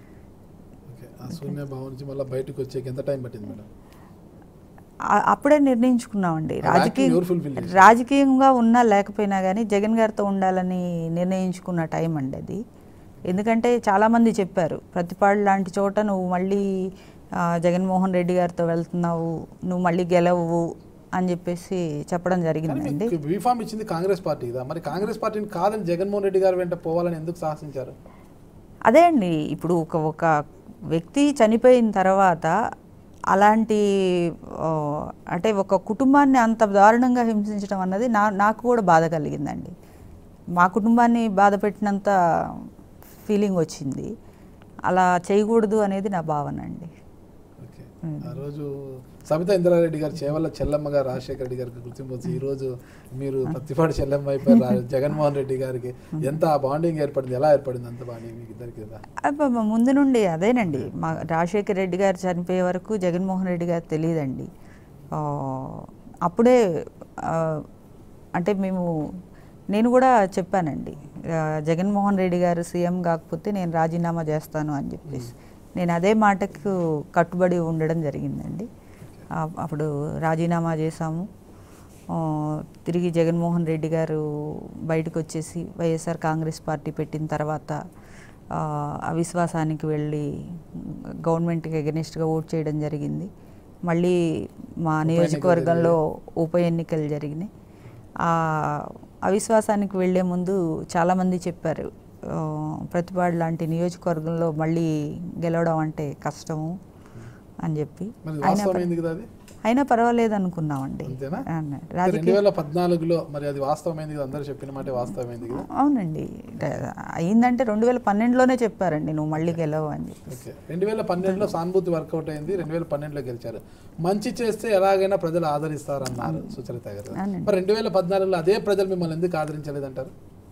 ఓకే ఆ శూన్య భావం నుంచి మళ్ళీ బయటకు వచ్చేకి ఎంత టైం పట్టింది మేడం ఆ- అప్పుడే నిర్ణయించుకున్నామండి ఆ vacuum రాజకీయ ఎవరు fulfill చేశారు? రాజకీయంగా ఉన్నా లేకపోయినా కానీ జగన్ గారితో ఉండాలని నిర్ణయించుకున్న టైం అండి అది ఎందుకంటే చాలామంది చెప్పారు ప్రతిపాడు లాంటి చోట నువ్వు మళ్ళీ ఆ, జగన్మోహన్ రెడ్డి గారితో వెళ్తున్నావు నువ్వు మళ్ళీ గెలవు అని చెప్పేసి చెప్పడం జరిగిందండి బీఫామ్ ఇచ్చింది కాంగ్రెస్ పార్టీ కదా మరి కాంగ్రెస్ పార్టీని కాదని జగన్మోహన్ రెడ్డి గారు వెంట పోవాలని ఎందుకు సాహసించారు అదే అండి ఇప్పుడు ఒక ఒక వ్యక్తి చనిపోయిన తర్వాత అలాంటి ఆ, అంటే ఒక కుటుంబాన్ని అంత దారుణంగా హింసించడం అన్నది నా నాకు కూడా బాధ కలిగిందండి మా కుటుంబాన్ని బాధ పెట్టినంత ఫీలింగ్ వచ్చింది అలా చేయకూడదు అనేది నా భావన అండి ఓకే ఆ రోజు సబితా ఇంద్రారెడ్డి గారు చేవల్ల చెల్లమ్మ గారు రాజశేఖర రెడ్డి గారికి గుర్తింపు వచ్చి ఈ రోజు మీరు పత్తిపాటి చెల్లమ్మ అయిపోయి రా- జగన్మోహన్ రెడ్డి గారికి ఎంత బాండింగ్ ఏర్పడింది ఎలా ఏర్పడింది అంత బాండింగ్ మీకు ఇద్దరికి కదా అబ్బబ్బ, ముందు నుండి అదేనండి మా రాజశేఖర రెడ్డి గారు చనిపోయే వరకు జగన్మోహన్ రెడ్డి గారు తెలియదండి ఆ, అప్పుడే ఆ, అంటే మేము నేను కూడా చెప్పానండి ఆ, జగన్మోహన్ రెడ్డి గారు సీఎం కాకపోతే నేను రాజీనామా చేస్తాను అని చెప్పేసి నేను అదే మాటకు కట్టుబడి ఉండడం జరిగిందండి ఆ, అప్పుడు రాజీనామా చేశాము ఆ, తిరిగి జగన్మోహన్ రెడ్డి గారు బయటకు వచ్చేసి వైఎస్ఆర్ కాంగ్రెస్ పార్టీ పెట్టిన తర్వాత ఆ, అవిశ్వాసానికి వెళ్ళి గవర్నమెంట్కి ఎగనిస్ట్గా ఓట్ చేయడం జరిగింది మళ్ళీ మా ఉప నియోజకవర్గంలో ఉప ఎన్నికలు జరిగినాయి ఆ అవిశ్వాసానికి వెళ్ళే ముందు చాలామంది చెప్పారు ఆ, ప్రతిపాడు లాంటి నియోజకవర్గంలో మళ్ళీ గెలవడం అంటే కష్టము అని చెప్పి మరి అయినా వాస్తవం పర్- ఏంది కదా అది అయినా పర్వాలేదు అనుకున్నామండి అంతేనా ఆ, రెండు రాజకీయ వేల పద్నాలుగులో మరి అది వాస్తవమైంది కదా అందరూ చెప్పిన మాట వాస్తవమైంది కదా అవునండి ర- అయిందంటే రెండు వేల పన్నెండులోనే చెప్పారండి నువ్వు మళ్ళీ గెలవు అని చెప్పి ఓకే రెండు వేల పన్నెండులో సానుభూతి వర్కౌట్ అయింది రెండు వేల పన్నెండులో గెలిచారు మంచి చేస్తే ఎలాగైనా ప్రజలు ఆదరిస్తారన్నారు సుచరిత గారు అవునండి. మరి రెండు వేల పద్నాలుగులో అదే ప్రజలు మిమ్మల్ని ఎందుకు ఆదరించలేదంటారు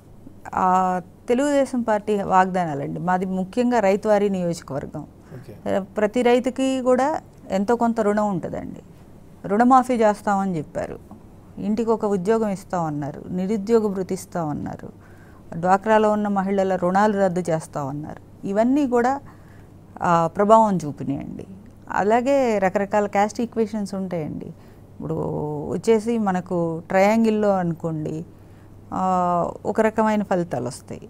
ఆ, తెలుగుదేశం పార్టీ వాగ్దానాలండి మాది ముఖ్యంగా రైతువారీ నియోజకవర్గం ఓకే ప్రతి రైతుకి కూడా ఎంతో కొంత రుణం ఉంటుందండి రుణమాఫీ చేస్తామని చెప్పారు ఇంటికి ఒక ఉద్యోగం ఇస్తామన్నారు నిరుద్యోగ భృతి ఇస్తామన్నారు డ్వాక్రాలో ఉన్న మహిళల రుణాలు రద్దు చేస్తామన్నారు ఇవన్నీ కూడా ఆ, ప్రభావం చూపినాయండి అలాగే రకరకాల క్యాస్ట్ ఈక్వేషన్స్ ఉంటాయండి ఇప్పుడు వచ్చేసి మనకు ట్రయాంగిల్లో అనుకోండి ఆ, ఒక రకమైన ఫలితాలు వస్తాయి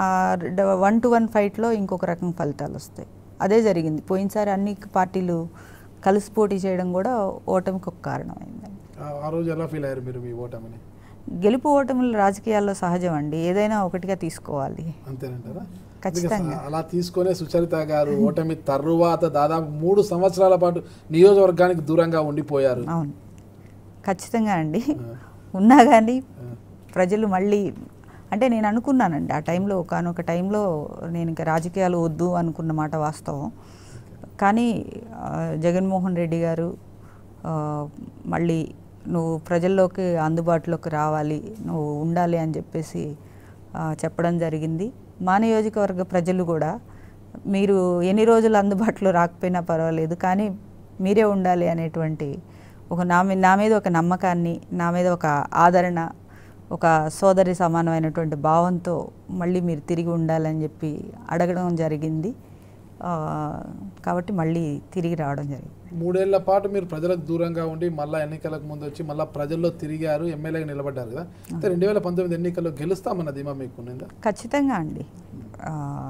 వన్ టు వన్ ఫైట్లో ఇంకొక రకం ఫలితాలు వస్తాయి అదే జరిగింది పోయినసారి అన్ని పార్టీలు కలిసి పోటీ చేయడం కూడా ఓటమికి ఒక కారణమైందండి ఆ- ఆ రోజు ఎలా ఫీల్ అయ్యారు మీరు మీ ఓటమిని గెలుపు ఓటములు రాజకీయాల్లో సహజం అండి ఏదైనా ఒకటిగా తీసుకోవాలి అంతేనంటారా ఖచ్చితంగా. అందుకే అలా తీసుకునే సుచరిత గారు ఓటమి తరువాత దాదాపు మూడు సంవత్సరాల పాటు నియోజకవర్గానికి దూరంగా ఉండిపోయారు అవును ఖచ్చితంగా అండి ఆ, ఉన్నా కానీ ఆ, ప్రజలు మళ్ళీ అంటే నేను అనుకున్నానండి ఆ టైంలో ఒకనొక టైంలో నేను ఇంకా రాజకీయాలు వద్దు అనుకున్న మాట వాస్తవం కానీ ఆ, జగన్మోహన్ రెడ్డి గారు ఆ, మళ్ళీ నువ్వు ప్రజల్లోకి అందుబాటులోకి రావాలి నువ్వు ఉండాలి అని చెప్పేసి ఆ, చెప్పడం జరిగింది మా నియోజకవర్గ ప్రజలు కూడా మీరు ఎన్ని రోజులు అందుబాటులో రాకపోయినా పర్వాలేదు కానీ మీరే ఉండాలి అనేటువంటి ఒక నా మీ నా మీద ఒక నమ్మకాన్ని నా మీద ఒక ఆదరణ ఒక సోదరి సమానమైనటువంటి భావంతో మళ్ళీ మీరు తిరిగి ఉండాలని చెప్పి అడగడం జరిగింది ఆ, కాబట్టి మళ్ళీ తిరిగి రావడం జరిగింది మూడేళ్ల పాటు మీరు ప్రజలకు దూరంగా ఉండి మళ్ళీ ఎన్నికలకు ముందు వచ్చి మళ్ళీ ప్రజల్లో తిరిగారు ఎమ్మెల్యేగా నిలబడ్డారు కదా అయితే రెండు వేల పంతొమ్మిది ఎన్నికల్లో గెలుస్తామన్న ధీమా మీకు ఉన్నిందా ఖచ్చితంగా అండి ఆ,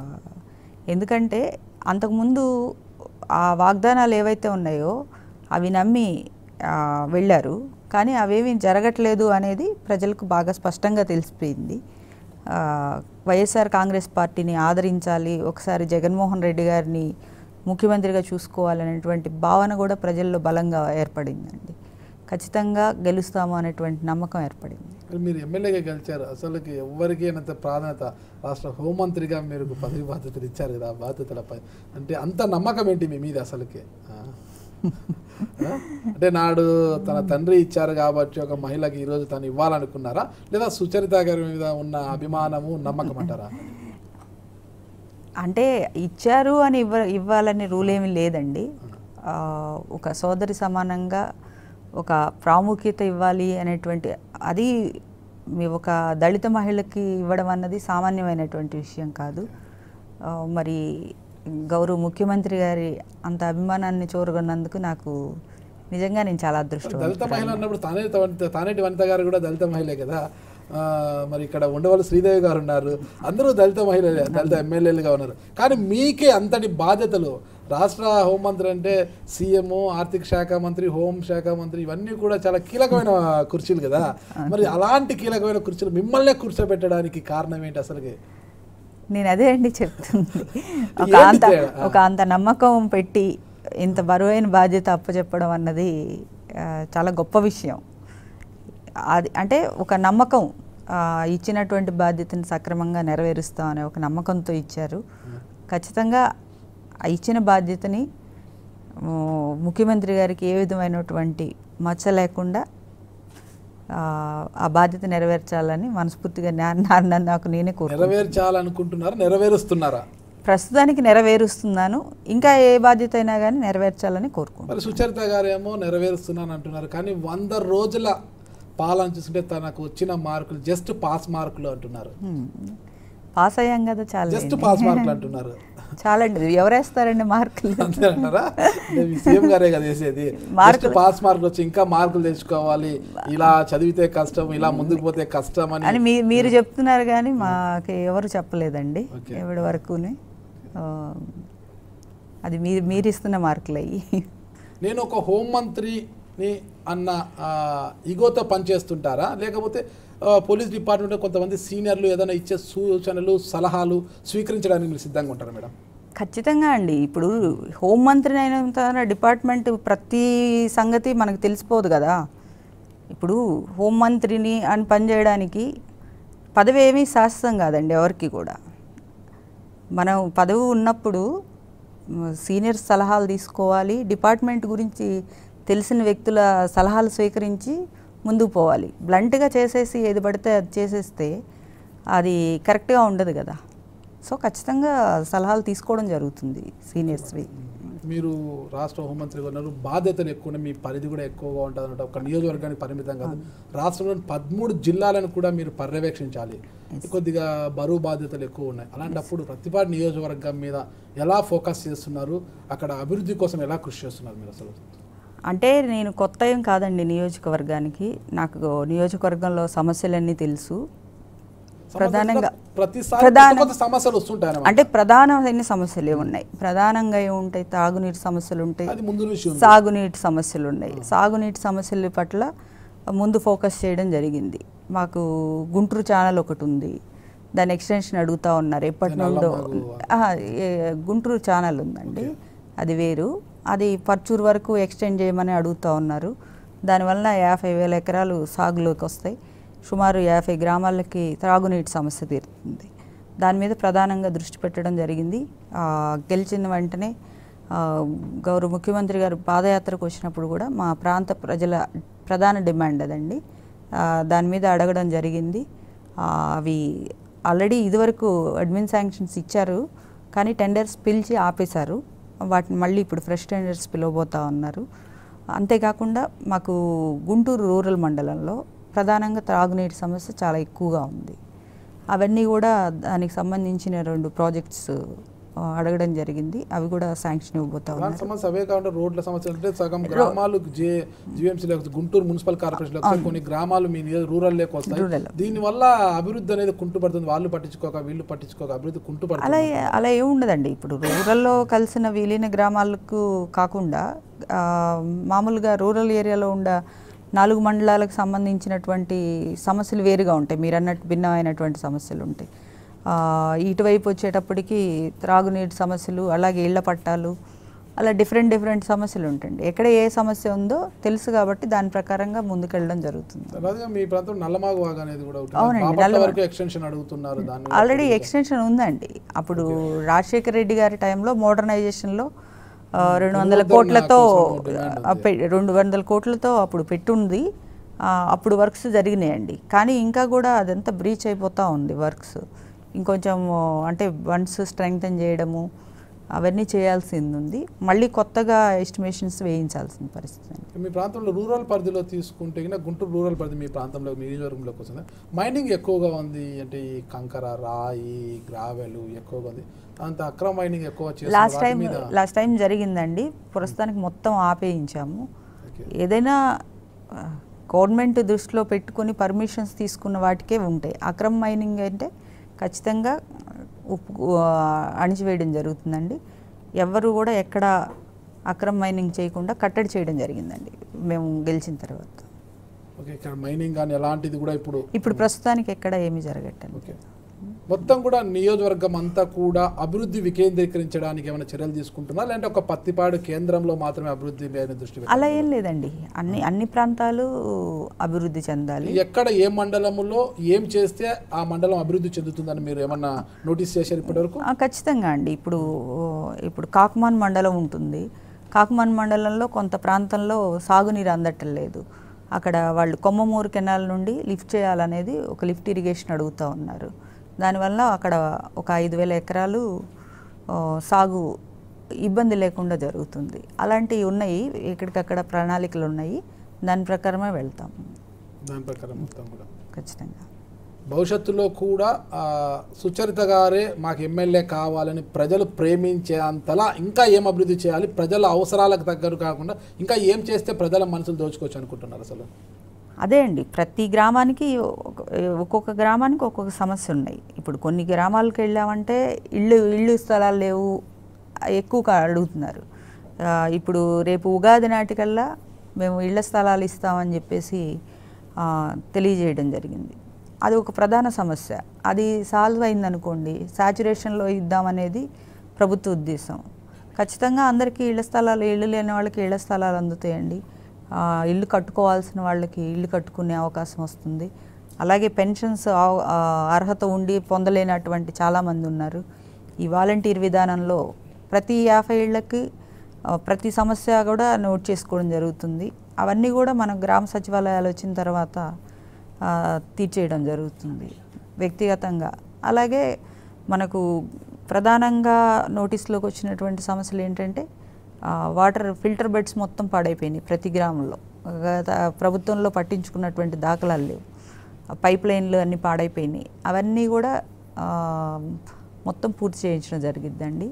ఎందుకంటే అంతకుముందు ఆ వాగ్దానాలు ఏవైతే ఉన్నాయో అవి నమ్మి ఆ, వెళ్ళారు కానీ అవేమీ జరగట్లేదు అనేది ప్రజలకు బాగా స్పష్టంగా తెలిసిపోయింది ఆ, వైఎస్ఆర్ కాంగ్రెస్ పార్టీని ఆదరించాలి ఒకసారి జగన్మోహన్ రెడ్డి గారిని ముఖ్యమంత్రిగా చూసుకోవాలనేటువంటి భావన కూడా ప్రజల్లో బలంగా ఏర్పడిందండి ఖచ్చితంగా గెలుస్తాము అనేటువంటి నమ్మకం ఏర్పడింది మరి మీరు ఎమ్మెల్యేగా గెలిచారు అసలుకి ఎవరికి అంత ప్రాధాన్యత రాష్ట్ర హోంమంత్రిగా మీరు పదవి బాధ్యతలు ఇచ్చారు కదా ఆ బాధ్యతలపై అంటే అంత నమ్మకం ఏంటి మీ మీద అసలుకి ఆ? ఆ? అంటే నాడు తన తండ్రి ఇచ్చారు కాబట్టి ఒక మహిళకి ఈరోజు తను ఇవ్వాలనుకున్నారా లేదా సుచరిత గారి మీద ఉన్న అభిమానము నమ్మకం అంటారా అంటే ఇచ్చారు అని ఇవ్వ ఇవ్వాలని రూల్ ఏమీ లేదండి ఆ, ఒక సోదరి సమానంగా ఒక ప్రాముఖ్యత ఇవ్వాలి అనేటువంటి అది మీ ఒక దళిత మహిళకి ఇవ్వడం అన్నది సామాన్యమైనటువంటి విషయం కాదు ఆ, మరి గౌరవ ముఖ్యమంత్రి గారి అంత అభిమానాన్ని చూరగొన్నందుకు నాకు నిజంగా నేను చాలా దళిత మహిళ అదృష్టం అన్నప్పుడు తానే తవ- తానేటి వనిత గారు కూడా దళిత మహిళే కదా ఆ, మరి ఇక్కడ ఉండవల్లి శ్రీదేవి గారు ఉన్నారు అందరూ దళిత మహిళలే దళిత ఎమ్మెల్యేలుగా ఉన్నారు కానీ మీకే అంతటి బాధ్యతలు రాష్ట్ర హోంమంత్రి అంటే సీఎం ఆర్థిక శాఖ మంత్రి హోం శాఖ మంత్రి ఇవన్నీ కూడా చాలా కీలకమైన కుర్చీలు కదా మరి అలాంటి కీలకమైన కుర్చీలు మిమ్మల్నే కూర్చోబెట్టడానికి కారణం ఏంటి అసలుకి నేను అదే అండి చెప్తుంది ఒక ఏంటి అంత తేడా? ఒక అంత నమ్మకం పెట్టి ఇంత బరువైన బాధ్యత అప్పచెప్పడం అన్నది ఆ, చాలా గొప్ప విషయం అది అంటే ఒక నమ్మకం ఆ, ఇచ్చినటువంటి బాధ్యతను సక్రమంగా నెరవేరుస్తాం అనే ఒక నమ్మకంతో ఇచ్చారు ఖచ్చితంగా ఆ ఇచ్చిన బాధ్యతని ఆ, ముఖ్యమంత్రి గారికి ఏ విధమైనటువంటి మచ్చ లేకుండా ఆ, ఆ బాధ్యత నెరవేర్చాలని మనస్ఫూర్తిగా నా- నా- నా- నాకు నేనే కోరుకుంటున్నాను నెరవేర్చాలనుకుంటున్నారా నెరవేరుస్తున్నారా ప్రస్తుతానికి నెరవేరుస్తున్నాను ఇంకా ఏ బాధ్యత అయినా కానీ నెరవేర్చాలని కోరుకుంటున్నాను మరి సుచరిత గారేమో నెరవేరుస్తున్నాను అంటున్నారు కానీ వంద రోజుల పాలన చూస్తుంటే తనకు వచ్చిన మార్కులు జస్ట్ పాస్ మార్కులు అంటున్నారు హ్మ్. పాస్ అయ్యాం కదా చాలా జస్ట్ పాస్ మార్కులు అంటున్నారు చాలండి ఎవరేస్తారండి మార్కులు అంతే అంటారా మీ సీఎం గారే కదా వేసేది జస్ట్ మార్కులు- పాస్ మార్కులు వచ్చి ఇంకా మార్కులు తెచ్చుకోవాలి ఇలా చదివితే కష్టం ఇలా ముందుకు పోతే కష్టం అని అని మీ మీరు చెప్తున్నారు కానీ మాకు ఎవరు చెప్పలేదండి ఓకే. ఎవరి వరకునే ఆ, అది మీరు మీరు ఇస్తున్న మార్కులు అయ్యి నేను ఒక హోంమంత్రిని అన్న ఆ, ఈగోతో పనిచేస్తుంటారా లేకపోతే ఆ, పోలీస్ డిపార్ట్మెంట్ కొంతమంది సీనియర్లు ఏదైనా ఇచ్చే సూచనలు సలహాలు స్వీకరించడానికి మీరు సిద్ధంగా ఉంటారా మేడం ఖచ్చితంగా అండి ఇప్పుడు హోంమంత్రిని అయినంత డిపార్ట్మెంట్ ప్రతి సంగతి మనకు తెలిసిపోదు కదా ఇప్పుడు హోంమంత్రిని అని పనిచేయడానికి పదవి ఏమీ శాశ్వతం కాదండి ఎవరికి కూడా మనం పదవి ఉన్నప్పుడు మ్, సీనియర్ సలహాలు తీసుకోవాలి డిపార్ట్మెంట్ గురించి తెలిసిన వ్యక్తుల సలహాలు స్వీకరించి ముందుకు పోవాలి బ్లంట్గా చేసేసి ఏది పడితే అది చేసేస్తే అది కరెక్ట్గా ఉండదు కదా సో ఖచ్చితంగా సలహాలు తీసుకోవడం జరుగుతుంది సీనియర్స్వి మీరు రాష్ట్ర హోంమంత్రిగా ఉన్నారు బాధ్యతలు ఎక్కువ ఉన్నాయి మీ పరిధి కూడా ఎక్కువగా ఉంటుంది అన్నమాట ఒక నియోజకవర్గానికి పరిమితం కాదు రాష్ట్రంలోని పదమూడు జిల్లాలను కూడా మీరు పర్యవేక్షించాలి కొద్దిగా బరువు బాధ్యతలు ఎక్కువ ఉన్నాయి అలాంటప్పుడు ప్రతిపాటి నియోజకవర్గం మీద ఎలా ఫోకస్ చేస్తున్నారు అక్కడ అభివృద్ధి కోసం ఎలా కృషి చేస్తున్నారు మీరు అసలు అంటే నేను కొత్త ఏం కాదండి నియోజకవర్గానికి నాకు నియోజకవర్గంలో సమస్యలన్నీ తెలుసు ప్రధానంగా ప్రతిసారి ప్రధాన- కొత్త కొత్త సమస్యలు వస్తుంటాయి అన్నమాట. అంటే ప్రధానమైన సమస్యలు ఏమున్నాయి ప్రధానంగా ఏముంటాయి తాగునీటి సమస్యలు ఉంటాయి అది ముందు నుంచి ఉంది సాగునీటి సమస్యలు ఉన్నాయి సాగునీటి సమస్యల పట్ల ముందు ఫోకస్ చేయడం జరిగింది మాకు గుంటూరు ఛానల్ ఒకటి ఉంది దాని ఎక్స్టెన్షన్ అడుగుతా ఉన్నారు ఎప్పటి నుండో ఆహా, ఏ- గుంటూరు ఛానల్ ఉందండి అది వేరు అది పర్చూరు వరకు ఎక్స్టెండ్ చేయమని అడుగుతా ఉన్నారు దానివల్ల యాభై వేల ఎకరాలు సాగులోకి వస్తాయి సుమారు యాభై గ్రామాలకి త్రాగునీటి సమస్య తీరుతుంది దాని మీద ప్రధానంగా దృష్టి పెట్టడం జరిగింది ఆ, గెలిచిన వెంటనే ఆ, గౌరవ ముఖ్యమంత్రి గారు పాదయాత్రకు వచ్చినప్పుడు కూడా మా ప్రాంత ప్రజల ప్రధాన డిమాండ్ అదండి ఆ, దాని మీద అడగడం జరిగింది ఆ, అవి ఆల్రెడీ ఇదివరకు అడ్మిన్ శాంక్షన్స్ ఇచ్చారు కానీ టెండర్స్ పిలిచి ఆపేశారు వాటిని మళ్ళీ ఇప్పుడు ఫ్రెష్ టెండర్స్ పిలవబోతా ఉన్నారు అంతేకాకుండా మాకు గుంటూరు రూరల్ మండలంలో ప్రధానంగా త్రాగునీటి సమస్య చాలా ఎక్కువగా ఉంది అవన్నీ కూడా దానికి సంబంధించిన రెండు ప్రాజెక్ట్స్ ఆ, అడగడం జరిగింది అవి కూడా శాంక్షన్ ఇవ్వబోతా ప్రధాన ఉన్నారు సమస్య అవే కాకుండా రోడ్ల సమస్య అంటే సగం గ్రామాలు జే జిఎంసీ లేకపోతే గుంటూరు మున్సిపల్ కార్పొరేషన్ వస్తాయి కొన్ని గ్రామాలు మీ రూరల్ లేక వస్తాయి Rural. దీని వల్ల అభివృద్ధి అనేది కుంటుపడుతుంది వాళ్ళు పట్టించుకోక వీళ్ళు పట్టించుకోక అభివృద్ధి అలా కుంటుపడుతుంది అలా ఏమి ఉండదండి ఇప్పుడు రూరల్లో కలిసిన విలీన గ్రామాలకు కాకుండా ఆ, మామూలుగా రూరల్ ఏరియాలో ఉండ నాలుగు మండలాలకు సంబంధించినటువంటి సమస్యలు వేరుగా ఉంటాయి మీరు అన్నట్టు భిన్నమైనటువంటి సమస్యలు ఉంటాయి ఆ, ఇటువైపు వచ్చేటప్పటికి త్రాగునీటి సమస్యలు అలాగే ఇళ్ల పట్టాలు అలా డిఫరెంట్ డిఫరెంట్ సమస్యలు ఉంటాయండి ఎక్కడ ఏ సమస్య ఉందో తెలుసు కాబట్టి దాని ప్రకారంగా ముందుకెళ్ళడం జరుగుతుంది అలాగే మీ ప్రాంతం నల్లమాగు వాగు అనేది కూడా ఉంటుంది అవునండి, బాపట్ల నల్లమాగు. వరకు ఎక్స్టెన్షన్ అడుగుతున్నారు దాన్ని ఆల్రెడీ ఎక్స్టెన్షన్ ఉందండి అప్పుడు రాజశేఖర రెడ్డి గారి టైంలో మోడర్నైజేషన్లో ఆ, రెండు వందల కోట్లతో ఆ, పె- రెండు వందల కోట్లతో అప్పుడు పెట్టుంది ఆ, అప్పుడు వర్క్స్ జరిగినాయండి కానీ ఇంకా కూడా అదంతా బ్రీచ్ అయిపోతూ ఉంది వర్క్స్ ఇంకొంచెం అంటే వన్స్ స్ట్రెంగ్తన్ చేయడము అవన్నీ చేయాల్సింది ఉంది మళ్ళీ కొత్తగా ఎస్టిమేషన్స్ వేయించాల్సిన పరిస్థితి అండి మీ ప్రాంతంలో రూరల్ పరిధిలో తీసుకుంటే గిన గుంటూరు రూరల్ పరిధి మీ ప్రాంతంలో మీ నియోజకవర్గంలోకి వస్తుంది మైనింగ్ ఎక్కువగా ఉంది అంటే ఈ కంకర రాయి గ్రావెలు ఎక్కువగా ఉంది అంత అక్రమ మైనింగ్ ఎక్కువ చేస్తున్నారు. లాస్ట్ వాటి టైం మీద లాస్ట్ టైం జరిగిందండి ప్రస్తుతానికి మొత్తం ఆపేయించాము ఓకే. ఏదైనా ఆ, గవర్నమెంట్ దృష్టిలో పెట్టుకొని పర్మిషన్స్ తీసుకున్న వాటికే ఉంటాయి అక్రమ మైనింగ్ అంటే ఖచ్చితంగా ఉప్పు ఆ, అణిచివేయడం జరుగుతుందండి ఎవరు కూడా ఎక్కడ అక్రమ మైనింగ్ చేయకుండా కట్టడి చేయడం జరిగిందండి మేము గెలిచిన తర్వాత ఓకే ఇక్కడ మైనింగ్ కానీ ఎలాంటిది కూడా ఇప్పుడు ఇప్పుడు ప్రస్తుతానికి ఎక్కడ ఏమీ జరగట్టండి ఓకే మొత్తం కూడా నియోజకవర్గం అంతా కూడా అభివృద్ధి వికేంద్రీకరించడానికి ఏమైనా చర్యలు తీసుకుంటున్నా లేదంటే ఒక పత్తిపాడు కేంద్రంలో మాత్రమే అభివృద్ధి మీద దృష్టి పెట్టారా? అలా ఏం లేదండి అన్ని అన్ని ప్రాంతాలు అభివృద్ధి చెందాలి ఎక్కడ ఏ మండలంలో ఏం చేస్తే ఆ మండలం అభివృద్ధి చెందుతుందని మీరు ఏమన్నా నోటీస్ చేశారు ఇప్పటివరకు ఆ, ఖచ్చితంగా అండి ఇప్పుడు ఇప్పుడు కాకుమాన్ మండలం ఉంటుంది కాకుమాన్ మండలంలో కొంత ప్రాంతంలో సాగునీరు అందటం లేదు అక్కడ వాళ్ళు కొమ్మమూరు కెనాల్ నుండి లిఫ్ట్ చేయాలనేది ఒక లిఫ్ట్ ఇరిగేషన్ అడుగుతూ ఉన్నారు దానివల్ల అక్కడ ఒక ఐదు వేల ఎకరాలు ఆ, సాగు ఇబ్బంది లేకుండా జరుగుతుంది అలాంటివి ఉన్నాయి ఎక్కడికక్కడ ప్రణాళికలు ఉన్నాయి దాని ప్రకారమే వెళ్తాం దాని ప్రకారం మొత్తం కూడా ఖచ్చితంగా భవిష్యత్తులో కూడా ఆ, సుచరిత గారే మాకు ఎమ్మెల్యే కావాలని ప్రజలు ప్రేమించే అంతలా ఇంకా ఏం అభివృద్ధి చేయాలి ప్రజల అవసరాలకు తగ్గట్టు కాకుండా ఇంకా ఏం చేస్తే ప్రజల మనసులు దోచుకోవచ్చు అనుకుంటున్నారు అసలు అదే అండి ప్రతి గ్రామానికి ఒక- ఒక్కొక్క గ్రామానికి ఒక్కొక్క సమస్య ఉన్నాయి ఇప్పుడు కొన్ని గ్రామాలకు వెళ్ళామంటే ఇళ్ళు ఇళ్ళు స్థలాలు లేవు ఎక్కువగా అడుగుతున్నారు ఆ, ఇప్పుడు రేపు ఉగాది నాటికల్లా మేము ఇళ్ల స్థలాలు ఇస్తామని చెప్పేసి ఆ, తెలియజేయడం జరిగింది అది ఒక ప్రధాన సమస్య అది సాల్వ్ అయిందనుకోండి సాచురేషన్లో ఇద్దామనేది ప్రభుత్వ ఉద్దేశం ఖచ్చితంగా అందరికీ ఇళ్ల స్థలాలు ఇళ్ళు లేని వాళ్ళకి ఇళ్ల స్థలాలు అందుతాయండి ఆ, ఇల్లు కట్టుకోవాల్సిన వాళ్ళకి ఇల్లు కట్టుకునే అవకాశం వస్తుంది అలాగే పెన్షన్స్ ఆ- ఆ, అర్హత ఉండి పొందలేనటువంటి చాలామంది ఉన్నారు ఈ వాలంటీర్ విధానంలో ప్రతి యాభై ఇళ్ళకి ఆ, ప్రతి సమస్య కూడా నోట్ చేసుకోవడం జరుగుతుంది అవన్నీ కూడా మన గ్రామ సచివాలయాలు వచ్చిన తర్వాత ఆ, తీర్చేయడం జరుగుతుంది వ్యక్తిగతంగా అలాగే మనకు ప్రధానంగా నోటీస్లోకి వచ్చినటువంటి సమస్యలు ఏంటంటే ఆ, వాటర్ ఫిల్టర్ బెడ్స్ మొత్తం పాడైపోయినాయి ప్రతి గ్రామంలో గత ప్రభుత్వంలో పట్టించుకున్నటువంటి దాఖలాలు లేవు ఆ పైప్ లైన్లు అన్నీ పాడైపోయినాయి అవన్నీ కూడా ఆ, మొత్తం పూర్తి చేయించడం జరిగిద్దండి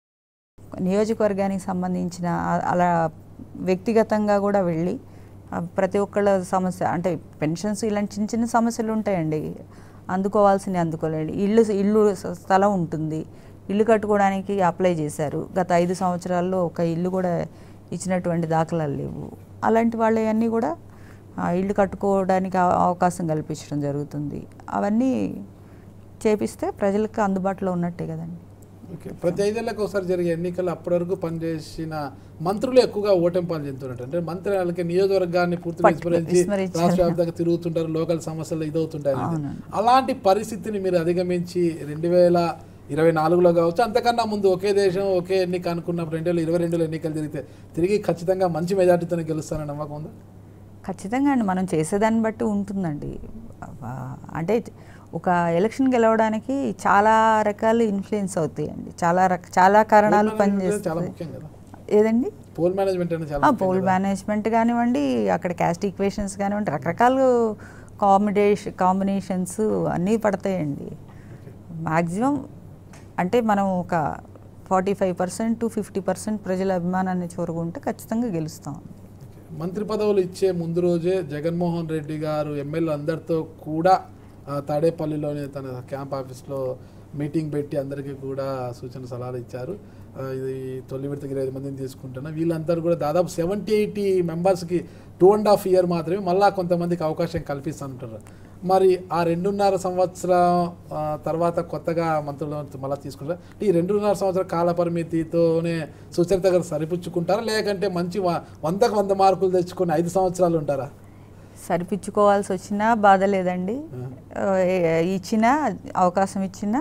నియోజకవర్గానికి సంబంధించిన ఆ- అలా వ్యక్తిగతంగా కూడా వెళ్ళి ఆ, ప్రతి ఒక్కళ్ళ సమస్య అంటే పెన్షన్స్ ఇలాంటి చిన్న చిన్న సమస్యలు ఉంటాయండి అందుకోవాల్సినవి అందుకోలేండి ఇల్లు ఇల్లు స- స్థలం ఉంటుంది ఇల్లు కట్టుకోవడానికి అప్లై చేశారు గత ఐదు సంవత్సరాల్లో ఒక ఇల్లు కూడా ఇచ్చినటువంటి దాఖలాలు లేవు అలాంటి వాళ్ళవన్నీ కూడా ఆ, ఇల్లు కట్టుకోవడానికి అవ- అవకాశం కల్పించడం జరుగుతుంది అవన్నీ చేపిస్తే ప్రజలకు అందుబాటులో ఉన్నట్టే కదండి ఓకే ప్రతి ఐదేళ్లకు ఒకసారి జరిగే ఎన్నికలు అప్పటి వరకు పనిచేసిన మంత్రులు ఎక్కువగా ఓటెంపాలు చెందుతున్నట్టు అంటే మంత్రి వాళ్ళకి నియోజకవర్గాన్ని పూర్తిగా పట్టు- విస్మరించి విస్మరించారు. రాష్ట్ర వ్యాప్తంగా తిరుగుతుంటారు లోకల్ సమస్యలు ఇదవుతుంటాయి అనేది. అవునండి. అలాంటి పరిస్థితిని మీరు అధిగమించి రెండు వేల ఇరవై నాలుగులో కావచ్చు అంతకన్నా ముందు ఒకే దేశం ఒకే ఎన్నిక అనుకున్నప్పుడు రెండు వేల ఇరవై రెండులో ఎన్నికలు జరిగితే తిరిగి ఖచ్చితంగా మంచి మెజార్టీతోనే గెలుస్తానని నమ్మకం ఉందా ఖచ్చితంగా అండి మనం చేసేదాన్ని బట్టి ఉంటుందండి ఆ, అంటే ఒక ఎలక్షన్ గెలవడానికి చాలా రకాల ఇన్ఫ్లుయెన్స్ అవుతాయండి చాలా రక చాలా కారణాలు పోల్ మేనేజ్మెంట్ అనేది చాలా పనిచేస్తాయి ముఖ్యం కదా ఏదండి పోల్ మేనేజ్మెంట్ అనేది చాలా ఆ, ముఖ్యం పోల్ కదా. మేనేజ్మెంట్ కానివ్వండి అక్కడ క్యాస్ట్ ఈక్వేషన్స్ కానివ్వండి రకరకాల కాంబినేషన్ కాంబినేషన్స్ అన్నీ పడతాయండి మ్యాక్సిమం అంటే మనం ఒక forty five percent to fifty percent ప్రజల అభిమానాన్ని చూరగొంటే ఖచ్చితంగా గెలుస్తాం మంత్రి పదవులు ఇచ్చే ముందు రోజే జగన్మోహన్ రెడ్డి గారు ఎమ్మెల్యే అందరితో కూడా ఆ, తాడేపల్లిలోని తన క్యాంప్ ఆఫీస్లో మీటింగ్ పెట్టి అందరికీ కూడా సూచన సలహాలు ఇచ్చారు ఆ, ఇది తొలి విడతకి ఇరవై ఐదు మందిని తీసుకుంటున్నా వీళ్ళందరూ కూడా దాదాపు సెవెంటీ ఎయిటీ మెంబర్స్కి టూ అండ్ హాఫ్ ఇయర్ మాత్రమే మళ్ళా కొంతమందికి అవకాశం కల్పిస్తుంటారు మరి ఆ రెండున్నర సంవత్సరం ఆ, తర్వాత కొత్తగా మంత్రులు మళ్ళీ తీసుకుంటారు ఈ రెండున్నర సంవత్సరాల కాల పరిమితితోనే సుచరిత గారు సరిపుచ్చుకుంటారా లేకంటే మంచి వ- వందకు వంద మార్కులు తెచ్చుకొని ఐదు సంవత్సరాలు ఉంటారా సరిపించుకోవాల్సి వచ్చినా బాధ లేదండి ఆ, ఏ- ఇచ్చినా అవకాశం ఇచ్చినా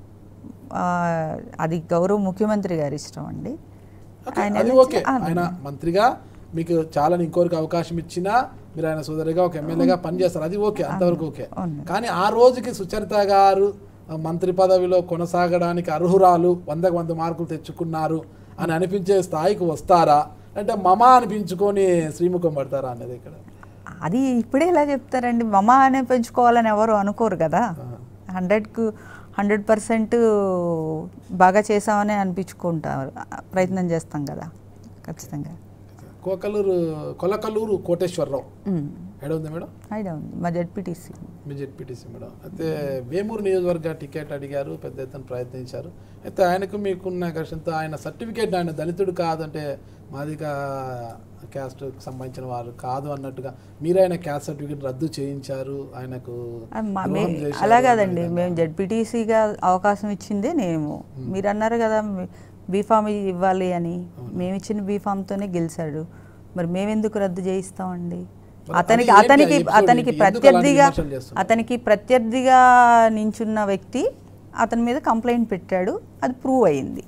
ఆ, అది గౌరవ ముఖ్యమంత్రి గారి ఇష్టం అండి ఓకే, ఆయన అది ఎలా ఓకే చే- ఆ, ఆయన మంత్రిగా మీకు చాలా ఇంకోరికి అవకాశం ఇచ్చినా మీరు ఆయన సోదరిగా ఒక ఎమ్మెల్యేగా పనిచేస్తారు అది ఓకే అంతవరకు ఓకే అవును. కానీ ఆ రోజుకి సుచరిత గారు ఆ, మంత్రి పదవిలో కొనసాగడానికి అర్హురాలు వందకు వంద మార్కులు తెచ్చుకున్నారు అని అనిపించే స్థాయికి వస్తారా అంటే మమ అనిపించుకొని శ్రీముఖం పడతారా అనేది ఇక్కడ అది ఇప్పుడే ఎలా చెప్తారండి మమ అనే పెంచుకోవాలని ఎవరు అనుకోరు కదా హండ్రెడ్కు హండ్రెడ్ పర్సెంట్ బాగా చేసామని అనిపించుకుంటారు ప్రయత్నం చేస్తాం కదా ఖచ్చితంగా కోకలూరు కొలకలూరు కోటేశ్వరరావు ఉమ్. ఎక్కడ ఉంది మేడం ఐడియా ఉంది మా జడ్పీటీసీ మీ జెడ్పీటీసీ మేడం అయితే వేమూరు నియోజకవర్గ టికెట్ అడిగారు పెద్ద ఎత్తున ప్రయత్నించారు అయితే ఆయనకు మీకున్న ఘర్షణతో ఆయన సర్టిఫికేట్ ఆయన దళితుడు కాదంటే మాదిక క్యాస్ట్ సంబంధించిన వారు కాదు అన్నట్టుగా మీరు ఆయన క్యాస్ట్ సర్టిఫికేట్ రద్దు చేయించారు ఆయనకు ఆ, మా- ద్రోహం మే- చేశారు అలా అనే కాదండి విధంగా. మేము జడ్పీటీసీగా అవకాశం ఇచ్చిందే నేను మీరు అన్నారు కదా బీఫామ్ ఇవ్వాలి అని మేము ఇచ్చిన బీఫామ్తోనే గెలిచాడు మరి మేమెందుకు రద్దు చేయిస్తామండి మరి అతనికి అది ఏంటి అతనికి ఆ episode అతనికి ఏంటి? ఎందుకు అలాంటి ప్రత్యర్థిగా విమర్శలు చేస్తున్నారు? అతనికి ప్రత్యర్థిగా నించున్న వ్యక్తి అతని మీద కంప్లైంట్ పెట్టాడు అది ప్రూవ్ అయింది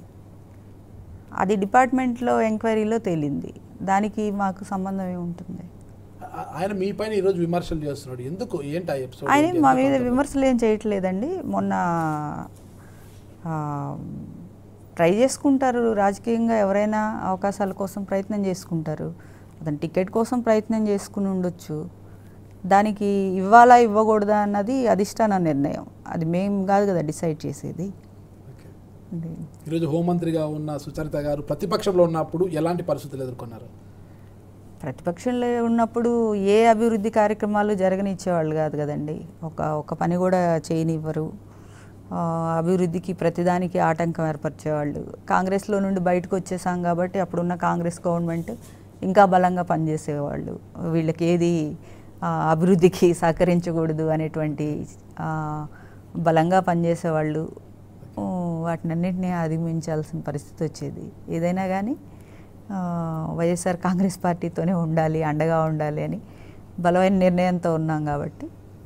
అది డిపార్ట్మెంట్లో ఎంక్వైరీలో తేలింది దానికి మాకు సంబంధం ఏముంటుంది ఆ- ఆయన మీ పైన ఈరోజు విమర్శలు చేస్తున్నాడు ఎందుకు ఏంటి ఆ ఎపిసోడ్ ఆయన ఏంటి? మా ఎందుకు మీద అంత- విమర్శలు ఏం చేయట్లేదండి మొన్న ఆ, ట్రై చేసుకుంటారు రాజకీయంగా ఎవరైనా అవకాశాల కోసం ప్రయత్నం చేసుకుంటారు అతను టికెట్ కోసం ప్రయత్నం చేసుకుని ఉండొచ్చు దానికి ఇవ్వాలా ఇవ్వకూడదా అన్నది అధిష్టాన నిర్ణయం అది మేము కాదు కదా డిసైడ్ చేసేది ఓకే. అది ఈరోజు హోంమంత్రిగా ఉన్న సుచరిత గారు ప్రతిపక్షంలో ఉన్నప్పుడు ఎలాంటి పరిస్థితులు ఎదుర్కొన్నారు ప్రతిపక్షంలో ఉన్నప్పుడు ఏ అభివృద్ధి కార్యక్రమాలు జరగనిచ్చేవాళ్ళు కాదు కదండి ఒక ఒక పని కూడా చేయనివ్వరు ఆ, అభివృద్ధికి ప్రతిదానికి ఆటంకం ఏర్పరిచేవాళ్ళు కాంగ్రెస్లో నుండి బయటకు వచ్చేసాం కాబట్టి అప్పుడున్న కాంగ్రెస్ గవర్నమెంట్ ఇంకా బలంగా పనిచేసేవాళ్ళు వీళ్ళకి ఏది ఆ, అభివృద్ధికి సహకరించకూడదు అనేటువంటి ఆ, బలంగా పనిచేసేవాళ్ళు ఊ, వాటినన్నింటినీ అధిగమించాల్సిన పరిస్థితి వచ్చేది ఏదైనా కానీ ఆ, వైఎస్ఆర్ కాంగ్రెస్ పార్టీతోనే ఉండాలి అండగా ఉండాలి అని బలమైన నిర్ణయంతో ఉన్నాం కాబట్టి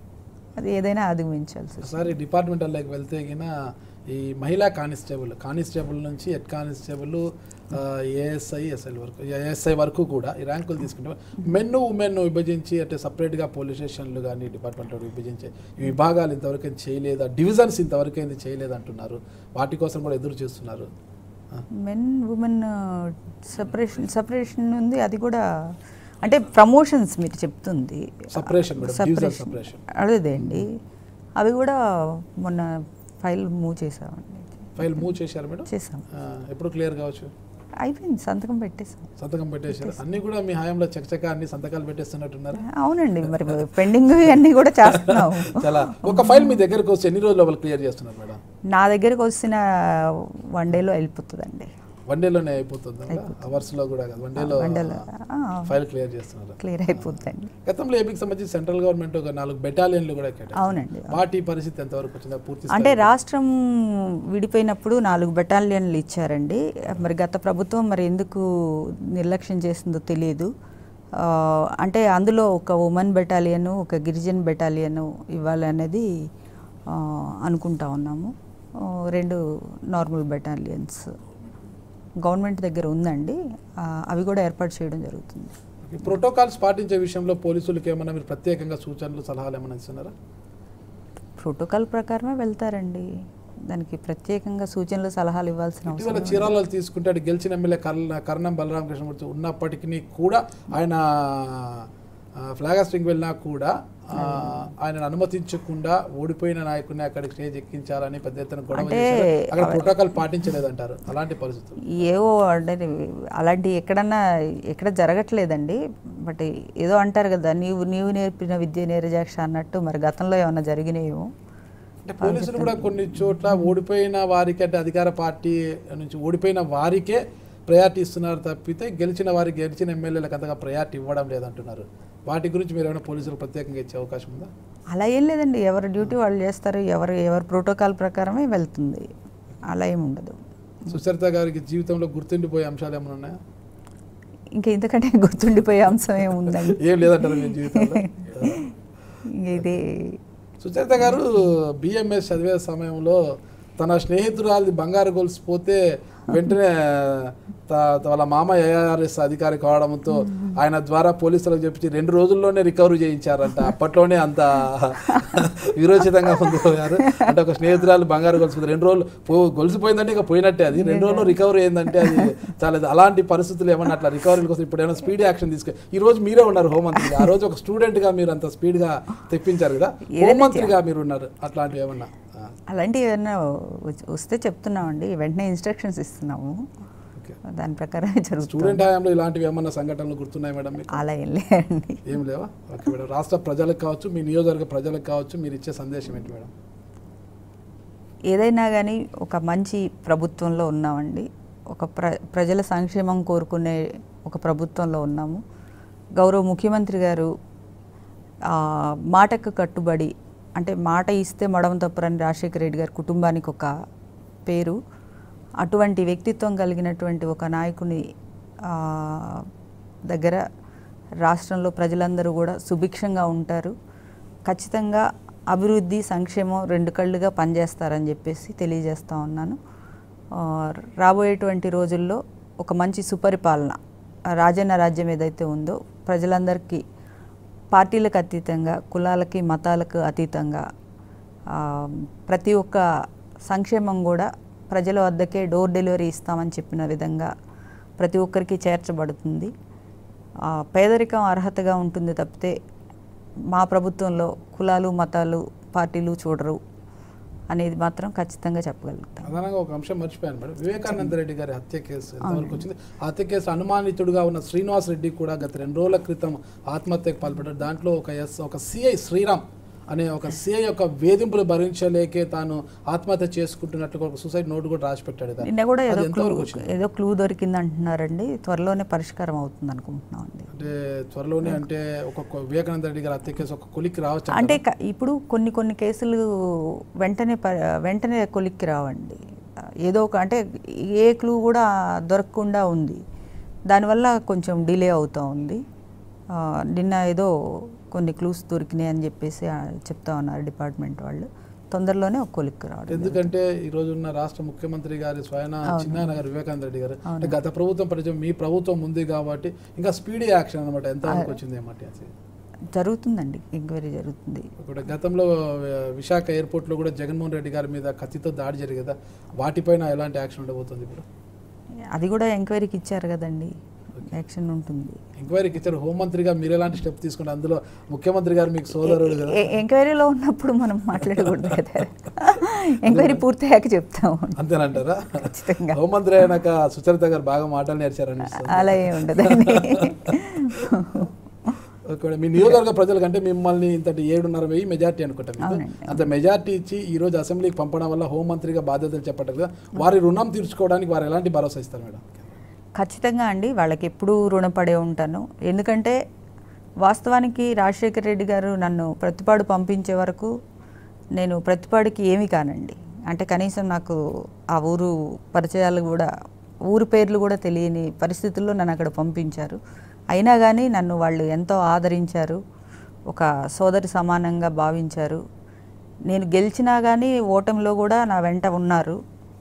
అది ఏదైనా అధిగమించాల్సి వస్తుంది. ఒకసారి డిపార్ట్మెంటల్లోకి వెళ్తే గిన ఈ మహిళా కానిస్టేబుల్ కానిస్టేబుల్ నుంచి హెడ్ కానిస్టేబుల్ ఏఎస్ఐ ఎస్ఐ వరకు ఏఎస్ఐ వరకు కూడా ఈ ర్యాంకులు తీసుకుంటే మెన్ ఉమెన్ విభజించి అంటే సపరేట్గా పోలీస్ స్టేషన్లు కానీ డిపార్ట్మెంట్ విభజించే ఈ విభాగాలు ఇంతవరకు ఏం చేయలేదా డివిజన్స్ ఇంతవరకు ఏంది చేయలేదు అంటున్నారు వాటి కోసం కూడా ఎదురు చూస్తున్నారు ఆ, మెన్ ఉమెన్ సపరేషన్ సపరేషన్ ఉంది అది కూడా అంటే ప్రమోషన్స్ మీరు చెప్తుంది Separation మేడం, division separation. అదే అండి అవి కూడా మొన్న ఫైల్ మూవ్ చేసామండి ఫైల్ మూవ్ చేశారు మేడం చేసాం ఆ, ఎప్పుడు క్లియర్ కావచ్చు అయిపోయింది సంతకం పెట్టేసాం సంతకం పెట్టేశారు అన్ని కూడా మీ హయాంలో చకచక అన్ని సంతకాలు పెట్టేస్తున్నట్టున్నారు అవునండి మరి పెండింగ్ అన్నీ కూడా చేస్తున్నాం చాలా ఒక ఫైల్ మీ దగ్గరకు వస్తే ఎన్ని రోజుల లోపల క్లియర్ చేస్తున్నారు మేడం నా దగ్గరకు వచ్చిన వన్ డేలో వెళ్ళిపోతుందండి వన్ డేలోనే అయిపోతుంది అవర్స్ లో కూడా కాదు వన్ డేలో వన్ డేలో ఫైల్ క్లియర్ చేస్తున్నారు క్లియర్ అయిపోతుందండి గతంలో ఏపీకి సంబంధించి సెంట్రల్ గవర్నమెంట్ ఒక నాలుగు బెటాలియన్లు కూడా కేటాయించింది. అవునండి వాటి పరిస్థితి ఎంతవరకు వచ్చిందా పూర్తి అంటే రాష్ట్రం విడిపోయినప్పుడు నాలుగు బెటాలియన్లు ఇచ్చారండి మరి గత ప్రభుత్వం మరి ఎందుకు నిర్లక్ష్యం చేసిందో తెలియదు ఆ, అంటే అందులో ఒక ఉమెన్ బెటాలియన్ ఒక గిరిజన్ బెటాలియన్ ఇవ్వాలి అనేది ఆ, అనుకుంటా ఉన్నాము ఆ, రెండు నార్మల్ బెటాలియన్స్ గవర్నమెంట్ దగ్గర ఉందండి ఆ, అవి కూడా ఏర్పాటు చేయడం జరుగుతుంది ఈ ప్రోటోకాల్స్ పాటించే విషయంలో పోలీసులకు ఏమైనా మీరు ప్రత్యేకంగా సూచనలు సలహాలు ఏమైనా ఇస్తున్నారా ప్రోటోకాల్ ప్రకారమే వెళ్తారండి దానికి ప్రత్యేకంగా సూచనలు సలహాలు ఇవ్వాల్సిన ఇటీవల అవసరం చీరాలలో తీసుకుంటే అటు గెలిచిన ఎమ్మెల్యే కర్ణ కర్ణం బలరామకృష్ణమూర్తి ఉన్నప్పటికీ కూడా ఆయన ఫ్లాగ్ హాస్టింగ్ వెళ్ళినా కూడా ఆ, ఆయనను అనుమతించకుండా ఓడిపోయిన నాయకుడిని అక్కడికి స్టేజ్ ఎక్కించాలని పెద్ద ఎత్తున గొడవ అంటే చేశారు అక్కడ ప్రోటోకాల్ పాటించలేదంటారు అలాంటి పరిస్థితులు ఏవో అంటే అలాంటి ఎక్కడన్నా ఎక్కడ జరగట్లేదండి బట్ ఏదో అంటారు కదా నీవు నీవు నేర్పిన విద్య నేరజాక్ష అన్నట్టు మరి గతంలో ఏమైనా జరిగినాయేమో అంటే పోలీసులు కూడా కొన్ని చోట్ల ఓడిపోయిన వారికి అంటే అధికార పార్టీ నుంచి ఓడిపోయిన వారికే ప్రయారిటీ ఇస్తున్నారు తప్పితే గెలిచిన వారికి గెలిచిన ఎమ్మెల్యేలకు అంతగా ప్రయారిటీ ఇవ్వడం లేదంటున్నారు వాటి గురించి మీరు ఏమైనా పోలీసులు ప్రత్యేకంగా ఇచ్చే అవకాశం ఉందా అలా ఏం లేదండి ఎవరి డ్యూటీ వాళ్ళు చేస్తారు ఎవరు ఎవరి ప్రోటోకాల్ ప్రకారమే వెళ్తుంది అలా ఏమి ఉండదు సుచరిత గారికి జీవితంలో గుర్తుండిపోయే అంశాలు ఏమైనా ఉన్నాయా ఇంకా ఇంతకంటే గుర్తుండిపోయే అంశం ఏముందండి ఏం లేదంటారు మీ జీవితంలో ఇంక ఇది సుచరిత గారు బిఎంఎస్ చదివే సమయంలో తన స్నేహితురాలిది బంగారు గొలుసు పోతే వెంటనే త- వాళ్ళ మామ ఏఆర్ఎస్ అధికారి కావడంతో ఆయన ద్వారా పోలీసులకు చెప్పించి రెండు రోజుల్లోనే రికవరీ చేయించారంట అప్పట్లోనే అంత విరోచితంగా పొందిపోయారు అంటే ఒక స్నేహితురాలు బంగారు గొలుసు పోతే రెండు రోజులు పో గొలుసు పోయిందంటే ఇక పోయినట్టే అది రెండు రోజులు రికవరీ అయిందంటే అది చాలా ఇది. అలాంటి పరిస్థితులు ఏమన్నా అట్లా రికవరీ కోసం ఇప్పుడు ఏమైనా స్పీడ్ యాక్షన్ తీసుకు ఈ రోజు మీరే ఉన్నారు హోంమంత్రిగా ఆ రోజు ఒక స్టూడెంట్ గా మీరు అంత స్పీడ్ గా తెప్పించారు కదా హోంమంత్రిగా మీరు ఉన్నారు అట్లాంటివి ఏమన్నా ఆ. అలాంటివి ఏమన్నా వచ్- వస్తే చెప్తున్నామండి వెంటనే ఇన్స్ట్రక్షన్స్ ఇస్తున్నాము ఓకే దాని ప్రకారమే జరుగుతుంది స్టూడెంట్ హయాంలో ఇలాంటివి ఏమన్నా సంఘటనలు గుర్తున్నాయి మేడం మీకు అలా ఏం లేదండి ఏం లేవా ఓకే మేడం రాష్ట్ర ప్రజలకు కావచ్చు మీ నియోజకవర్గ ప్రజలకు కావచ్చు మీరు ఇచ్చే సందేశం ఏంటి మేడం ఏదైనా కానీ ఒక మంచి ప్రభుత్వంలో ఉన్నామండి ఒక ప్ర ప్రజల సంక్షేమం కోరుకునే ఒక ప్రభుత్వంలో ఉన్నాము గౌరవ ముఖ్యమంత్రి గారు ఆ, మాటకు కట్టుబడి అంటే మాట ఇస్తే మడమ తప్పరని రాజశేఖర రెడ్డి గారి కుటుంబానికి ఒక పేరు అటువంటి వ్యక్తిత్వం కలిగినటువంటి ఒక నాయకుని ఆ, దగ్గర రాష్ట్రంలో ప్రజలందరూ కూడా సుభిక్షంగా ఉంటారు ఖచ్చితంగా అభివృద్ధి సంక్షేమం రెండు కళ్ళుగా పనిచేస్తారని చెప్పేసి తెలియజేస్తా ఉన్నాను ఆ, రాబోయేటువంటి రోజుల్లో ఒక మంచి సుపరిపాలన ఆ రాజన్న రాజ్యం ఏదైతే ఉందో ప్రజలందరికీ పార్టీలకు అతీతంగా కులాలకి మతాలకు అతీతంగా ఆ, ప్రతి ఒక్క సంక్షేమం కూడా ప్రజల వద్దకే డోర్ డెలివరీ ఇస్తామని చెప్పిన విధంగా ప్రతి ఒక్కరికి చేర్చబడుతుంది ఆ, పేదరికం అర్హతగా ఉంటుంది తప్పితే మా ప్రభుత్వంలో కులాలు మతాలు పార్టీలు చూడరు అనేది మాత్రం ఖచ్చితంగా చెప్పగలుగుతాం ప్రధానంగా ఒక అంశం మర్చిపోయాను మేడం వివేకానంద రెడ్డి గారి హత్య కేసు ఎంతవరకు వచ్చింది ఆ హత్య కేసు అనుమానితుడుగా ఉన్న శ్రీనివాస్ రెడ్డి కూడా గత రెండు రోజుల క్రితం ఆత్మహత్యకు పాల్పడ్డారు దాంట్లో ఒక ఎస్ ఒక సిఐ శ్రీరామ్ అనే ఒక సిఐ యొక్క వేధింపులు భరించలేకే తాను ఆత్మహత్య చేసుకుంటున్నట్టు ఒక సూసైడ్ నోట్ కూడా రాసి పెట్టాడు దాన్ని. నిన్న కూడా అది ఏదో క్లూ ఎంతవరకు వచ్చింది ఏదో క్లూ దొరికింది అంటున్నారండి త్వరలోనే పరిష్కారం అవుతుంది అనుకుంటున్నాం అండి అంటే త్వరలోనే అంటే ఒక కొ- వివేకానంద రెడ్డి గారి హత్య కేసు ఒక కొలిక్కి రావచ్చు అంటే క- ఇప్పుడు కొన్ని కొన్ని కేసులు వెంటనే ప- వెంటనే కొలిక్కి రావండి ఏదో ఒక అంటే ఏ క్లూ కూడా దొరకకుండా ఉంది దానివల్ల కొంచెం డిలే అవుతూ ఉంది ఆ, నిన్న ఏదో కొన్ని క్లూస్ దొరికినాయి అని చెప్పేసి ఆ, చెప్తా ఉన్నారు డిపార్ట్మెంట్ వాళ్ళు తొందరలోనే ఒక కొలిక్కి రావడం ఎందుకంటే ఈ రోజు ఉన్న రాష్ట్ర ముఖ్యమంత్రి గారి స్వయన చిన్నాయన గారు వివేకానంద రెడ్డి గారు అంటే గత ప్రభుత్వం పరిచయం మీ ప్రభుత్వం ఉంది కాబట్టి ఇంకా స్పీడీ యాక్షన్ అనమాట ఎంతవరకు వచ్చింది ఏమంటే అది జరుగుతుందండి ఎంక్వైరీ జరుగుతుంది ఇప్పుడు గతంలో ఆ, విశాఖ ఎయిర్పోర్ట్ లో కూడా జగన్మోహన్ రెడ్డి గారి మీద కత్తితో దాడి జరిగింది కదా వాటిపైన ఎలాంటి యాక్షన్ ఉండబోతుంది ఇప్పుడు అది కూడా ఎంక్వైరీకి ఇచ్చారు కదండి యాక్షన్ ఉంటుంది ఎంక్వైరీకి ఇచ్చారు హోంమంత్రిగా మీరు ఎలాంటి స్టెప్ తీసుకుంటే అందులో ముఖ్యమంత్రి గారు మీకు సోదరుడు కదా ఎ- ఎంక్వైరీలో ఉన్నప్పుడు మనం మాట్లాడకూడదు కదా ఎంక్వైరీ పూర్తయ్యాక చెప్తాము అంతేనంటారా ఖచ్చితంగా హోంమంత్రి అయినాక సుచరిత గారు బాగా మాటలు నేర్చారని అలా ఏం ఉండదండి ఓకే మీ నియోజకవర్గ ప్రజల కంటే మిమ్మల్ని ఇంతటి ఏడున్నర వెయ్యి మెజార్టీ అనుకుంటా మీకు అవునండి. అంత మెజార్టీ ఇచ్చి ఈ రోజు అసెంబ్లీకి పంపడం వల్ల హోంమంత్రిగా బాధ్యతలు చెప్పట్లేదు కదా వారి రుణం తీర్చుకోవడానికి వారు ఎలాంటి భరోసా ఇస్తారు మేడం ఖచ్చితంగా అండి వాళ్ళకి ఎప్పుడూ రుణపడే ఉంటాను ఎందుకంటే వాస్తవానికి రాజశేఖర రెడ్డి గారు నన్ను ప్రతిపాడు పంపించే వరకు నేను ప్రతిపాడుకి ఏమీ కానండి అంటే కనీసం నాకు ఆ ఊరు పరిచయాలు కూడా ఊరు పేర్లు కూడా తెలియని పరిస్థితుల్లో నన్ను అక్కడ పంపించారు అయినా కానీ నన్ను వాళ్ళు ఎంతో ఆదరించారు ఒక సోదరి సమానంగా భావించారు నేను గెలిచినా కానీ ఓటమిలో కూడా నా వెంట ఉన్నారు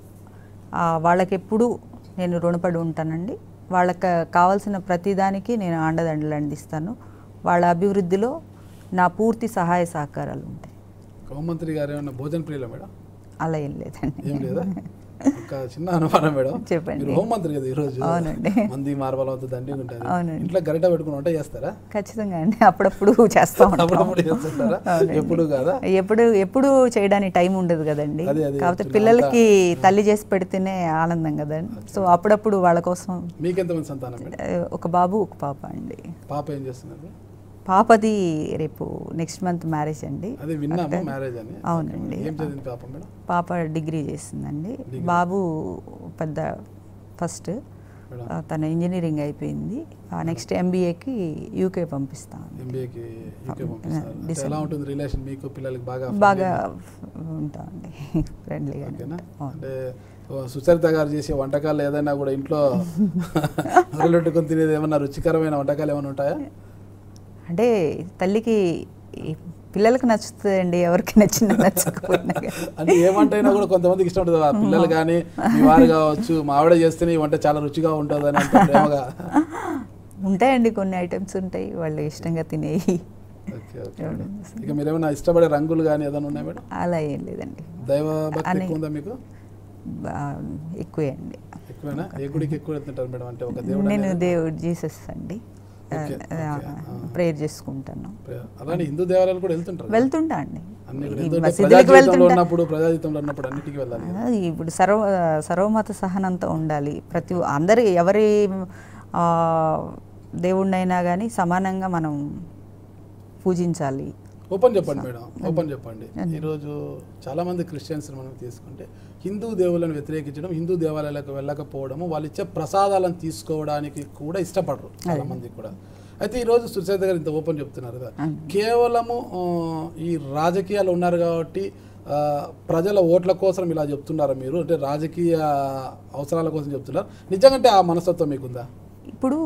ఆ, వాళ్ళకి ఎప్పుడు నేను రుణపడి ఉంటానండి వాళ్ళకి కావాల్సిన ప్రతిదానికి నేను అండదండలు అందిస్తాను వాళ్ళ అభివృద్ధిలో నా పూర్తి సహాయ సహకారాలు ఉంటాయి హోంమంత్రి గారు ఏమన్నా భోజన ప్రియుల మేడం అలా ఏం లేదండి ఏం లేదా ఒక చిన్న అనుమానం మేడం చెప్పండి. మీరు హోంమంత్రి కదా ఈరోజు అవునండి. మంది మార్బలం దండి ఉంటుంది అవునండి. ఇంట్లో గరిట పెట్టుకుని వంట చేస్తారా ఖచ్చితంగా అండి అప్పుడప్పుడు చేస్తూ ఉంటాం అప్పుడప్పుడు చేస్తుంటారా అవునండి. ఎప్పుడు కాదా ఎప్పుడు ఎప్పుడు చేయడానికి టైం ఉండదు కదండి అదే, అదే కాకపోతే చెప్తున్నా. పిల్లలకి తల్లి చేసి పెడితేనే ఆనందం కదండి సో అప్పుడప్పుడు వాళ్ళ కోసం మీకెంతమంది సంతానం మేడం ఆ, ఒక బాబు ఒక పాప అండి పాప ఏం చేస్తున్నారు పాపది రేపు నెక్స్ట్ మంత్ మ్యారేజ్ అండి అదే విన్నాము మ్యారేజ్ అని అవునండి. ఏం చదివింది పాప మేడం పాప డిగ్రీ చేస్తుందండి బాబు పెద్ద ఫస్ట్ మేడం ఆ, తన ఇంజనీరింగ్ అయిపోయింది నెక్స్ట్ ఎంబీఏకి యూకే పంపిస్తాం ఎంబీఏకి యూకే పంపిస్తారు అంటే December. ఎలా ఉంటుంది రిలేషన్ మీకు పిల్లలకి బాగా బాగా ఉంటామండి ఫ్రెండ్లీగా ఓకేనా అంటే ఓ సుచరిత గారు చేసే వంటకాలు ఏదైనా కూడా ఇంట్లో మొదలెట్టుకొని తినేది ఏమన్నా రుచికరమైన వంటకాలు ఏమైనా ఉంటాయా అంటే తల్లికి ఈ పిల్లలకు నచ్చుతుందండి ఎవరికి నచ్చిన నచ్చకపోయినా కానీ. అంటే ఏ వంట అయినా కూడా కొంతమందికి ఇష్టం ఉంటుంది ఆ పిల్లలు కానీ మీ వారు కావచ్చు మా ఆవిడ చేస్తేనే ఈ వంట చాలా రుచిగా ఉంటుంది అని అంత ప్రేమగా ఉంటాయండి కొన్ని ఐటమ్స్ ఉంటాయి వాళ్ళు ఇష్టంగా తినేవి ఓకే ఓకే మేడం. ఇక మీరేమైనా ఇష్టపడే రంగులు కానీ ఏదైనా ఉన్నాయా మేడం అలా ఏం లేదండి దైవ భక్తి అని- ఎక్కువ ఉందా మీకు బా- ఎక్కువే అండి ఎక్కువేనా ఏ గుడికి ఎక్కువ వెళ్తుంటారు మేడం అంటే ఒక దేవుడు నేను అనేది? దేవుడు జీసస్ అండి Okay, okay. ప్రేయర్ చేసుకుంటాను అలానే హిందూ దేవాలయాలు కూడా వెళ్తుంటారు కదా? వెళ్తుంటా అండి అన్ని కూడా ఈ వెళ్తుంటే మసీదులకు ప్రజా జీవితంలో వెళ్తుంటా ఉన్నప్పుడు ప్రజా జీవితంలో ఉన్నప్పుడు అన్నిటికీ వెళ్ళాలి కదా. ఆ, ఇప్పుడు సర్వ సర్వమత సహనంతో ఉండాలి ప్రతి అందరి ఎవరి ఆ, దేవుణ్ణైనా కానీ సమానంగా మనం పూజించాలి ఓపెన్ చెప్పండి మేడం ఓపెన్ చెప్పండి ఈరోజు చాలా మంది క్రిస్టియన్స్ మనం తీసుకుంటే హిందూ దేవులను వ్యతిరేకించడం హిందూ దేవాలయాలకు వెళ్ళకపోవడము వాళ్ళు ఇచ్చే ప్రసాదాలను తీసుకోవడానికి కూడా ఇష్టపడరు చాలా మంది కూడా అయితే ఈరోజు సుచేత గారు ఇంత ఓపెన్ చెప్తున్నారు కదా కేవలము ఆ, ఈ రాజకీయాలు ఉన్నారు కాబట్టి ఆ, ప్రజల ఓట్ల కోసం ఇలా చెప్తున్నారా మీరు అంటే రాజకీయ అవసరాల కోసం చెప్తున్నారు నిజంగా ఆ మనస్తత్వం మీకుందా ఇప్పుడు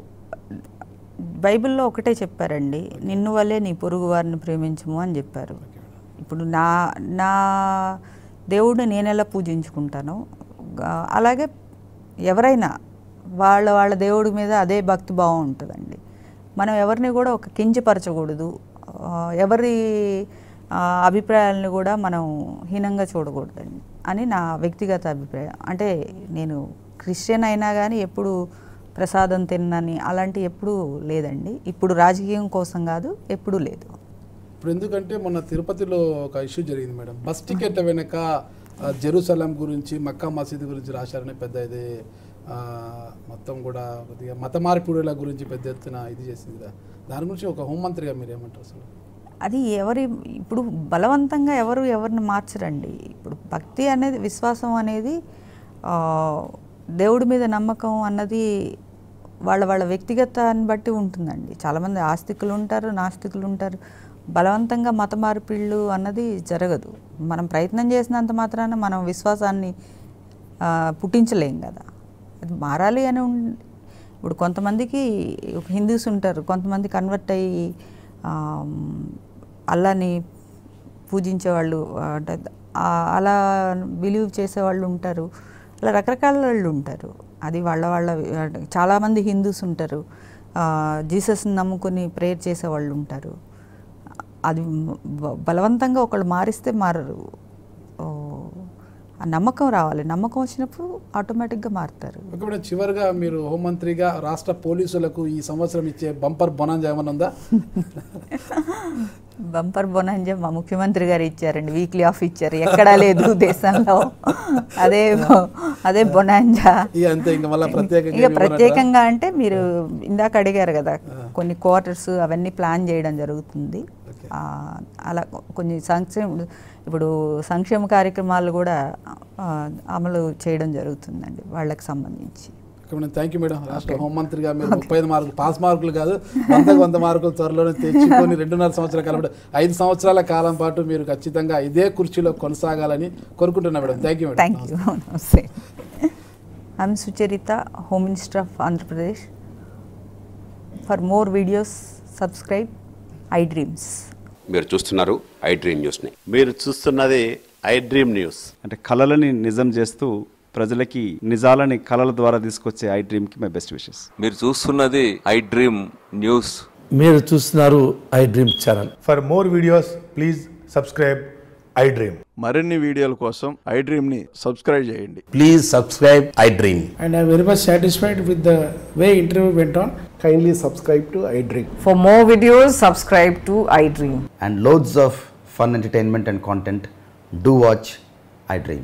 బైబిల్లో ఒకటే చెప్పారండి నిన్ను వల్లే నీ పొరుగు వారిని ప్రేమించము అని చెప్పారు ఇప్పుడు నా నా దేవుడిని నేను ఎలా పూజించుకుంటాను గా- అలాగే ఎవరైనా వాళ్ళ వాళ్ళ దేవుడి మీద అదే భక్తి భావం ఉంటుందండి మనం ఎవరిని కూడా ఒక కించపరచకూడదు ఆ, ఎవరి ఆ, అభిప్రాయాలను కూడా మనం హీనంగా చూడకూడదండి అని నా వ్యక్తిగత అభిప్రాయం అంటే నేను క్రిస్టియన్ అయినా కానీ ఎప్పుడు ప్రసాదం తిన్నని అలాంటి ఎప్పుడూ లేదండి ఇప్పుడు రాజకీయం కోసం కాదు ఎప్పుడూ లేదు ఇప్పుడు ఎందుకంటే మొన్న తిరుపతిలో ఒక ఇష్యూ జరిగింది మేడం బస్ టికెట్ల వెనక ఆ, జెరూసలం గురించి మక్కా మసీదు గురించి రాశారని పెద్ద ఇది ఆ, మొత్తం కూడా కొద్దిగా మత మార్పిడుల గురించి పెద్ద ఎత్తున ఇది చేసింది కదా దాని గురించి ఒక హోంమంత్రిగా మీరు ఏమంటారు అసలు అది ఎవరి ఇప్పుడు బలవంతంగా ఎవరు ఎవరిని మార్చరండి ఇప్పుడు భక్తి అనేది విశ్వాసం అనేది ఆ, దేవుడి మీద నమ్మకం అన్నది వాళ్ళ వాళ్ళ వ్యక్తిగతాన్ని బట్టి ఉంటుందండి చాలామంది ఆస్తికులు ఉంటారు నాస్తికులు ఉంటారు బలవంతంగా మత మార్పిళ్ళు అన్నది జరగదు మనం ప్రయత్నం చేసినంత మాత్రాన మనం విశ్వాసాన్ని ఆ, పుట్టించలేం కదా అది మారాలి అని ఉం- ఇప్పుడు కొంతమందికి హిందూస్ ఉంటారు కొంతమంది కన్వర్ట్ అయ్యి ఆమ్, అల్లాని పూజించేవాళ్ళు అంటే ఆ- అలా బిలీవ్ చేసేవాళ్ళు ఉంటారు అలా రకరకాల వాళ్ళు ఉంటారు అది వాళ్ళ వాళ్ళ అంటే చాలామంది హిందూస్ ఉంటారు ఆ, జీసస్ని నమ్ముకొని ప్రేయర్ చేసేవాళ్ళు ఉంటారు అది బ- బలవంతంగా ఒకళ్ళు మారిస్తే మారరు ఓ, ఆ నమ్మకం రావాలి నమ్మకం వచ్చినప్పుడు ఆటోమేటిక్గా మారుతారు ఒకవేళ చివరిగా మీరు హోంమంత్రిగా రాష్ట్ర పోలీసులకు ఈ సంవత్సరం ఇచ్చే బంపర్ బొనాంజా ఏమైనా ఉందా బంపర్ బొనంజా మా ముఖ్యమంత్రి గారు ఇచ్చారండి వీక్లీ ఆఫ్ ఇచ్చారు ఎక్కడా లేదు దేశంలో అదే అదే బొనాంజా ఇక అంతే ఇంకా మళ్ళీ ప్రత్యేకంగా ఇక ఏమి ప్రత్యేకంగా అంటే మీరు ఇందాక అడిగారు కదా కొన్ని క్వార్టర్స్ అవన్నీ ప్లాన్ చేయడం జరుగుతుంది ఆ, అలా కొన్ని సంక్షేమ ఇప్పుడు సంక్షేమ కార్యక్రమాలు కూడా ఆ, అమలు చేయడం జరుగుతుందండి వాళ్ళకి సంబంధించి థ్యాంక్ యూ మేడం రాష్ట్ర హోంమంత్రిగా మీరు ముప్పై ఐదు మార్కులు పాస్ మార్కులు కాదు వందకు వంద మార్కులు త్వరలోనే తెచ్చుకొని రెండున్నర సంవత్సరాల కాలం పాటు ఐదు సంవత్సరాల కాలం పాటు మీరు ఖచ్చితంగా ఇదే కుర్చీలో కొనసాగాలని కోరుకుంటున్నా madam thank you madam thank you నమస్తే I'm Sucharitha home minister of Andhra Pradesh for more videos subscribe I Dreams మీరు చూస్తున్నారు ఐ డ్రీమ్ న్యూస్ని మీరు చూస్తున్నది ఐ డ్రీమ్ న్యూస్ అంటే కళలని నిజం చేస్తూ ప్రజలకి నిజాలని కళల ద్వారా తీసుకొచ్చే ఐ డ్రీమ్కి మై బెస్ట్ విషెస్ మీరు చూస్తున్నది ఐ డ్రీమ్ న్యూస్ మీరు చూస్తున్నారు I Dream channel For more videos, please subscribe iDream. మరిన్ని వీడియోల కోసం ఐ డ్రీమ్ ని సబ్స్క్రైబ్ చేయండి please subscribe I Dream and I'm very much satisfied with the way interview went on. Kindly subscribe to iDream. For more videos, subscribe to iDream. and loads of fun entertainment and content, do watch iDream.